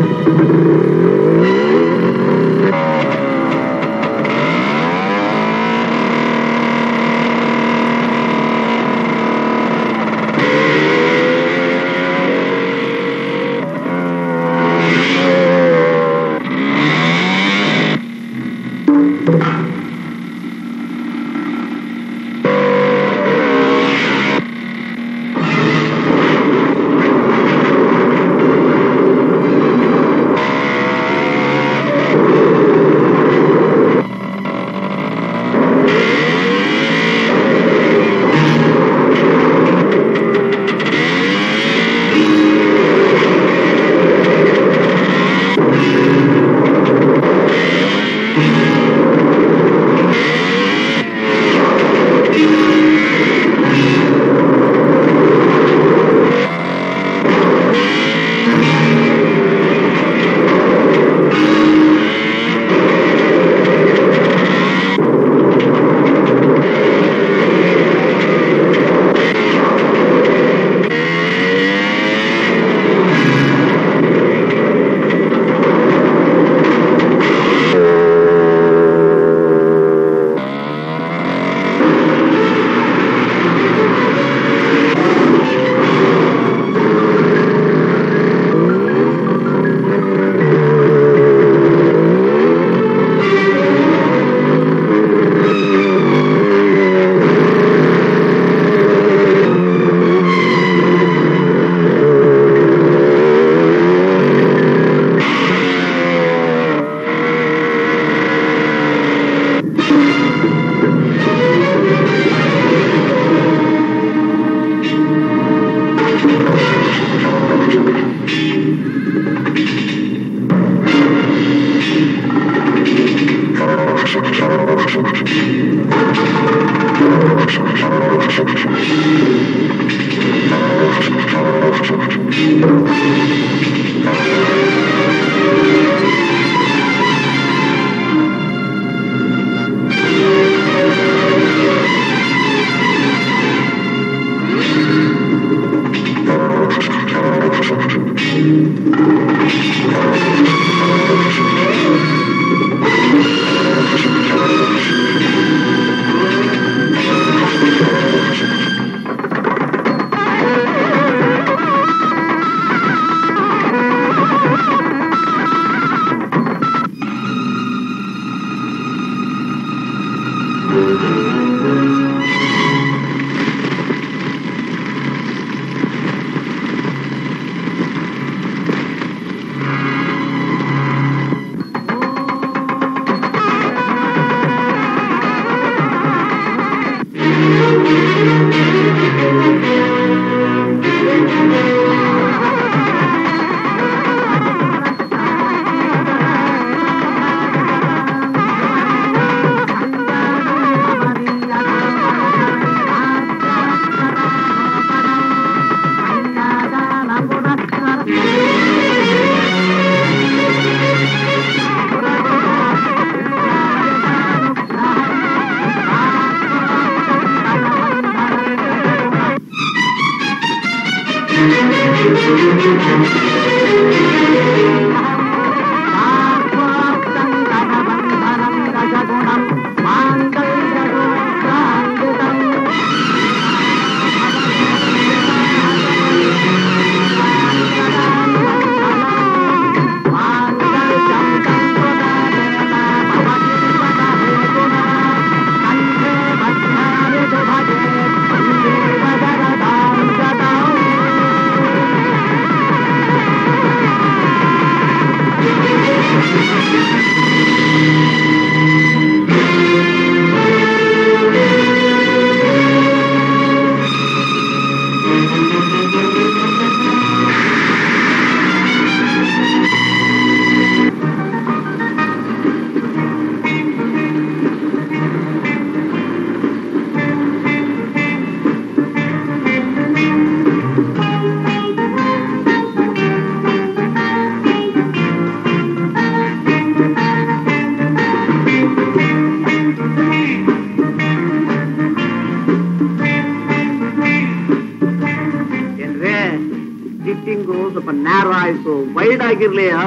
ಏನ್ರೇ ಸಿಟ್ಟಿಂಗು ಸ್ವಲ್ಪ ನ್ಯಾರೋ ಆಯ್ತು ವೈಡ್ ಆಗಿರ್ಲಿ ಆ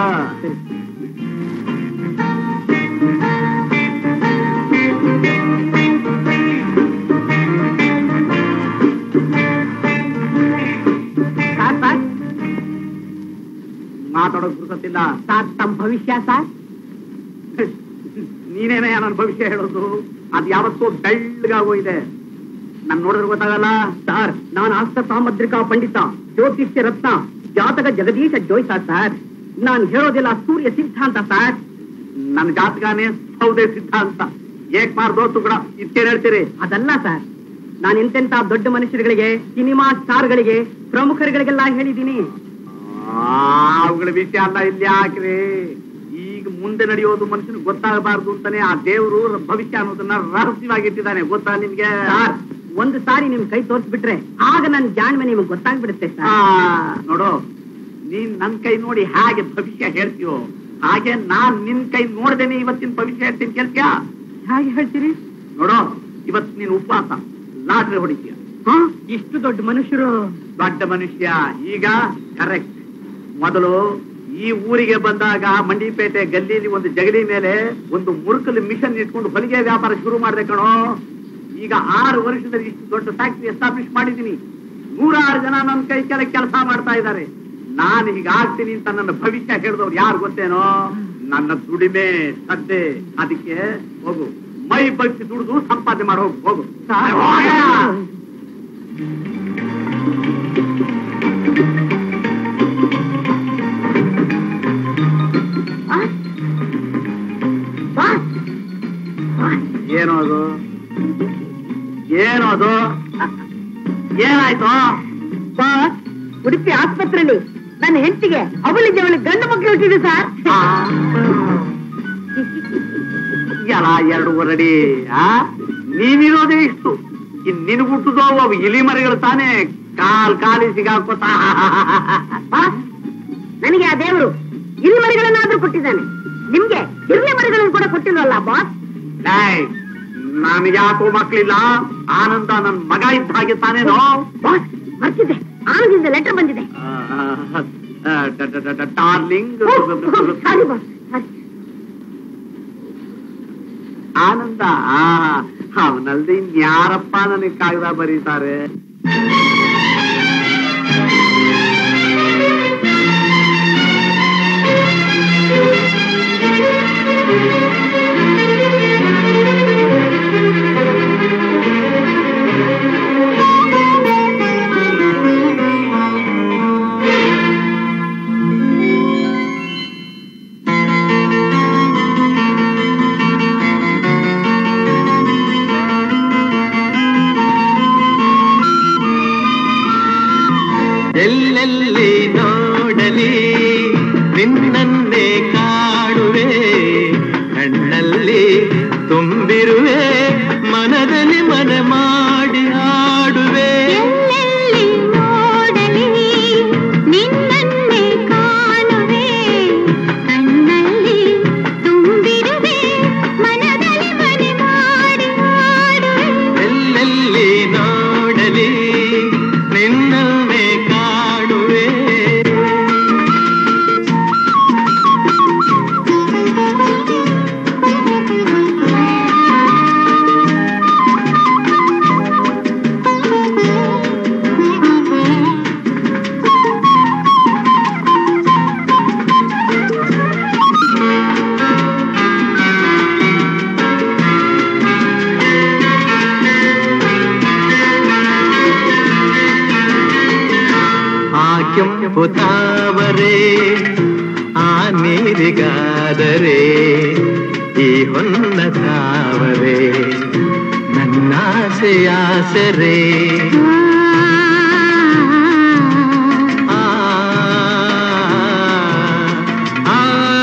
ಸಾರ್ ಸಾರ್ ಮಾತಾಡೋಕ್ ಗುರುತಿಲ್ಲ ಸಾರ್ ತಮ್ಮ ಭವಿಷ್ಯ ಸಾರ್ ನೀನೇನೇ ನನ್ನ ಭವಿಷ್ಯ ಹೇಳೋದು ಅದ್ ಯಾವತ್ತೂ ಬೆಳ್ಳಗಾಗೋಗಿದೆ ನನ್ ನೋಡಿದ್ರೆ ಗೊತ್ತಾಗಲ್ಲ ಸಾರ್ ನಾನು ಆಸ್ತ ಸಾಮದ್ರಿಕಾ ಪಂಡಿತ ಜ್ಯೋತಿಷ್ಯ ರತ್ನ ಜಾತಕ ಜಗದೀಶ ಜೋಯ್ಸ ಸರ್ ನಾನು ಹೇಳೋದಿಲ್ಲ ಸೂರ್ಯ ಸಿದ್ಧಾಂತ ಸರ್ ನನ್ನ ಜಾತಕನೇ ಸೌದೆ ಸಿದ್ಧಾಂತ ಏಕ್ ಮಾರ್ ದೋಸ್ತು ಕೂಡ ಇತ್ತೇನ್ ಹೇಳ್ತೀರಿ ಅದಲ್ಲ ಸರ್ ನಾನು ಎಂತೆಂತ ದೊಡ್ಡ ಮನುಷ್ಯರುಗಳಿಗೆ ಸಿನಿಮಾ ಸ್ಟಾರ್ಗಳಿಗೆ ಪ್ರಮುಖರುಗಳಿಗೆಲ್ಲ ಹೇಳಿದ್ದೀನಿ ಆ, ಅವುಗಳ ವಿಷಯ ಅಲ್ಲ ಇಲ್ಲಿ ಹಾಕ್ರಿ ಈಗ ಮುಂದೆ ನಡೆಯೋದು ಮನುಷ್ಯನಿಗೆ ಗೊತ್ತಾಗಬಾರ್ದು ಅಂತಾನೆ ಆ ದೇವರು ಭವಿಷ್ಯ ಅನ್ನೋದನ್ನ ರಹಸ್ಯವಾಗಿಟ್ಟಿದ್ದಾನೆ ಗೊತ್ತಾ ನಿಮ್ಗೆ ಸರ್ ಒಂದು ಸಾರಿ ನಿಮ್ ಕೈ ತೋರಿಸ್ಬಿಟ್ರೆ ಆಗ ನನ್ನ ಜಾಣ್ಮೆ ನಿಮ್ಗೆ ಗೊತ್ತಾಗ್ಬಿಡುತ್ತೆ ಆ, ಸರ್ ನೋಡು ನೀನ್ ನನ್ ಕೈ ನೋಡಿ ಹಾಗೆ ಭವಿಷ್ಯ ಹೇಳ್ತೀಯೋ ಹಾಗೆ ನಾನ್ ನಿನ್ ಕೈ ನೋಡ್ದೇನೆ ಇವತ್ತಿನ ಭವಿಷ್ಯ ಹೇಳ್ತೀನಿ ಕೇಳ್ತೀಯಾ ಹೇಗೆ ಹೇಳ್ತೀರಿ ನೋಡು ಇವತ್ ನೀನ್ ಉಪವಾಸ ಲಾಟ್ರಿ ಹೊಡಿತೀಯ ಹಾ ಇಷ್ಟು ದೊಡ್ಡ ಮನುಷ್ಯರು ದೊಡ್ಡ ಮನುಷ್ಯ ಈಗ ಕರೆಕ್ಟ್ ಮೊದಲು ಈ ಊರಿಗೆ ಬಂದಾಗ ಮಂಡಿಪೇಟೆ ಗಲ್ಲಿಲಿ ಒಂದು ಜಗಲಿ ಮೇಲೆ ಒಂದು ಮುರುಕಲು ಮಿಷನ್ ಇಟ್ಕೊಂಡು ಹೊಲಿಗೆ ವ್ಯಾಪಾರ ಶುರು ಮಾಡಿದೆ ಕಣೋ ಈಗ ಆರು ವರ್ಷದಲ್ಲಿ ಇಷ್ಟು ದೊಡ್ಡ ಫ್ಯಾಕ್ಟ್ರಿ ಎಸ್ಟಾಬ್ಲಿಷ್ ಮಾಡಿದ್ದೀನಿ ನೂರಾರು ಜನ ನನ್ನ ಕೈ ಕೆಲ ಕೆಲಸ ಮಾಡ್ತಾ ಇದ್ದಾರೆ ನಾನು ಈಗ ಆಗ್ತೀನಿ ಅಂತ ನನ್ನ ಭವಿಷ್ಯ ಹೇಳಿದವ್ರು ಯಾರು ಗೊತ್ತೇನೋ ನನ್ನ ದುಡಿಮೆ ಶ್ರದ್ಧೆ ಅದಕ್ಕೆ ಹೋಗು ಮೈ ಬಗ್ಸಿ ದುಡಿದು ಸಂಪಾದನೆ ಮಾಡೋ ಹೋಗು ಹೋಗ. ಏನೋ ಅದು ಏನೋ ಅದು ಏನಾಯ್ತು ಉಡುಪಿ ಆಸ್ಪತ್ರೆಯಲ್ಲಿ ನನ್ನ ಹೆಂಡತಿಗೆ ಅವಳಿಗೆ ಅವಳಿಗೆ ಗಂಡು ಮಕ್ಕಳು ಹುಟ್ಟಿದೆ ಸರ್ ಆ. ಎಲ್ಲ ಎರಡು ಹೊರಡಿ ಆ ನೀನಿರೋದೇ ಇಷ್ಟು ಇನ್ ನಿನ್ ಹುಟ್ಟುದೋ ಅವು ಇಲಿ ಮರಿಗಳು ತಾನೇ ಕಾಲ್ ಕಾಲಿ ಸಿಗಾಕೋತಾ ನನಗೆ ಆ ದೇವರು ಇಲ್ಲಿ ಮರಿಗಳನ್ನಾದ್ರೂ ಕೊಟ್ಟಿದ್ದಾನೆ ನಿಮ್ಗೆ ಇರ್ಲಿ ಮರಿಗಳನ್ನು ಕೂಡ ಕೊಟ್ಟಿಲ್ವಲ್ಲ ಬಾಸ್ ನನಗೆ ಯಾಕೋ ಮಕ್ಳಿಲ್ಲ ಆನಂದ ನನ್ ಮಗ ಇದ್ದ ಹಾಗೆ ತಾನೇನೋ ಬಾಸ್ ಬರ್ತಿದ್ದೆ ಆನಂದಿಂದ ಲೆಟರ್ ಬಂದಿದೆ darling sorry boss sorry Ananda ಆ ಅವನಲ್ದೆ ಇನ್ಯಾರಪ್ಪ ನನಗೆ ಕಾಗದ ಬರೀತಾರೆ ಎಲ್ಲೆಲ್ಲಿ ನೋಡಲಿ ನಿನ್ನನ್ನೇ ಕಾಣುವೆ ಕಣ್ಣಲ್ಲಿ ತುಂಬಿರುವೆ ಮನದಲ್ಲಿ ಮನ ಮಾಡಿ ಆಡುವೆ ಎಲ್ಲೆಲ್ಲಿ ನೋಡಲಿ ನಿನ್ನನ್ನೇ ಕಾಣುವೆ ಕಣ್ಣಲ್ಲಿ ತುಂಬಿರುವೆ ಮನದಲ್ಲಿ ಮನೆ ಮಾಡಿ ಆಡುವೆ ಎಲ್ಲೆಲ್ಲಿ ನೋಡಲಿ ನಿನ್ನನ್ನೇ ಕಾಣುವೆ ಹೊತಾವರೆ ಆ ನೀರಿಗಾದರೆ ಈ ಹೊನ್ನ ತಾವರೆ ನನ್ನಾಸೆಯಾಸರೆ ಆ, ಆ,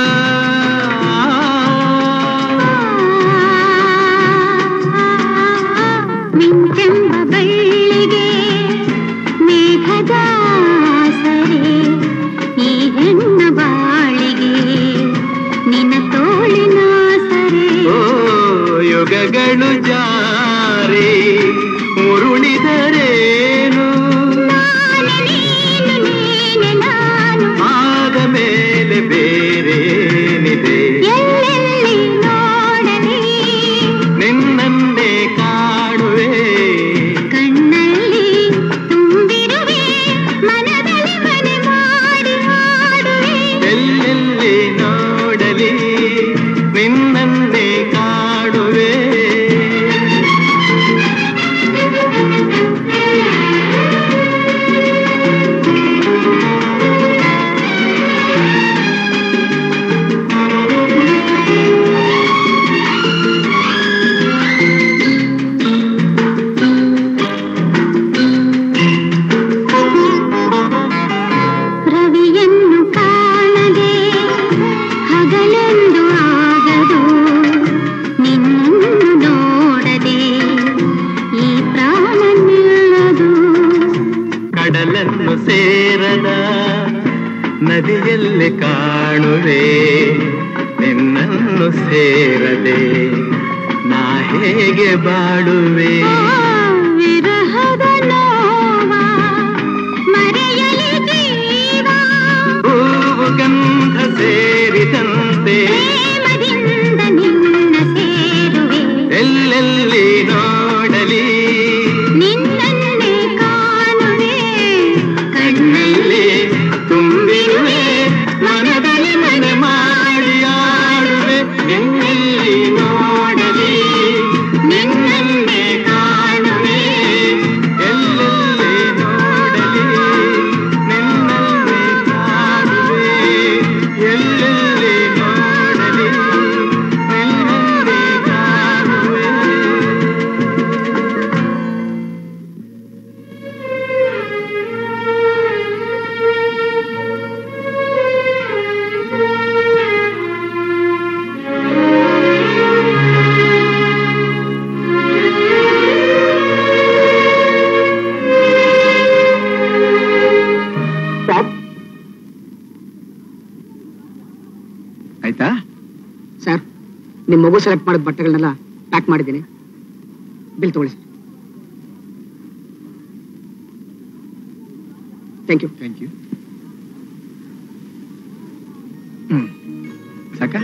ಮಿಂಚೆಂಬ ಬಳ್ಳಿಗೆ ಮೇಘದ ಸರೆ ಈ ಹೆಣ್ಣ ಬಾಳಿಗೆ ನಿನ್ನ ತೋಳಿನ ಸರೆ ಓ ಯುಗಗಳು ಜಾರಿ ಉರುಳಿದರೇನು ನೀನು ನೀನೆ ನಾನು ಆದ ಮೇಲೆ ಬೇರೇನಿದೆ ಎಲ್ಲೆಲ್ಲಿ ನೋಡಲಿ ನಿನ್ನನ್ನೇ ಕಾಣುವೆ ಕಣ್ಣಲ್ಲಿ ತುಂಬಿರುವೆ ಮನದಲ್ಲಿ ಮನೆ ಮಾಡಿ ಹಾಡುವೆ ಎಲ್ಲೆಲ್ಲಿ ನೋಡಲಿ ನಿನ್ನನ್ನೇ ಕಾಣುವೆ ರವಿಯನ್ನು ಕಾಣದೆ ಹಗಲೆಂದು ಆಗದು ನಿನ್ನನ್ನು ನೋಡದೆ ಈ ಪ್ರಾಣ ನಿಲ್ಲದು ಕಡಲನ್ನು ಸೇರದ ನದಿಯಲ್ಲಿ ಕಾಣುವೆ ನಿನ್ನನ್ನು ಸೇರದೆ ನಾ ಹೇಗೆ ಬಾಳುವೆ ಆ ವಿರಹದ ನೋವ ಮರೆಯಲಿ ಜೀವ ಹೂವು ಗಂಧ ಸೇರಿದಂತೆ ಪ್ರೇಮದಿಂದ ನಿನ್ನ ಸೇರುವೆ ಎಲ್ಲೆಲ್ಲಿ ನೋಡಲಿ ನಿನ್ನನ್ನೇ ಕಾಣುವೆ ಕಣ್ಣಲ್ಲಿ ತುಂಬಿರುವೆ ಮನದಲ್ಲಿ ಮನೆ ಮಾಡಿ ಆಡುವೆ ನಿನ್ನಲ್ಲಿ ನೋಡಲಿ ನಿನ್ನನ್ನೇ ಕಾಣುವೆ ಎಲ್ಲೆಲ್ಲಿ ನೋಡಲಿ ನಿನ್ನನ್ನೇ ಕಾಣುವೆ ಎಲ್ಲೆಲ್ಲಿ ನೋಡಲಿ ನಿನ್ನನ್ನೇ ಕಾಣುವೆ ಆಯ್ತಾ ಸರ್ ನಿಮ್ಮ ಮಗು ಸೆಲೆಕ್ಟ್ ಮಾಡಿದ ಬಟ್ಟೆಗಳನ್ನೆಲ್ಲ ಪ್ಯಾಕ್ ಮಾಡಿದ್ದೀನಿ ಬಿಲ್ ತಗೊಳ್ಳಿ sir thank you thank you hmm ಸಾಕ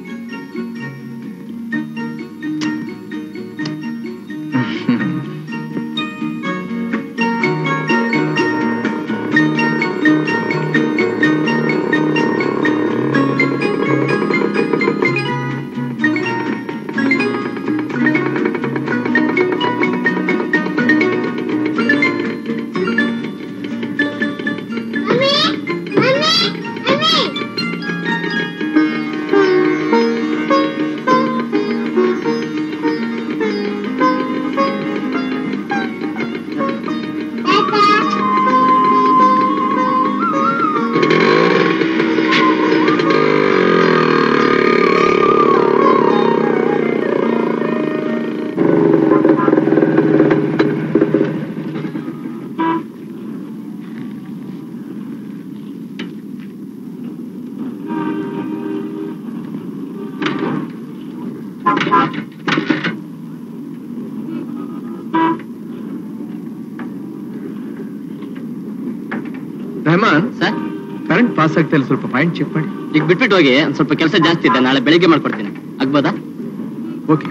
ರೆಹಮಾನ್ ಸರ್ ಕರೆಂಟ್ ಪಾಸ್ ಆಗ್ತಾ ಇಲ್ಲ ಸ್ವಲ್ಪ ಪಾಯಿಂಟ್ ಚೆಕ್ ಮಾಡಿ ಈಗ ಬಿಟ್ಬಿಟ್ಟು ಹೋಗಿ ಒಂದ್ ಸ್ವಲ್ಪ ಕೆಲಸ ಜಾಸ್ತಿ ಇದೆ ನಾಳೆ ಬೆಳಿಗ್ಗೆ ಮಾಡ್ಕೊಡ್ತೀನಿ ಆಗ್ಬೋದಾ okay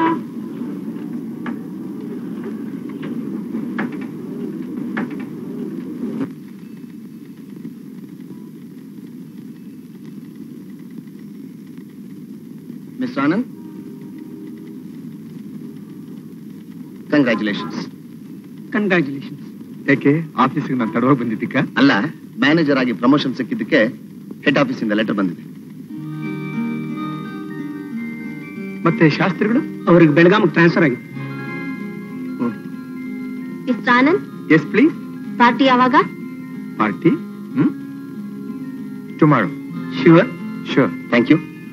miss Anand congratulations congratulations ಯಾಕೆ ಆಫೀಸಿಗೆ ನಾನು ತಡವಾಗಿ ಬಂದಿದ್ದಕ್ಕ ಅಲ್ಲ ಮ್ಯಾನೇಜರ್ ಆಗಿ ಪ್ರಮೋಷನ್ ಸಿಕ್ಕಿದ್ದಕ್ಕೆ ಹೆಡ್ ಆಫೀಸಿಂದ ಲೆಟರ್ ಬಂದಿದೆ ಮತ್ತೆ ಶಾಸ್ತ್ರಿಗಳು ಅವ್ರಿಗೆ ಬೆಳಗಾವಿಗೆ ಟ್ರಾನ್ಸ್ಫರ್ ಆಗಿದೆ mister Anand yes please party ಯಾವಾಗ ಪಾರ್ಟಿ ಹ್ಮ್ ಟುಮಾರೋ ಶಿವರ್ ಶೋರ್ ಥ್ಯಾಂಕ್ ಯು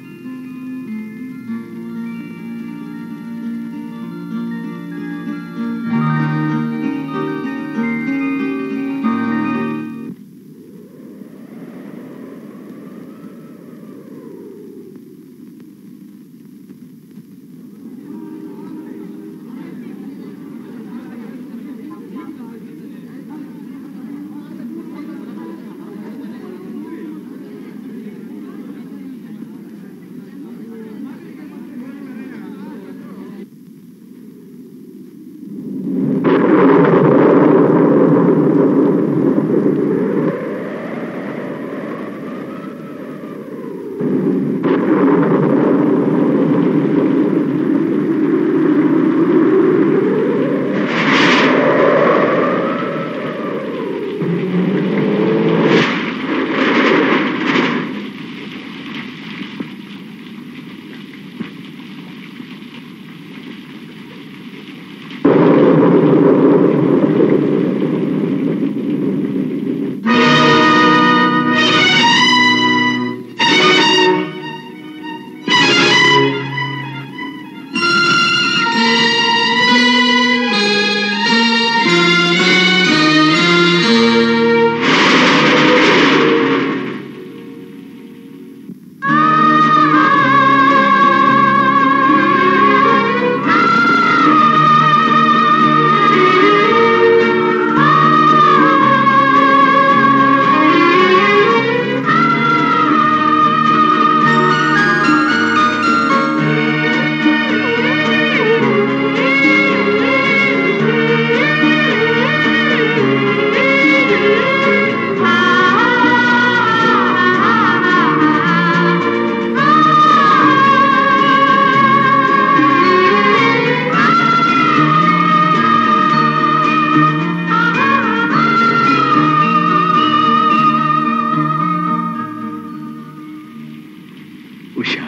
ಉಷಾ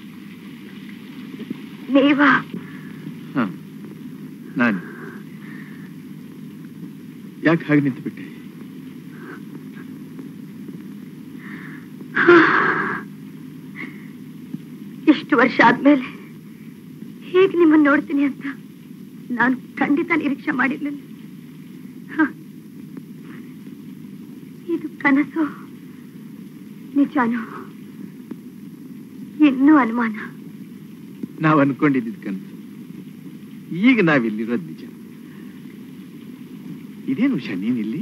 ನೀವಾ ಹ ನಾನು ಯಾಕೆ ಹಾಗೆ ನಿಂತು ಬಿಟ್ಟೆ ಇಷ್ಟು ವರ್ಷ ಆದ್ಮೇಲೆ ಹೇಗೆ ನಿಮ್ಮನ್ನ ನೋಡ್ತೀನಿ ಅಂತ ನಾನು ಖಂಡಿತ ನಿರೀಕ್ಷೆ ಮಾಡಿರ್ಲಿಲ್ಲ ಹ. ಇದು ಕನಸು ನಿಜಾನೋ ಇನ್ನೂ ಅನುಮಾನ ನಾವು ಅನ್ಕೊಂಡಿದ್ದ ಕನಸು ಈಗ ನಾವಿಲ್ಲಿರೋದು ನಿಜ ಇದೇನು ಉಷಾ ನೀನಿಲ್ಲಿ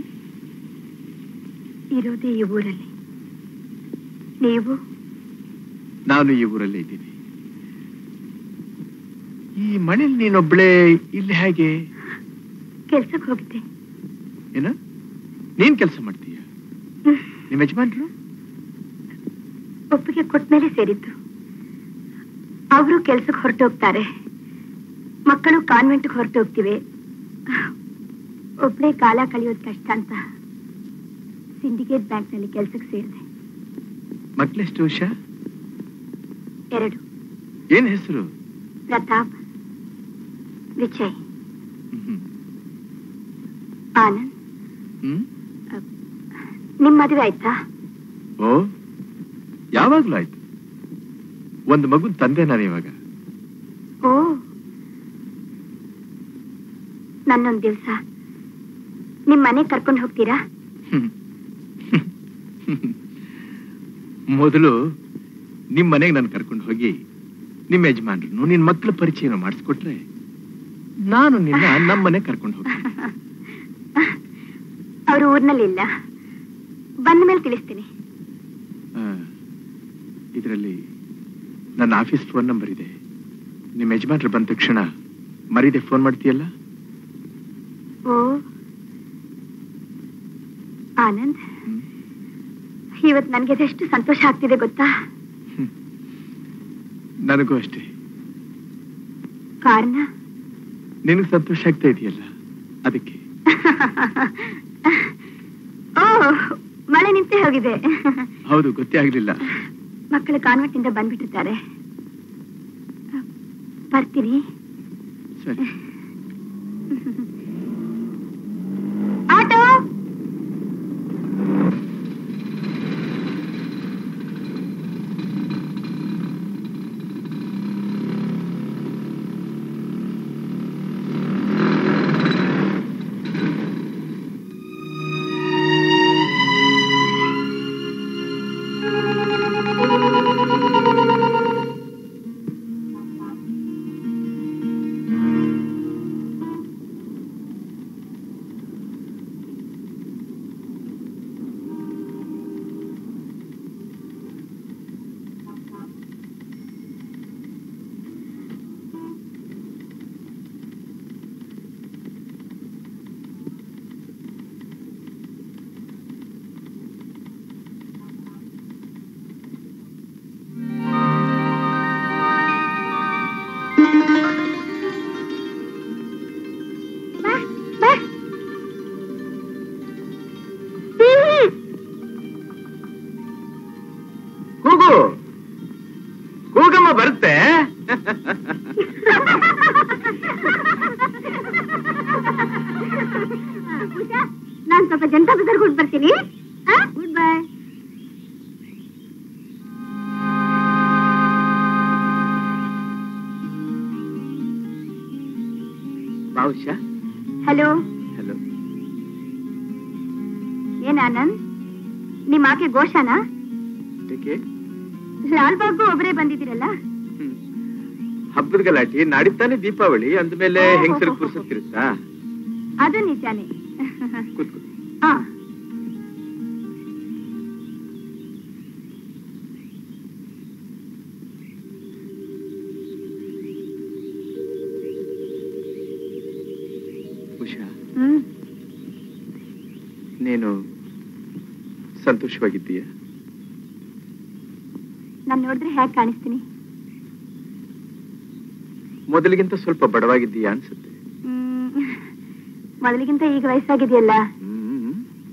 ಇರೋದೇ ಈ ಊರಲ್ಲಿ ನೀವು ನಾನು ಈ ಊರಲ್ಲೇ ಇದ್ದೀನಿ ಈ ಮನೇಲಿ ನೀನೊಬ್ಳೆ ಇಲ್ಲಿ ಹೇಗೆ ಕೆಲ್ಸಕ್ಕೆ ಹೋಗಿದ್ದೆ ಏನ ನೀನ್ ಕೆಲಸ ಮಾಡ್ತೀಯ ನಿಮ್ಮ ಯಜಮಾನ್ರು ಒಪ್ಪಿಗೆ ಕೊಟ್ಮೇಲೆ ಸೇರಿದ್ದು ಅವರು ಕೆಲ್ಸಕ್ಕೆ ಹೊರಟೋಗ್ತಾರೆ ಮಕ್ಕಳು ಕಾನ್ವೆಂಟ್ಗೆ ಹೊರಟೋಗ್ತಿವೆ ಒಬ್ಳೆ ಕಾಲ ಕಳೆಯೋದು ಕಷ್ಟ ಅಂತ ಸಿಂಡಿಕೇಟ್ ಬ್ಯಾಂಕ್ನಲ್ಲಿ ಕೆಲ್ಸಕ್ಕೆ ಸೇರಿದೆ ಮಕ್ಳೆಷ್ಟು ಉಷಾ ಎರಡು ಏನ್ ಹೆಸರು ಪ್ರತಾಪ್ ವಿಜಯ್ ಹ್ಮ್. ಆನಂದ್ ಹ್ಮ್ ನಿಮ್ ಮದುವೆ ಆಯ್ತಾ ಓ ಯಾವಾಗ್ಲೂ ಆಯ್ತು ಒಂದು ಮಗುನ್ ತಂದೆ ನಾನು ಇವಾಗ ಓ ನನ್ನೊಂದ್ ದಿವ್ಸ ನಿಮ್ ಮನೆ ಕರ್ಕೊಂಡು ಹೋಗ್ತೀರಾ ಮೊದಲು ನಿಮ್ ಮನೆಗೆ ನಾನು ಕರ್ಕೊಂಡು ಹೋಗಿ ನಿಮ್ಮ ಯಜಮಾನ್ರು ನಿನ್ ಮಕ್ಕಳ ಪರಿಚಯನ ಮಾಡಿಸ್ಕೊಟ್ರೆ ನಾನು ನಿನ್ನ ನಮ್ಮ ಮನೆ ಕರ್ಕೊಂಡು ಹೋಗ್ತೀನಿ ಅವರು ಊರ್ನಲ್ಲಿಲ್ಲ ಬಂದ ಮೇಲೆ ತಿಳಿಸ್ತೀನಿ ಇದರಲ್ಲಿ ನನ್ನ ಆಫೀಸ್ ಫೋನ್ ನಂಬರ್ ಇದೆ ನಿಮ್ಮ ಯಜಮಾನ್ರು ಬಂದ ತಕ್ಷಣ ಮರೀದೆ ಫೋನ್ ಮಾಡ್ತೀಯಲ್ಲ ಓ ಆನಂದ್ ಇವತ್ ನನ್ಗೆ ಎಷ್ಟು ಸಂತೋಷ ಆಗ್ತಿದೆ ಗೊತ್ತಾ ನನಗೂ ಅಷ್ಟೇ ಕಾರಣ ನಿನಗೆ ಸಂತೋಷ ಆಗ್ತಾ ಇದೆಯಲ್ಲ ಅದಕ್ಕೆ ಓ ಮಳೆ ನಿಂತೇ ಹೋಗಿದೆ ಹೌದು ಗೊತ್ತೇ ಆಗ್ಲಿಲ್ಲ ಮಕ್ಕಳು ಕಾನ್ವೆಂಟ್ ಇಂದ ಬಂದ್ಬಿಟ್ಟಿರ್ತಾರೆ ಬರ್ತೀನಿ ಸರಿ ಆಟೋ ಬಾ ಬಾ ಹ್ಮ್. ಕೂಗು ಕೂಗಮ್ಮ ಬರುತ್ತೆ ಉಷಾ, ನಾನ್ ಸ್ವಲ್ಪ ಜನತಾ ಬಜಾರ್ ಕೊಟ್ಟು ಬರ್ತೀನಿ ಗುಡ್ ಬೈ ಬಹುಶಃ ಹಲೋ ಹಲೋ ಏನ್ ಆನಂದ್ ನಿಮ್ ಆಕೆ ಘೋಷನಾ ಏಕೆ ಲಾಲ್ಬಾಗ್ಗೂ ಒಬ್ಬರೇ ಬಂದಿದ್ದೀರಲ್ಲ ಹಬ್ಬದ ಗಲಾಟಿ ನಾಡಿದ್ದಾನೆ ದೀಪಾವಳಿ ಅಂದ್ಮೇಲೆ ಓಹೋ. ಹೆಂಗಸರು ಪುರ್ಸತ್ತಿರುತ್ತಾ ಅದು ನಿಜಾನೇ ಕೂತ್ಕೋ ಆ ಉಷಾ ಹ್ಮ್ ನೀನು ಸಂತೋಷವಾಗಿದ್ದೀಯ ನಾನ್ ನೋಡಿದ್ರೆ ಹೇಗ್ ಕಾಣಿಸ್ತೀನಿ ಮೊದಲಿಗಿಂತ ಸ್ವಲ್ಪ ಬಡವಾಗಿದ್ದೀಯಾ ಅನ್ಸುತ್ತೆ ಹ್ಮ್. ಮೊದಲಿಗಿಂತ ಈಗ ವಯಸ್ಸಾಗಿದೆಯಲ್ಲ ಹ್ಮ್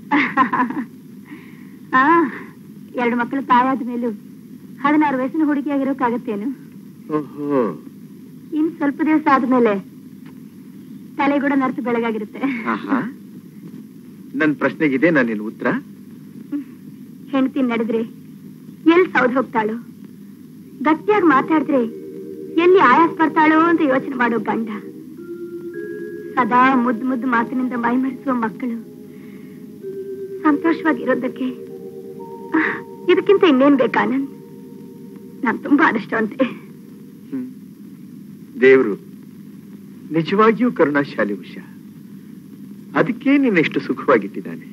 ಆ ಎರಡು ಮಕ್ಕಳು ತಾಯಾದ ಮೇಲೂ ಹದಿನಾರು ವಯಸ್ಸಿನ ಹುಡುಗಿಯಾಗಿರೋಕ್ಕಾಗತ್ತೇನು ಓಹೋ ಇನ್ ಸ್ವಲ್ಪ ದಿವಸ ಆದ್ಮೇಲೆ ತಲೆ ಕೂಡ ನರ್ತು ಬೆಳಗಾಗಿರುತ್ತೆ ಆಹಾ ನನ್ ಪ್ರಶ್ನೆಗಿದೆ ನಾನು ನಿನ್ ಉತ್ತರ ಹೆಂಡತಿ ನಡೆದ್ರೆ ಎಲ್ಲಿ ಸೌದ್ ಹೋಗ್ತಾಳೋ ಗಟ್ಟಿಯಾಗಿ ಮಾತಾಡಿದ್ರೆ ಎಲ್ಲಿ ಆಯಾಸ ಪಡ್ತಾಳೋ ಅಂತ ಯೋಚನೆ ಮಾಡೋ ಗಂಡ ಸದಾ ಮುದ್ದು ಮುದ್ದು ಮಾತಿನಿಂದ ಮೈಮರೆಸುವ ಮಕ್ಕಳು ಸಂತೋಷವಾಗಿರೋದಕ್ಕೆ ಆಹ್, ಇದಕ್ಕಿಂತ ಇನ್ನೇನ್ ಬೇಕಾನಂದ್ ನಾನ್ ತುಂಬಾ ಅದೃಷ್ಟವಂತೆ ಹ್ಮ್. ದೇವ್ರು ನಿಜವಾಗಿಯೂ ಕರುಣಾಶಾಲಿ ಉಷಾ ಅದಕ್ಕೆ ನಿನ್ನೆಷ್ಟು ಸುಖವಾಗಿಟ್ಟಿದ್ದಾನೆ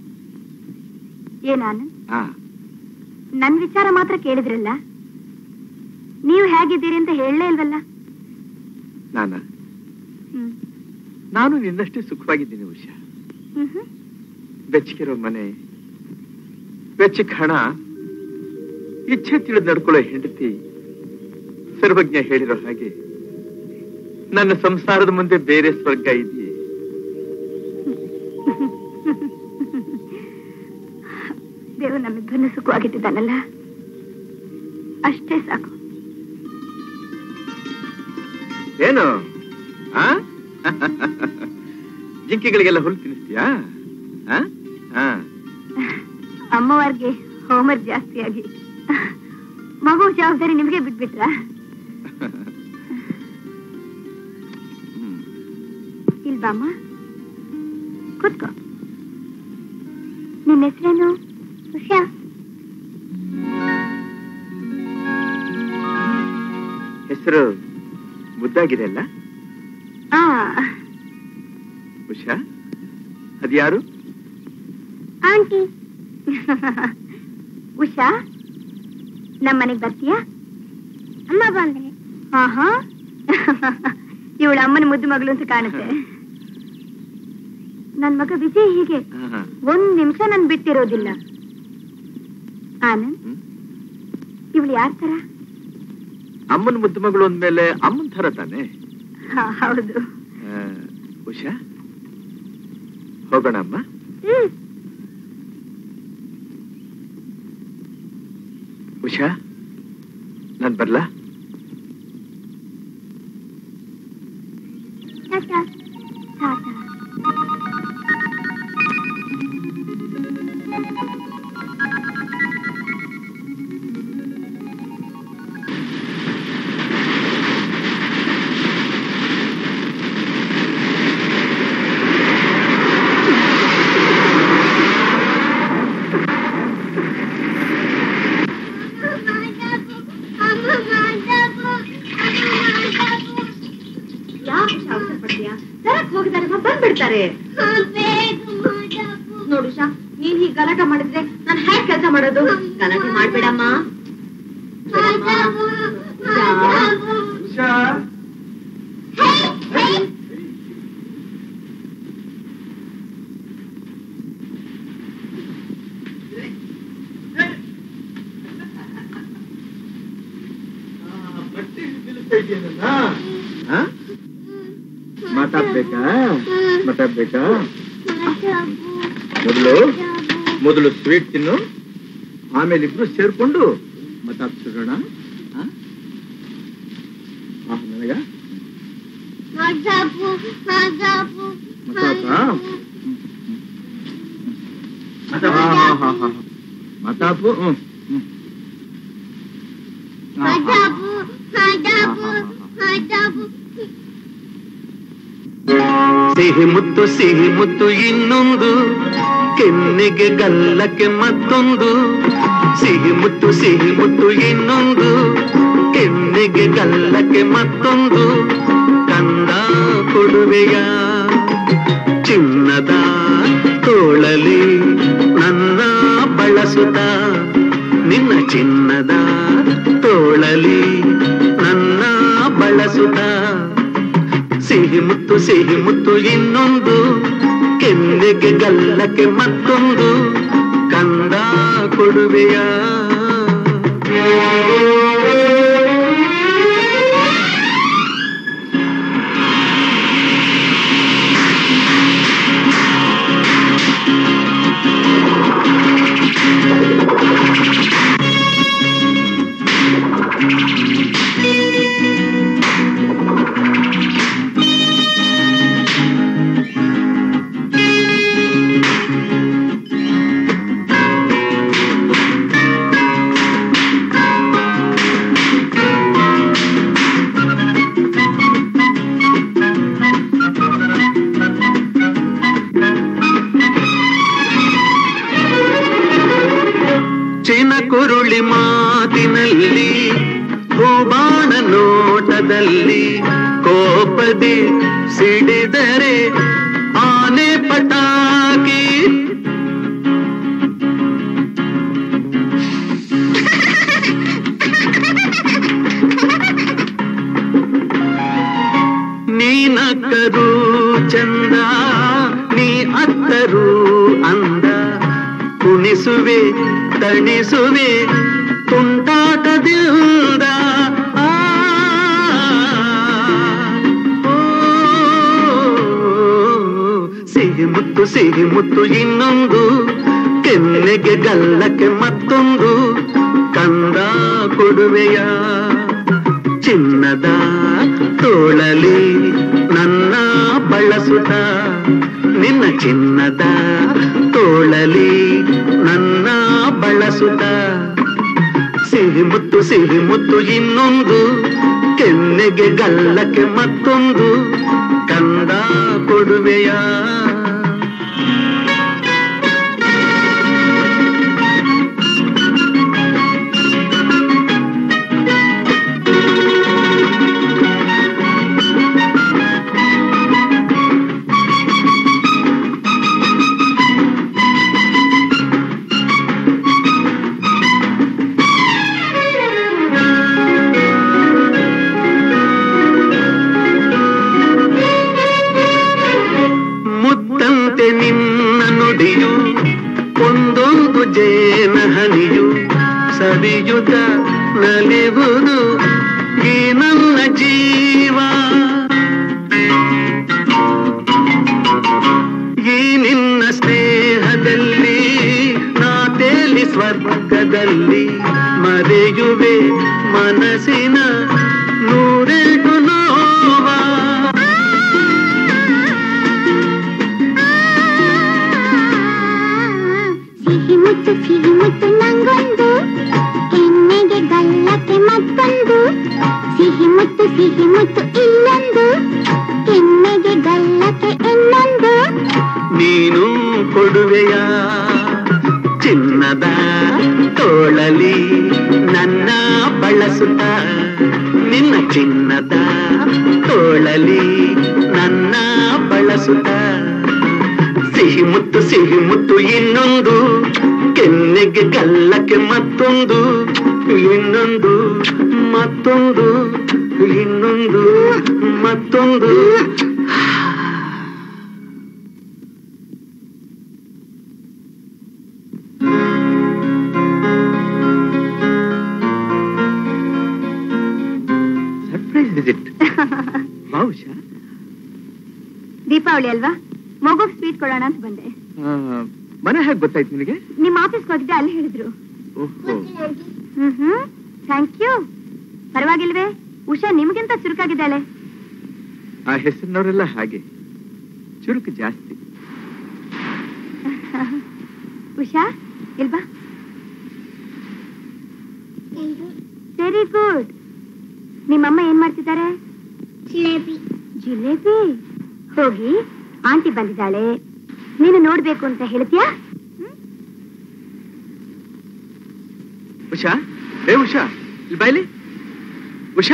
ಏನಾನಂದ್ ಆ ನನ್ ವಿಚಾರ ಮಾತ್ರ ಕೇಳಿದ್ರಲ್ಲ ನೀವು ಹೇಗಿದ್ದೀರಿ ಅಂತ ಹೇಳಲೇ ಇಲ್ವಲ್ಲ ನಾನ ಹ್ಮ್ ನಾನು ನಿನ್ನಷ್ಟೇ ಸುಖವಾಗಿದ್ದೀನಿ ಉಷಾ ಹ್ಮ್ ಹ್ಮ್. ಬೆಚ್ಚಗಿರೋ ಮನೆ ಬೆಚ್ಚಕ್ ಹಣ ಇಚ್ಛೆ ತಿಳಿದು ನಡ್ಕೊಳ್ಳೋ ಹೆಂಡತಿ ಸರ್ವಜ್ಞ ಹೇಳಿರೋ ಹಾಗೆ ನನ್ನ ಸಂಸಾರದ ಮುಂದೆ ಬೇರೆ ಸ್ವರ್ಗ ಇದೆಯೇ ದೇವರು ನಮ್ಮಿಬ್ಬರನ್ನು ಸುಖವಾಗಿಟ್ಟಿದ್ದಾನಲ್ಲ ಅಷ್ಟೇ ಸಾಕು ಏನು ಆ? ಜಿಂಕೆಗಳಿಗೆಲ್ಲ ಹುಲ್ಲು ತಿನ್ನಿಸ್ತೀಯಾ ಆ? ಆ. ಅಮ್ಮವಾರ್ಗೆ ಹೋಮ್ವರ್ಕ್ ಜಾಸ್ತಿಯಾಗಿ ಮಗು ಜವಾಬ್ದಾರಿ ನಿಮ್ಗೆ ಬಿಟ್ಬಿಟ್ರಾ ಹ್ಮ್. ಇಲ್ಬಾಮ್ಮ ಕೂತ್ಕೋ ನಿನ್ನ ಹೆಸರೇನು ಉಷಾ ಹೆಸರು ಮುದ್ದಾಗಿದೆ ಅಲ್ಲ ಆ ಉಷಾ ಅದ್ಯಾರು ಆಂಟಿ ಉಷಾ ನಮ್ಮನೆಗ್ ಬರ್ತೀಯಾ ಅಮ್ಮ ಬಂದ್ರೆ ಆಹಾ ಇವಳ ಅಮ್ಮನ ಮುದ್ದು ಮಗಳು ಅಂತ ಕಾಣುತ್ತೆ ನನ್ ಮಗ ವಿಜಯ್ ಹೀಗೆ ಆಹಾ. ಒಂದ್ ನಿಮಿಷ ನನ್ ಬಿಟ್ಟಿರೋದಿಲ್ಲ ಆನಂದ್ ಹ್ಮ್. ಇವಳು ಯಾರ ತರ ಅಮ್ಮನ ಮುದ್ದು ಮಗಳು ಅಂದ್ಮೇಲೆ ಅಮ್ಮನ ಥರ ತಾನೆ ಹಾ, ಹೌದು ಆ, ಉಷಾ ಹೋಗೋಣ ಅಮ್ಮ ಹ್ಮ್ ಉಷಾ ನಾನ್ ಬರ್ಲಾ ಟಾಟಾ ಟಾಟಾ ಯಾಕೆ ಅವಸರ ಪಡ್ತೀಯಾ ತರಕ್ ಹೋಗಿದ್ದಾರೆ ಬಂದ್ಬಿಡ್ತಾರೆ ನೋಡು ಶಾ ನೀನ್ ಹೀಗ್ ಗಲಾಟೆ ಮಾಡಿದ್ರೆ ನಾನ್ ಹೇಗ್ ಕೆಲಸ ಮಾಡೋದು ಗಲಾಟೆ ಮಾಡ್ಬೇಡಮ್ಮ ಮಾತಾಡ್ಬೇಕಾ ಮಾತಾಡ್ಬೇಕಾ ಮೊದಲು ಮೊದಲು ಸ್ವೀಟ್ ತಿನ್ನು ಆಮೇಲೆ ಇಬ್ರು ಸೇರ್ಕೊಂಡು ಮಾತಾಡ್ಸಿರೋಣ ಆ? ಆ, ನನಗ ಮಾತಾಡ್ತಾ ಹಾ, ಹಾ, ಹಾ, ಹಾ. ಮಾತಾಪು ಹ್ಮ್ ಹ್ಮ್. ಹಾ, ಹಾ, ಸಿಹಿ ಮುತ್ತು ಸಿಹಿ ಮುತ್ತು ಇನ್ನೊಂದು ಕೆನ್ನೆಗೆ ಗಲ್ಲಕ್ಕೆ ಮತ್ತೊಂದು ಸಿಹಿ ಮುತ್ತು ಸಿಹಿ ಮುತ್ತು ಇನ್ನೊಂದು ಕೆನ್ನೆಗೆ ಗಲ್ಲಕ್ಕೆ ಮತ್ತೊಂದು ಕಂದ ಕೊಡುವೆಯ ಚಿನ್ನದ ತೋಳಲಿ ನನ್ನ ಬಳಸುತ್ತ ನಿನ್ನ ಚಿನ್ನದ ತೋಳಲಿ ನನ್ನ ಬಳಸುತ್ತ ಸಿಹಿ ಮುತ್ತು ಸಿಹಿ ಮುತ್ತು ಇನ್ನೊಂದು ಕೆನ್ನೆಗೆ ಗಲ್ಲಕ್ಕೆ ಮತ್ತೊಂದು ಕಂದ ಕೊಡುವೆಯ ಚಿನ ಕುರುಳಿ ಮಾತಿನಲ್ಲಿ ಹೂಬಾಣ ನೋಟದಲ್ಲಿ ಕೋಪದಿ ಸಿಡಿದರೆ ಆನೆ ಪಟಾಕಿ ನೀನಕ್ಕರು ಚಂದ ನೀ ಅತ್ತರು ಅಂದ ಕುಣಿಸುವೆ ತಣಿಸುವೆ ತುಂಟಾಟದಿಂದ ಆ, ಓ, ಸಿಹಿ ಮುತ್ತು ಸಿಹಿ ಮುತ್ತು ಇನ್ನೊಂದು ಕೆನ್ನೆಗೆ ಗಲ್ಲಕ್ಕೆ ಮತ್ತೊಂದು ಕಂದ ಕೊಡುವೆಯ ಚಿನ್ನದ ತೋಳಲಿ ನನ್ನ ಬಳಸುತ್ತ ನಿನ್ನ ಚಿನ್ನದ ತೋಳಲಿ ನನ್ನ ಬಳಸುತ್ತ ಸಿಹಿ ಮುತ್ತು ಸಿಹಿ ಮುತ್ತು ಇನ್ನೊಂದು ಕೆನ್ನೆಗೆ ಗಲ್ಲಕ್ಕೆ ಮತ್ತೊಂದು ಕಂದ ಕೊಡುವೆಯ ಮುತ್ತಂತೆ ನಿನ್ನ ನುಡಿಯು ಒಂದೊಂದು ಜೇನ ಹನಿಯು ಸವಿಯುತ ನಲಿವುದು ಈ ನನ್ನ ಜೀವ ಈ ನಿನ್ನ ಸ್ನೇಹದಲ್ಲಿ ನಾ ತೇಲಿ ಸ್ವರ್ಗದಲ್ಲಿ ಮರೆಯ ಮರೆಯುವೆ ಮನಸ್ಸಿನ ನೂರೆಂಟು ನೋವ ಸಿಹಿ ಮುತ್ತು ಸಿಹಿ ಮುತ್ತು ನಂಗೊಂದು ಕೆನ್ನೆಗೆ ಗಲ್ಲಕ್ಕೆ ಮತ್ತೊಂದು ಸಿಹಿ ಮುತ್ತು ಸಿಹಿ ಮುತ್ತು ಇಲ್ಲೊಂದು ಕೆನ್ನೆಗೆ ಗಲ್ಲಕ್ಕೆ ಇನ್ನೊಂದು ನೀನು ಕೊಡುವೆಯ ಚಿನ್ನದ ತೋಳಲಿ ನನ್ನ ಬಳಸುತ್ತ ನಿನ್ನ ಚಿನ್ನದ ತೋಳಲಿ ನನ್ನ ಬಳಸುತ್ತ ಸಿಹಿ ಮುತ್ತು ಸಿಹಿ ಮುತ್ತು ಇನ್ನೊಂದು ಕೆನ್ನೆಗೆ ಗಲ್ಲಕ್ಕೆ ಮತ್ತೊಂದು ಇನ್ನೊಂದು ಮತ್ತೊಂದು ಇನ್ನೊಂದು ಮತ್ತೊಂದು ಸರ್ಪ್ರೈಸ್ ವಿಸಿಟ್ ಬಹುಶಃ ದೀಪಾವಳಿ ಅಲ್ವಾ ಮಗುಗ್ ಸ್ವೀಟ್ ಕೊಡೋಣ ಅಂತ ಬಂದೆ ಆ, ಮನೆ ಹೇಗೆ ಗೊತ್ತಾಯ್ತು ನಿನಗೆ ನಿಮ್ಮ ಆಫೀಸ್ಗೆ ಹೋಗಿದ್ದೆ ಅಲ್ಲಿ ಹೇಳಿದ್ರು ಓಹೋ ಹ್ಮ್ ಹ್ಮ್ ಥ್ಯಾಂಕ್ ಯು ಪರವಾಗಿಲ್ವೇ ಉಷಾ ನಿಮ್ಗಿಂತ ಚುರುಕಾಗಿದ್ದಾಳೆ ಆ ಹೆಸರಿನವರೆಲ್ಲ ಹಾಗೆ ಚುರುಕು ಜಾಸ್ತಿ ಉಷಾ ಇಲ್ವಾ ವೆರಿ ಗುಡ್ ನಿಮ್ಮಮ್ಮ ಏನ್ ಮಾಡ್ತಿದ್ದಾರೆ ಜಿಲೇಬಿ ಜಿಲೇಬಿ ಹೋಗಿ ಆಂಟಿ ಬಂದಿದ್ದಾಳೆ ನೀನು ನೋಡ್ಬೇಕು ಅಂತ ಹೇಳ್ತೀಯಾ ಉಷಾ ಏ ಉಷಾ ಇಲ್ಲಿ ಬಾಯ್ಲಿ ಉಷಾ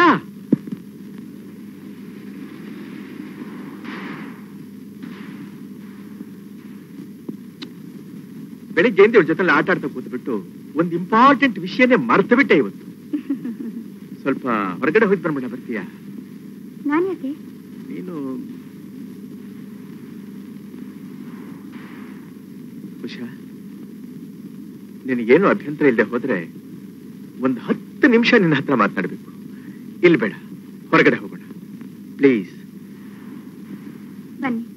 ಬೆಳಿಗ್ಗೆ ಇಂದ ಇವ್ರ ಜೊತೆ ಆಟ ಆಡ್ತಾ ಕೂತ್ಬಿಟ್ಟು ಒಂದು ಇಂಪಾರ್ಟೆಂಟ್ ವಿಷಯನೇ ಮರ್ತು ಬಿಟ್ಟೆ ಇವತ್ತು ಸ್ವಲ್ಪ ಹೊರಗಡೆ ಹೋಗಿ ಬರ್ಬೇಡ ಬರ್ತೀಯಾ ನಾನ್ ಯಾಕೆ ನೀನು ಉಷಾ ನಿನಗೇನು ಅಭ್ಯಂತರ ಇಲ್ಲದೆ ಹೋದ್ರೆ ಒಂದು ಹತ್ತು ನಿಮಿಷ ನಿನ್ನ ಹತ್ರ ಮಾತನಾಡ್ಬೇಕು ಇಲ್ಲಿ ಬೇಡ ಹೊರಗಡೆ ಹೋಗೋಣ ಪ್ಲೀಸ್ ಬನ್ನಿ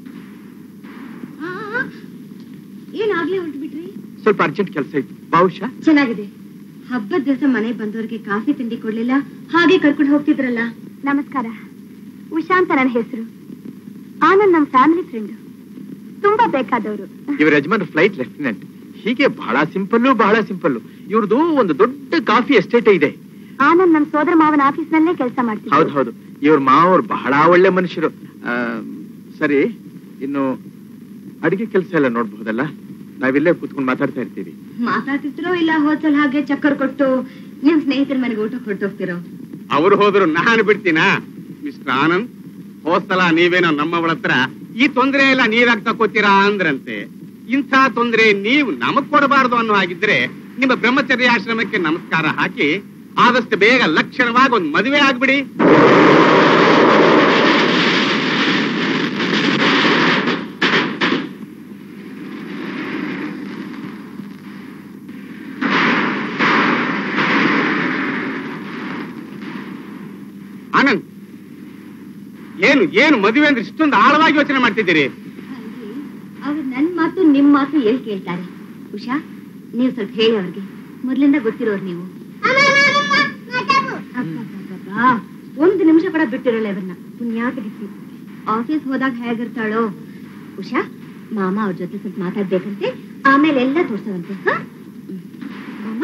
ಏನಾಗ್ಲೇ ಹೊರಟ್ಬಿಟ್ರಿ ಸ್ವಲ್ಪ ಅರ್ಜೆಂಟ್ ಕೆಲಸ ಇತ್ತು ಬಾ ಉಷಾ ಚೆನ್ನಾಗಿದೆ ಹಬ್ಬದ ದಿವಸ ಮನೆಗೆ ಬಂದವರಿಗೆ ಕಾಫಿ ತಿಂಡಿ ಕೊಡ್ಲಿಲ್ಲ ಹಾಗೆ ಕರ್ಕೊಂಡು ಹೋಗ್ತಿದ್ರಲ್ಲ ನಮಸ್ಕಾರ ಉಷಾ ಅಂತ ನನ್ನ ಹೆಸರು ಆನಂದ್ ನಮ್ಮ ಫ್ಯಾಮಿಲಿ ಫ್ರೆಂಡ್ ತುಂಬಾ ಬೇಕಾದವರು ಇವ್ರ ಯಜಮಾನ್ ಫ್ಲೈಟ್ ಲೆಫ್ಟಿನೆಂಟ್ ಹೀಗೆ ಬಹಳ ಸಿಂಪಲ್ಲು ಬಹಳ ಸಿಂಪಲ್ಲು ಇವ್ರದ್ದು ಒಂದು ದೊಡ್ಡ ಕಾಫಿ ಎಸ್ಟೇಟ್ ಇದೆ ಆನಂದ್ ನಮ್ಮ ಸೋದರ ಮಾವನ ಆಫೀಸ್ ನಲ್ಲೇ ಕೆಲಸ ಹೌದು ಮಾಡ್ತಿದ್ರು ಹೌದು ಇವ್ರ ಮಾವರು ಬಹಳ ಒಳ್ಳೆ ಮನುಷ್ಯರು ಆ, ಸರಿ ಇನ್ನು ಅಡಿಗೆ ಕೆಲಸ ಎಲ್ಲ ನೋಡ್ಬಹುದಲ್ಲ ನಾವಿಲ್ಲೇ ಕೂತ್ಕೊಂಡು ಮಾತಾಡ್ತಾ ಇರ್ತೀವಿ ಮಾತಾಡ್ತಿರ್ತಿರೋ ಇಲ್ಲ ಹೋದ್ಸಲ ಹಾಗೆ ಚಕ್ಕರ್ ಕೊಟ್ಟು ನಿಮ್ ಸ್ನೇಹಿತರ ಮನೆಗೆ ಊಟ ಹೊರಟೋಗ್ತಿರೋ ಅವ್ರು ಹೋದ್ರು ನಾನು ಬಿಡ್ತೀನಾ ಮಿಸ್ಟರ್ ಆನಂದ್ ಹೋದ್ಸಲ ನೀವೇನೋ ನಮ್ಮವಳ ಹತ್ರ ಈ ತೊಂದರೆ ಎಲ್ಲ ನೀವ್ಯಾಕ್ ತಕೋತೀರಾ ಅಂದ್ರಂತೆ ಇಂಥ ತೊಂದರೆ ನೀವು ನಮಗ್ ಕೊಡಬಾರ್ದು ಅನ್ನೋ ಹಾಗಿದ್ರೆ ನಿಮ್ಮ ಬ್ರಹ್ಮಚರ್ಯ ಆಶ್ರಮಕ್ಕೆ ನಮಸ್ಕಾರ ಹಾಕಿ ಆದಷ್ಟು ಬೇಗ ಲಕ್ಷಣವಾಗಿ ಒಂದು ಮದುವೆ ಆಗ್ಬಿಡಿ ಆನಂದ್ ಏನು ಏನು ಮದುವೆ ಅಂದ್ರೆ ಇಷ್ಟೊಂದು ಆಳವಾಗಿ ಯೋಚನೆ ಮಾಡ್ತಿದ್ದೀರಿ ಅವ್ರು ನನ್ ಮಾತು ನಿಮ್ ಮಾತು ಎಲ್ಲಿ ಕೇಳ್ತಾರೆ ಉಷಾ ನೀವು ಸ್ವಲ್ಪ ಹೇಳಿ ಅವ್ರಿಗೆ ಮೊದ್ಲಿಂದ ಗೊತ್ತಿರೋರು ನೀವು ಅಬ್ಬಬ್ಬಬ್ಬಬ್ಬಾ, ಒಂದು ನಿಮಿಷ ಕೂಡ ಬಿಟ್ಟಿರಲ್ಲ ಇವ್ರನ್ನ ಪುಣ್ಯಾತಗಿಸಿ ಆಫೀಸ್ ಹೋದಾಗ ಹೇಗಿರ್ತಾಳೋ ಉಷಾ ಮಾಮ ಅವ್ರ ಜೊತೆ ಸ್ವಲ್ಪ ಮಾತಾಡ್ಬೇಕಂತೆ ಆಮೇಲೆ ಎಲ್ಲ ತೋರ್ಸವಂತೆ ಹಾ ಹ್ಮ್. ಮಾಮ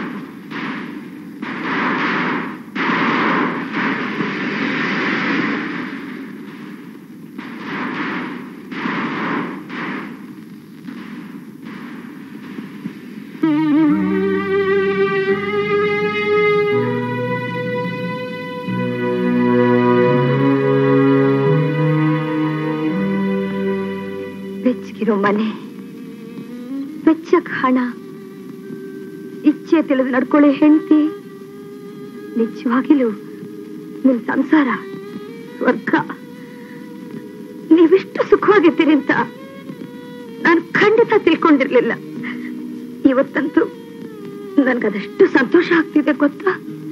ಬೆಚ್ಚಗಿರೋ ಮನೆ ಬೆಚ್ಚಕ್ ಹಣ ಇಚ್ಛೆ ತಿಳಿದು ನಡ್ಕೊಳ್ಳೆ ಹೆಂಡತಿ ನಿಜವಾಗಿಲು ನಿಮ್ ಸಂಸಾರ ಸ್ವರ್ಗ ನೀವಿಷ್ಟು ಸುಖವಾಗಿದ್ದೀರಿ ಅಂತ ನಾನು ಖಂಡಿತ ತಿಳ್ಕೊಂಡಿರ್ಲಿಲ್ಲ ಇವತ್ತಂತೂ ನನ್ಗದಷ್ಟು ಸಂತೋಷ ಆಗ್ತಿದೆ ಗೊತ್ತಾ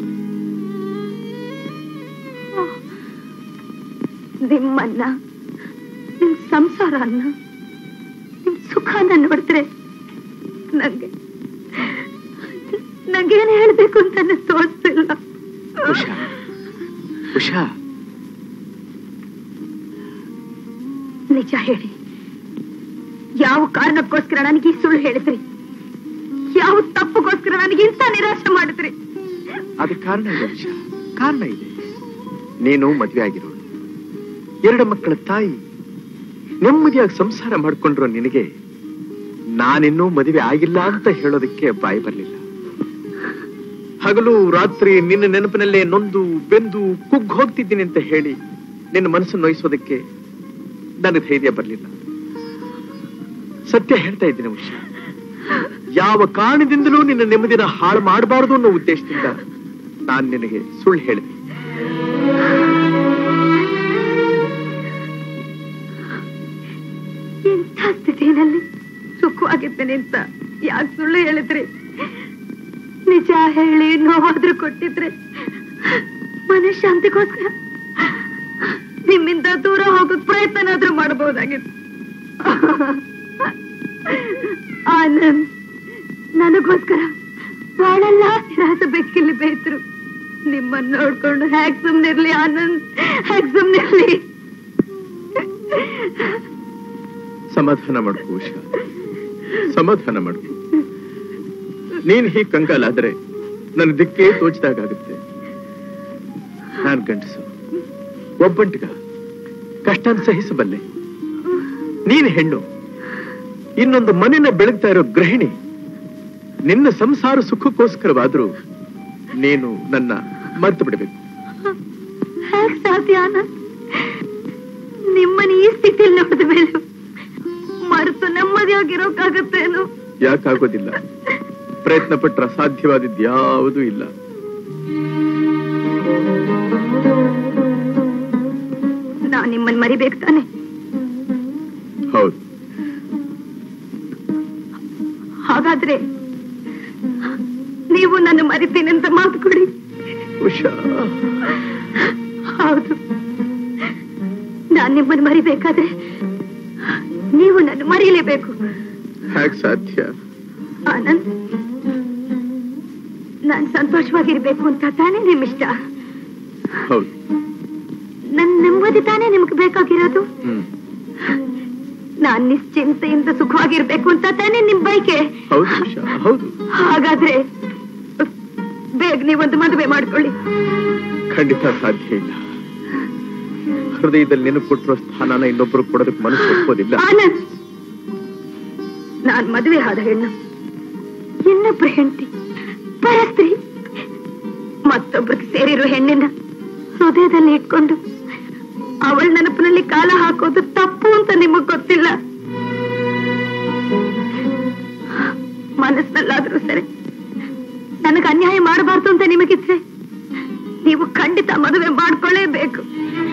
ಓಹ್, ನಿಮ್ಮನ್ನ ನಿಮ್ ಸಂಸಾರನ್ನ ನಿಮ್ ಸುಖನ ನೋಡಿದ್ರೆ ನಂಗೆ ನಂಗೇನ್ ಹೇಳ್ಬೇಕು ಅಂತ ತೋರಿಸ್ತಿಲ್ಲ ಉಷಾ ಉಷಾ ನಿಜ ಹೇಳಿ ಯಾವ ಕಾರಣಕ್ಕೋಸ್ಕರ ನನಗೆ ಈ ಸುಳ್ಳು ಹೇಳಿದ್ರಿ ಯಾವ ತಪ್ಪುಗೋಸ್ಕರ ನನಗೆ ಇಂಥ ನಿರಾಶೆ ಮಾಡಿದ್ರಿ ಅದಕ್ಕೆ ಕಾರಣ ಇದೆ ಉಷಾ ಕಾರಣ ಇದೆ ನೀನು ಮದುವೆ ಆಗಿರೋಳು ಎರಡು ಮಕ್ಕಳ ತಾಯಿ ನೆಮ್ಮದಿಯಾಗಿ ಸಂಸಾರ ಮಾಡ್ಕೊಂಡಿರೋ ನಿನಗೆ ನಾನಿನ್ನೂ ಮದುವೆ ಆಗಿಲ್ಲ ಅಂತ ಹೇಳೋದಕ್ಕೆ ಬಾಯಿ ಬರಲಿಲ್ಲ ಹಗಲು ರಾತ್ರಿ ನಿನ್ನ ನೆನಪಿನಲ್ಲೇ ನೊಂದು ಬೆಂದು ಕುಗ್ಗ್ ಹೋಗ್ತಿದ್ದೀನಿ ಅಂತ ಹೇಳಿ ನಿನ್ನ ಮನಸ್ಸನ್ನು ನೋಯಿಸೋದಕ್ಕೆ ನನಗೆ ಧೈರ್ಯ ಬರಲಿಲ್ಲ ಸತ್ಯ ಹೇಳ್ತಾ ಇದ್ದೀನಿ ಉಷಾ ಯಾವ ಕಾರಣದಿಂದಲೂ ನಿನ್ನ ನೆಮ್ಮದಿನ ಹಾಳು ಮಾಡಬಾರದು ಅನ್ನೋ ಉದ್ದೇಶದಿಂದ ನಾನು ನಿನಗೆ ಸುಳ್ಳು ಹೇಳಿದೆ ಇಂಥ ಸ್ಥಿತಿನಲ್ಲಿ ಸುಖವಾಗಿದ್ದೇನೆ ಅಂತ ಯಾಕೆ ಸುಳ್ಳು ಹೇಳಿದ್ರಿ ನಿಜ ಹೇಳಿ ನೋವಾದ್ರೂ ಕೊಟ್ಟಿದ್ರೆ ಮನಃಶಾಂತಿಗೋಸ್ಕರ ನಿಮ್ಮಿಂದ ದೂರ ಹೋಗೋಕ್ ಪ್ರಯತ್ನನಾದ್ರೂ ಮಾಡಬಹುದಾಗಿತ್ತು ಆನಂದ್ ನನಗೋಸ್ಕರ ಬಾಳೆಲ್ಲ ನಿರಾಸ ಬೆಕ್ಕಿಲ್ಲಿ ಬೇಯ್ತರು ನಿಮ್ಮನ್ನ ನೋಡ್ಕೊಂಡು ಹ್ಯಾಕ್ ಸುಮ್ನಿರ್ಲಿ ಆನಂದ್ ಹ್ಯಾಕ್ ಸುಮ್ನಿರ್ಲಿ ಸಮಾಧಾನ ಮಾಡ್ಕೋ ಉಷಾ ಸಮಾಧಾನ ಮಾಡ್ಕೋ ನೀನ್ ಹೀಗ್ ಕಂಗಾಲಾದ್ರೆ ನನ್ನ ದಿಕ್ಕೇ ತೋಚಿದಾಗುತ್ತೆ ನಾನ್ ಗಂಡಸು ಒಬ್ಬಂಟಿಗ ಕಷ್ಟನ ಸಹಿಸಬಲ್ಲೆ ನೀನ್ ಹೆಣ್ಣು ಇನ್ನೊಂದು ಮನೆನ ಬೆಳಗ್ತಾ ಇರೋ ಗೃಹಿಣಿ ನಿನ್ನ ಸಂಸಾರ ಸುಖಕ್ಕೋಸ್ಕರವಾದ್ರೂ ನೀನು ನನ್ನ ಮರ್ತು ಬಿಡಬೇಕು ಹೇಗ್ ಸಾಧ್ಯ ಆನಂದ್ ನಿಮ್ಮನ್ನ ಈ ಸ್ಥಿತಿಯಲ್ಲಿ ನೋಡಿದ ಮೇಲೆ ಮರೆತು ನೆಮ್ಮದಿಯಾಗಿರೋಕ್ಕಾಗತ್ತೇನು ಯಾಕಾಗೋದಿಲ್ಲ ಪ್ರಯತ್ನ ಪಟ್ರ ಅಸಾಧ್ಯವಾದದ್ದು ಯಾವುದೂ ಇಲ್ಲ ನಾನ್ ನಿಮ್ಮನ್ನ ಮರಿಬೇಕು ತಾನೆ ಹೌದು ಹಾಗಾದ್ರೆ ನೀವು ನನ್ನ ಮರಿತೀನಿ ಅಂತ ಮಾತು ಕೊಡಿ ಉಷಾ ಹೌದು ನಾನ್ ನಿಮ್ಮನ್ನ ಮರಿಬೇಕಾದ್ರೆ ನೀವು ನನ್ನ ಮರೀಲೇಬೇಕು ಹೇಗ್ ಸಾಧ್ಯ ಆನಂದ್ ನಾನ್ ಸಂತೋಷವಾಗಿರ್ಬೇಕು ಅಂತ ತಾನೇ ನಿಮ್ಮಿಷ್ಟ ಹೌದು ನನ್ ನೆಮ್ಮದಿ ತಾನೇ ನಿಮ್ಗೆ ಬೇಕಾಗಿರೋದು ಹ್ಮ್ ನಾನ್ ನಿಶ್ಚಿಂತೆಯಿಂದ ಸುಖವಾಗಿರ್ಬೇಕು ಅಂತ ತಾನೇ ನಿಮ್ ಬೈಕೆ ಹೌದು ಉಷಾ ಹೌದು ಹಾಗಾದ್ರೆ ಬೇಗ ನೀವೊಂದು ಮದುವೆ ಮಾಡ್ಕೊಳ್ಳಿ ಖಂಡಿತ ಸಾಧ್ಯ ಇಲ್ಲ ಹೃದಯದಲ್ಲಿ ನಿನಗೆ ಕೊಟ್ಟಿರೋ ಸ್ಥಾನನ ಇನ್ನೊಬ್ರು ಕೊಡೋದಕ್ಕೆ ಮನಸ್ಸು ಒಪ್ಪೋದಿಲ್ಲ ಆನಂದ್ ನಾನ್ ಮದುವೆ ಆದ ಹೆಣ್ಣು ಇನ್ನೊಬ್ರು ಹೆಂಡತಿ ಪರಸ್ತ್ರೀ ಮತ್ತೊಬ್ಬರಿಗೆ ಸೇರಿರೋ ಹೆಣ್ಣಿನ ಹೃದಯದಲ್ಲಿ ಇಟ್ಕೊಂಡು ಅವಳ ನೆನಪಿನಲ್ಲಿ ಕಾಲ ಹಾಕೋದು ತಪ್ಪು ಅಂತ ನಿಮಗ್ ಗೊತ್ತಿಲ್ಲ ಮನಸ್ಸಿನಲ್ಲಾದ್ರೂ ಸರಿ ನನಗೆ ಅನ್ಯಾಯ ಮಾಡಬಾರ್ದು ಅಂತ ನಿಮಗಿದ್ರೆ ನೀವು ಖಂಡಿತ ಮದುವೆ ಮಾಡ್ಕೊಳ್ಳೇಬೇಕು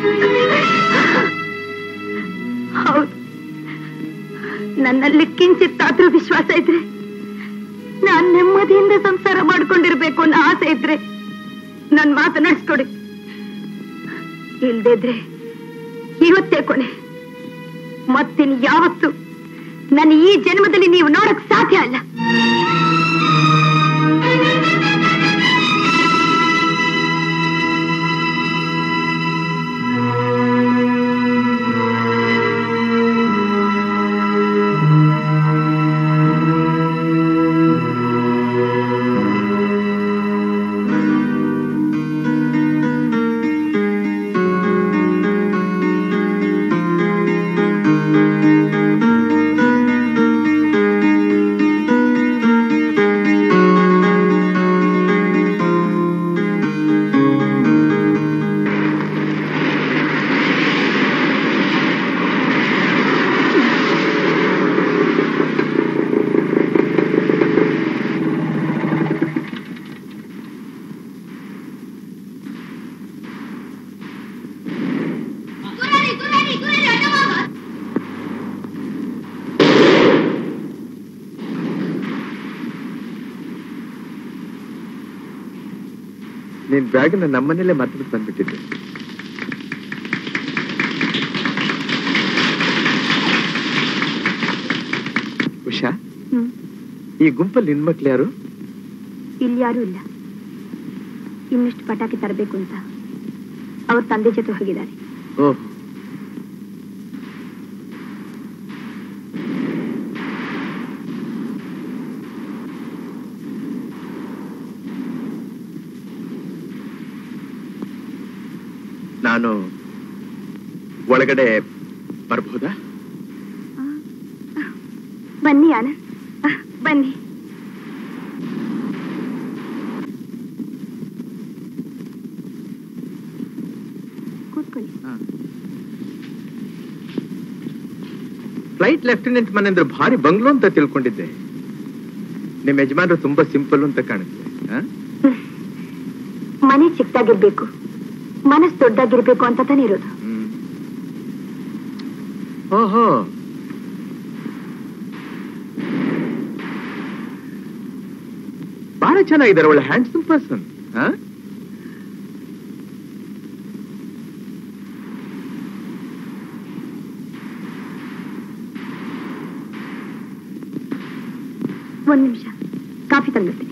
ಹೌದು ನನ್ನಲ್ಲಿ ಕಿಂಚಿತ್ತಾದ್ರೂ ವಿಶ್ವಾಸ ಇದ್ರೆ ನಾನ್ ನೆಮ್ಮದಿಯಿಂದ ಸಂಸಾರ ಮಾಡ್ಕೊಂಡಿರ್ಬೇಕು ಅನ್ನೋ ಆಸೆ ಇದ್ರೆ ನನ್ ಮಾತು ನಡೆಸ್ಕೊಡಿ ಇಲ್ದಿದ್ರೆ ಇವತ್ತೇ ಕೊನೆ ಮತ್ತಿನ್ ಯಾವತ್ತು ನನ್ನ ಈ ಜನ್ಮದಲ್ಲಿ ನೀವು ನೋಡಕ್ ಸಾಧ್ಯ ಅಲ್ಲ ನೀನ್ ಬ್ಯಾಗ್ನ ನಮ್ಮನೇಲೆ ಮರ್ತ್ಬಿಟ್ಟು ಬಂದ್ಬಿಟ್ಟಿದ್ದೆ ಉಷಾ ಈ ಗುಂಪಲ್ಲಿ ನಿನ್ ಮಕ್ಳು ಯಾರು ಇಲ್ಲಿ ಯಾರೂ ಇಲ್ಲ ಇನ್ನಷ್ಟು ಪಟಾಕಿ ತರಬೇಕು ಅಂತ ಅವ್ರ ತಂದೆ ಜೊತೆ ಹೋಗಿದ್ದಾರೆ ಓಹ್ ನಾನು ಒಳಗಡೆ ಬರ್ಬಹುದಾ ಬನ್ನಿ ಆನಂದ್ ಅಹ್, ಬನ್ನಿ ಕೂತ್ಕೊಳ್ಳಿ ಫ್ಲೈಟ್ ಲೆಫ್ಟಿನೆಂಟ್ ಮನೆ ಅಂದ್ರೆ ಭಾರಿ ಬಂಗ್ಲೋ ಅಂತ ತಿಳ್ಕೊಂಡಿದ್ದೆ ನಿಮ್ ಯಜಮಾನ್ರು ತುಂಬಾ ಸಿಂಪಲ್ ಅಂತ ಕಾಣುತ್ತೆ ಆ? ಮನೆ ಚಿಕ್ಕದಾಗಿರ್ಬೇಕು ಮನಸ್ಸು ದೊಡ್ಡದಾಗಿರ್ಬೇಕು ಅಂತ ತಾನೇ ಇರೋದು ಓಹೋ ಬಹಳ ಚೆನ್ನಾಗಿದ್ದಾರೆ ಒಳ್ಳೆ ಹ್ಯಾಂಡ್ಸಮ್ ಪರ್ಸನ್ ಒಂದ್ ನಿಮಿಷ ಕಾಫಿ ತಂದಿರ್ತೀನಿ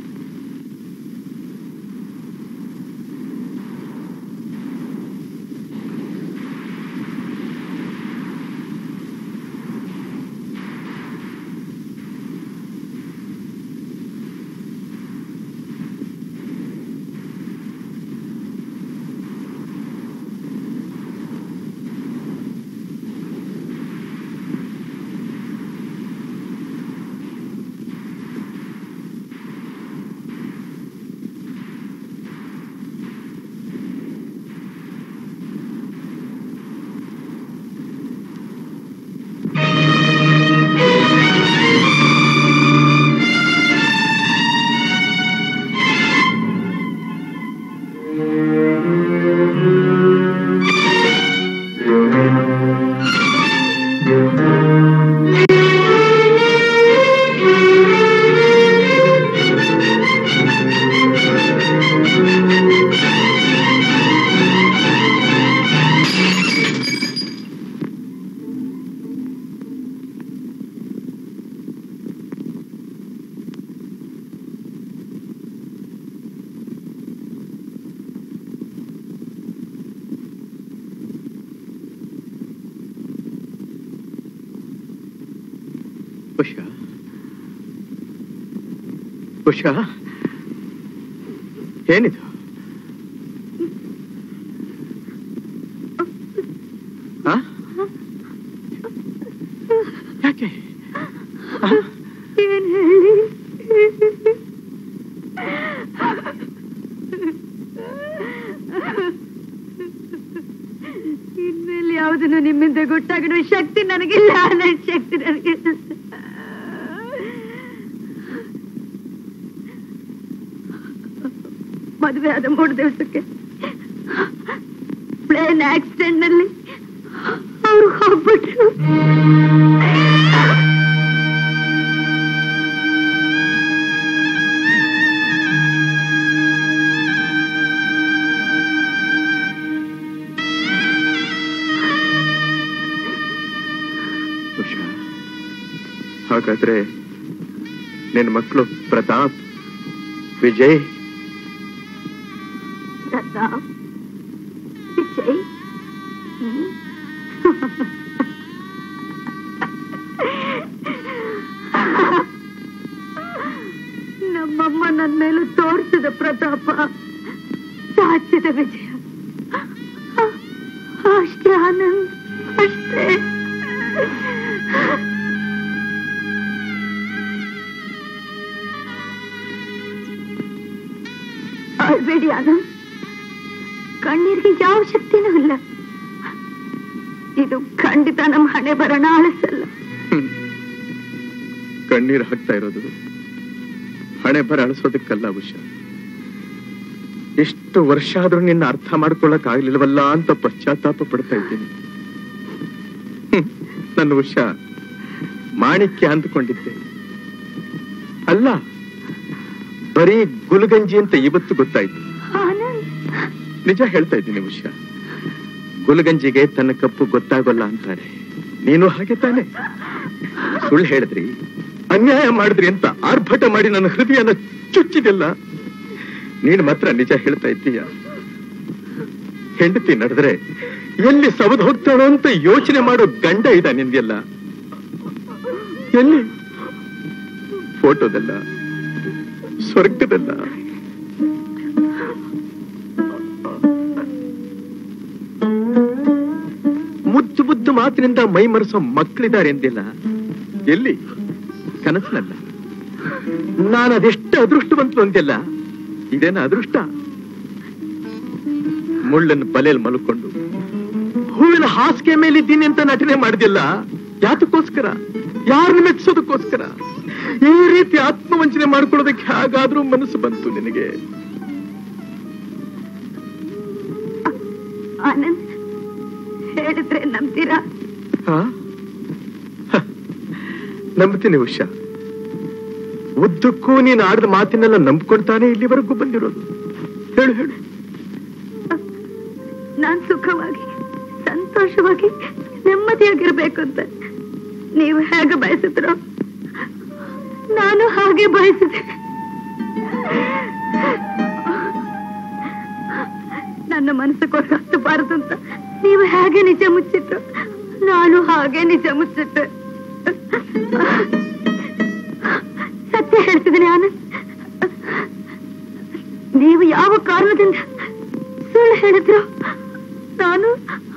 ಉಷಾ ಉಷಾ ಏನಿದು ಆ? ಯಾಕೆ ಆ? ಏನ್ ಹೇಳಿ ಇನ್ಮೇಲೆ ಯಾವುದನ್ನು ನಿಮ್ಮಿಂದ ಗೊತ್ತಾಗೋ ಶಕ್ತಿ ನನಗಿಲ್ಲ ನನ್ನ ಶಕ್ತಿ ನನಗಿಲ್ಲ ಮದುವೆ ಆದ ಮೂರು ದಿವಸಕ್ಕೆ ಪ್ಲೇನ್ ಆಕ್ಸಿಡೆಂಟ್ ನಲ್ಲಿ ಅವ್ರು ಹೋಗ್ಬಿಟ್ರು ಉಷಾ ಹಾಗಾದ್ರೆ ನಿನ್ನ ಮಕ್ಕಳು ಪ್ರತಾಪ್ ವಿಜಯ್ ಪ್ರತಾಪ್ ವಿಜಯ್ ಹ್ಮ್. ನಮ್ಮಮ್ಮ ನನ್ನ ಮೇಲೆ ತೋರಿಸಿದ ಪ್ರತಾಪ ಸಾಚಿದ ವಿಜಯ ಅಷ್ಟೇ ಆನಂದ್ ಅಷ್ಟೇ ಅಳ್ಬೇಡಿ ಆನಂದ್ ಕಣ್ಣೀರಿಗೆ ಯಾವ ಶಕ್ತಿನೂ ಇಲ್ಲ ಇದು ಖಂಡಿತ ನಮ್ಮ ಹಣೆ ಬರೋಣ ಅಳಿಸಲ್ಲ ಕಣ್ಣೀರು ಹಾಕ್ತಾ ಇರೋದು ಹಣೆ ಬರ ಅಳಿಸೋದಕ್ಕಲ್ಲ ಉಷಾ ಎಷ್ಟು ವರ್ಷ ಆದ್ರೂ ನಿನ್ನ ಅರ್ಥ ಮಾಡ್ಕೊಳಕ್ ಆಗ್ಲಿಲ್ವಲ್ಲ ಅಂತ ಪಶ್ಚಾತ್ತಾಪ ಪಡ್ತಾ ಇದ್ದೀನಿ ಹ್ಮ್. ನನ್ನ ಉಷಾ ಮಾಣಿಕ್ಯ ಅಂದ್ಕೊಂಡಿದ್ದೆ ಅಲ್ಲ ಬರೀ ಗುಲ್ಗಂಜಿ ಅಂತ ಇವತ್ತು ಗೊತ್ತಾಯ್ತು ಆನಂದ್ ನಿಜ ಹೇಳ್ತಾ ಇದ್ದೀನಿ ಉಷಾ ಗುಲ್ಗಂಜಿಗೆ ತನ್ನ ಕಪ್ಪು ಗೊತ್ತಾಗೋಲ್ಲ ಅಂತಾರೆ ನೀನು ಹಾಗೆ ತಾನೆ ಸುಳ್ಳು ಹೇಳಿದ್ರಿ ಅನ್ಯಾಯ ಮಾಡಿದ್ರಿ ಅಂತ ಆರ್ಭಟ ಮಾಡಿ ನನ್ನ ಹೃದಯನ ಚುಚ್ಚಿದೆಲ್ಲ ನೀನು ಮಾತ್ರ ನಿಜ ಹೇಳ್ತಾ ಇದ್ದೀಯ ಹೆಂಡತಿ ನಡೆದ್ರೆ ಎಲ್ಲಿ ಸವದ್ ಹೋಗ್ತಾಳೋ ಅಂತ ಯೋಚನೆ ಮಾಡೋ ಗಂಡ ಇದ ನಿನ್ಗೆಲ್ಲ ಎಲ್ಲಿ ಫೋಟೋದಲ್ಲ ಸ್ವರ್ಗದಲ್ಲ ಮುದ್ದು ಮುದ್ದು ಮಾತಿನಿಂದ ಮೈ ಮರೆಸೋ ಮಕ್ಕಳಿದ್ದಾರೆ ಎಂದಿಲ್ಲ ಎಲ್ಲಿ ಕನಸಿನಲ್ಲ ನಾನು ಅದೆಷ್ಟು ಅದೃಷ್ಟವಂತರು ಅಂತೆಲ್ಲ ಇದೇನ ಅದೃಷ್ಟ ಮುಳ್ಳನ್ನು ಬಲೆಯಲ್ಲಿ ಮಲ್ಕೊಂಡು ಹೂವಿನ ಹಾಸಿಗೆ ಮೇಲಿದ್ದೀನಿ ಅಂತ ನಟನೆ ಮಾಡಿದಿಲ್ಲ ಯಾತಕ್ಕೋಸ್ಕರ ಯಾರನ್ನ ಮೆಚ್ಚಿಸೋದಕ್ಕೋಸ್ಕರ ಈ ರೀತಿ ಆತ್ಮವಂಚನೆ ಮಾಡ್ಕೊಳ್ಳೋದಕ್ಕೆ ಹೇಗಾದ್ರೂ ಮನಸ್ಸು ಬಂತು ನಿನಗೆ ಆನಂದ್ ಹೇಳಿದ್ರೆ ನಂಬ್ತೀರಾ ಹಾ? ಹ. ನಂಬ್ತೀನಿ ಉಷಾ ಉದ್ದಕ್ಕೂ ನೀನು ಆಡಿದ ಮಾತಿನೆಲ್ಲ ನಂಬ್ಕೊಳ್ತಾನೆ ಇಲ್ಲಿವರೆಗೂ ಬಂದಿರೋದು ಹೇಳು ಹೇಳು ನಾನ್ ಸುಖವಾಗಿ ಸಂತೋಷವಾಗಿ ನೆಮ್ಮದಿಯಾಗಿರ್ಬೇಕು ಅಂತ ನೀವು ಹೇಗೆ ಬಯಸಿದ್ರು ನಾನು ಹಾಗೆ ಬಯಸಿದೆ ನನ್ನ ಮನಸ್ಸು ಕೊಟ್ಟು ಅಂತ ನೀವು ಹೇಗೆ ನಿಜ ಮುಚ್ಚಿಟ್ಟು ನಾನು ಹಾಗೆ ನಿಜ ಮುಚ್ಚಿಟ್ಟೆ ಸತ್ಯ ಹೇಳ್ತಿದ್ದೀನಿ ಆನಂದ್ ನೀವು ಯಾವ ಕಾರಣದಿಂದ ಸುಳ್ಳು ಹೇಳಿದ್ರು ನಾನು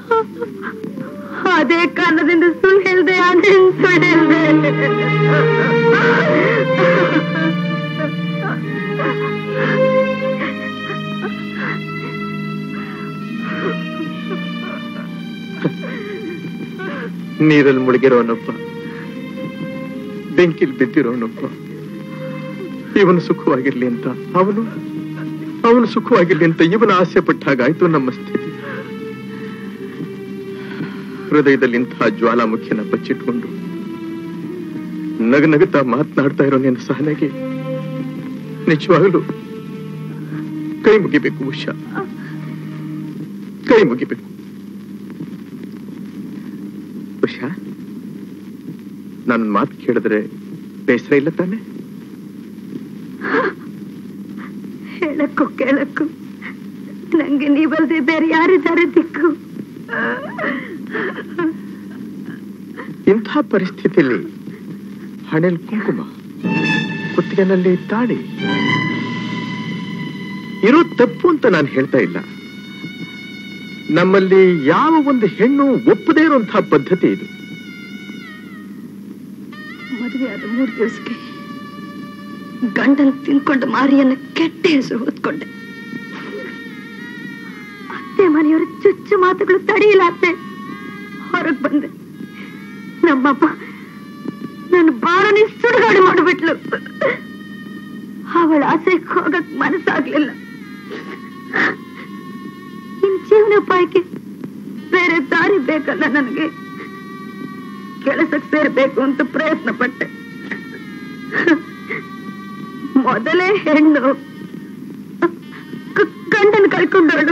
ಅದೇ ಕಾರಣದಿಂದ ಸುಳ್ಳು ಹೇಳ್ದೆ ಆನಂದ್ ಸುಳ್ಳು ನೀರಲ್ಲಿ ಮುಳುಗಿರೋನೊಬ್ಬ ಬೆಂಕಿಲ್ ಬಿದ್ದಿರೋನೊಬ್ಬ ಇವನು ಸುಖವಾಗಿರ್ಲಿ ಅಂತ ಅವನು ಅವನು ಸುಖವಾಗಿರ್ಲಿ ಅಂತ ಇವನ ಆಸೆ ಪಟ್ಟಾಗಾಯ್ತು ನಮ್ಮ ಸ್ಥಿತಿ ಹೃದಯದಲ್ಲಿ ಇಂತಹ ಜ್ವಾಲಾಮುಖಿಯನ್ನ ಬಚ್ಚಿಟ್ಕೊಂಡು ನಗನಗುತ್ತಾ ಮಾತನಾಡ್ತಾ ಇರೋ ನಿನ್ನ ಸಹನೆಗೆ ನಿಜವಾಗಲೂ ಕೈ ಮುಗಿಬೇಕು ಉಷಾ ಕೈ ಮುಗಿಬೇಕು ಉಷಾ ನನ್ನ ಮಾತು ಕೇಳಿದ್ರೆ ಬೇಸರ ಇಲ್ಲ ತಾನೆ ಹೇಳಕ್ಕೂ ಕೇಳಕ್ಕೂ ನಂಗೆ ನೀವಲ್ದೆ ಬೇರೆ ಯಾರಿದ್ದಾರೆ ದಿಕ್ಕು ಇಂಥ ಪರಿಸ್ಥಿತಿಯಲ್ಲಿ ಹಣೆಲ್ ಕುಂಕುಮ ಕುತ್ತಿಗೆನಲ್ಲಿ ತಾಳಿ ಇರೋ ತಪ್ಪು ಅಂತ ನಾನು ಹೇಳ್ತಾ ಇಲ್ಲ ನಮ್ಮಲ್ಲಿ ಯಾವ ಒಂದು ಹೆಣ್ಣು ಒಪ್ಪದೇ ಇರುವಂತಹ ಪದ್ಧತಿ ಇದು ಮದುವೆ ಆದ ಮೂರು ದಿವಸಕ್ಕೆ ಗಂಡನ್ ತಿನ್ಕೊಂಡು ಮಾರಿಯನ್ನ ಕೆಟ್ಟ ಹೆಸರು ಹೊತ್ಕೊಂಡೆ ಅತ್ತೆ ಮನೆಯವರ ಚುಚ್ಚು ಮಾತುಗಳು ತಡೆಯಿಲ್ಲ ಅತ್ತೆ ಹೊರಗ್ ಬಂದೆ ನಮ್ಮಪ್ಪ ನನ್ನ ಬಾಳನೆ ಸುಡುಗಾಡು ಮಾಡಿಬಿಟ್ಲು ಅವಳ ಆಸೆ ಹೋಗಕ್ ಮನಸ್ಸಾಗ್ಲಿಲ್ಲ ಇನ್ ಜೀವನೋಪಾಯಕ್ಕೆ ಬೇರೆ ದಾರಿ ಬೇಕಲ್ಲ ನನಗೆ ಕೆಲಸಕ್ಕೆ ಸೇರ್ಬೇಕು ಅಂತ ಪ್ರಯತ್ನ ಪಟ್ಟೆ ಮೊದಲೇ ಹೆಣ್ಣು ಕ- ಗಂಡನ್ ಕಳ್ಕೊಂಡವಳು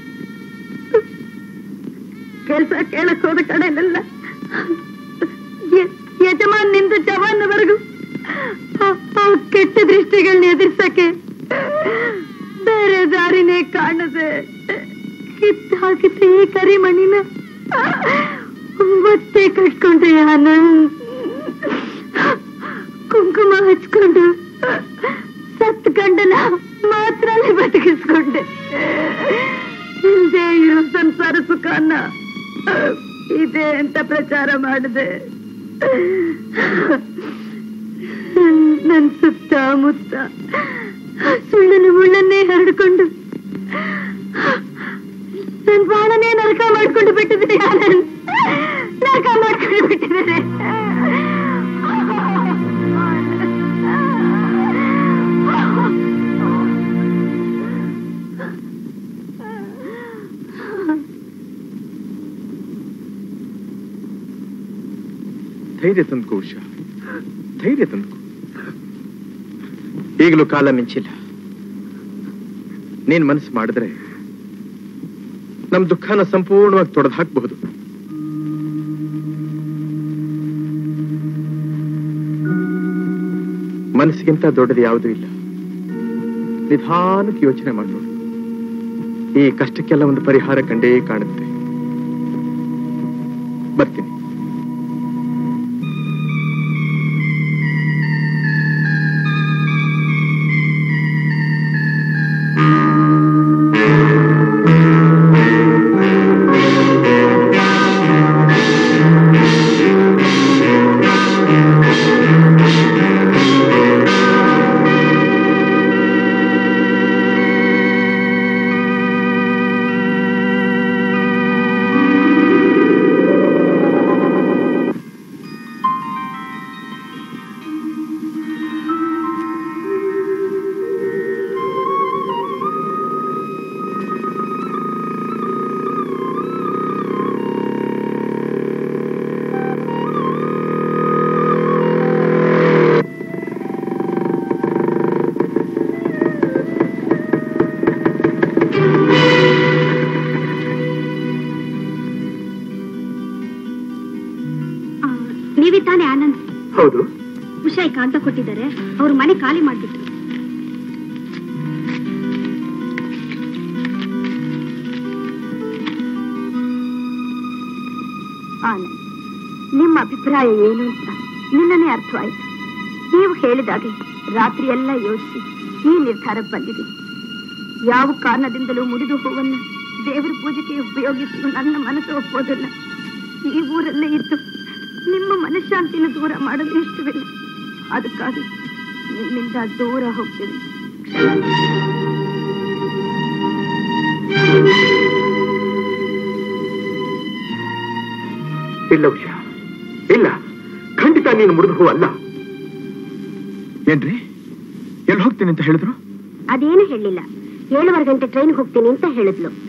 ಕೆಲಸ ಕೇಳಕ್ ಹೋದ ಕಡೆಯಲ್ಲೆಲ್ಲ ಯ- ಯಜಮಾನ್ನಿಂದ ಜವಾನವರೆಗೂ ಆ- ಆ ಕೆಟ್ಟ ದೃಷ್ಟಿಗಳನ್ನ ಎದುರಿಸಕ್ಕೆ ಬೇರೆ ದಾರಿನೇ ಕಾಣದೆ ಕಿತ್ತು ಹಾಕಿದ್ದ ಈ ಕರಿಮಣ್ಣಿನ ಮತ್ತೆ ಕಟ್ಕೊಂಡೆ ಆನಂದ್ ಕುಂಕುಮ ಹಚ್ಕೊಂಡು ಸತ್ ಗಂಡನ ಮಾತ್ರ ಬದುಕಿಸ್ಕೊಂಡೆ ಇಲ್ದೇ ಇರೋ ಸಂಸಾರ ಸುಖನ ಇದೆ ಅಂತ ಪ್ರಚಾರ ಮಾಡಿದೆ ನನ್ ಸುತ್ತ ಮುತ್ತ ಸುಳ್ಳನ್ನು ಮುಳ್ಳನ್ನೇ ಹರಡ್ಕೊಂಡು ನನ್ ಬಾಳನೇ ನರಕ ಮಾಡ್ಕೊಂಡು ಬಿಟ್ಟಿದ್ರೆ ಆನಂದ್ ನರಕ ಮಾಡ್ಕೊಂಡು ಬಿಟ್ಟಿದ್ದಾರೆ ಧೈರ್ಯ ತಂದ್ಕೋ ಉಷಾ ಧೈರ್ಯ ತಂದ್ಕೋ ಈಗಲೂ ಕಾಲ ಮಿಂಚಿಲ್ಲ ನೀನ್ ಮನಸ್ಸು ಮಾಡಿದ್ರೆ ನಮ್ ದುಃಖನ ಸಂಪೂರ್ಣವಾಗಿ ತೊಡೆದು ಹಾಕಬಹುದು ಮನಸ್ಸಿಗಿಂತ ದೊಡ್ಡದು ಯಾವುದೂ ಇಲ್ಲ ನಿಧಾನಕ್ಕೆ ಯೋಚನೆ ಮಾಡೋಣ ಈ ಕಷ್ಟಕ್ಕೆಲ್ಲ ಒಂದು ಪರಿಹಾರ ಕಂಡೇ ಕಾಣುತ್ತೆ ಬರ್ತೀನಿ ನೀವೇ ತಾನೇ ಆನಂದ್ ಹೌದು ಉಷಾ ಈ ಕಾಗದ ಕೊಟ್ಟಿದ್ದಾರೆ ಅವ್ರ ಮನೆ ಖಾಲಿ ಮಾಡ್ಬಿಟ್ರು ಆನಂದ್ ನಿಮ್ಮ ಅಭಿಪ್ರಾಯ ಏನು ಅಂತ ನಿನ್ನನೇ ಅರ್ಥವಾಯಿತು ನೀವು ಹೇಳಿದಾಗೆ ರಾತ್ರಿ ಎಲ್ಲ ಯೋಚಿಸಿ ಈ ನಿರ್ಧಾರಕ್ಕೆ ಬಂದಿದೆ ಯಾವ ಕಾರಣದಿಂದಲೂ ಮುರಿದು ಹೂವನ್ನು ದೇವರ ಪೂಜೆಗೆ ಉಪಯೋಗಿಸಲು ನನ್ನ ಮನಸ್ಸು ಒಪ್ಪೋದಿಲ್ಲ ಈ ಊರಲ್ಲೇ ಇದ್ದು ನಿಮ್ಮ ಮನಃಶಾಂತಿನ ದೂರ ಮಾಡಲು ಇಷ್ಟವಿಲ್ಲ ಅದಕ್ಕಾಗಿ ನಿಮ್ಮಿಂದ ದೂರ ಹೋಗ್ತೀನಿ ಇಲ್ಲ ಉಷಾ ಇಲ್ಲ ಖಂಡಿತ ನೀನು ಮುರಿದು ಹೂ ಅಲ್ಲ ಏನ್ರಿ ಎಲ್ಲಿ ಹೋಗ್ತೀನಿ ಅಂತ ಹೇಳಿದ್ರು ಅದೇನು ಹೇಳಿಲ್ಲ ಏಳುವರೆ ಗಂಟೆ ಟ್ರೈನ್ ಹೋಗ್ತೀನಿ ಅಂತ ಹೇಳಿದ್ಲು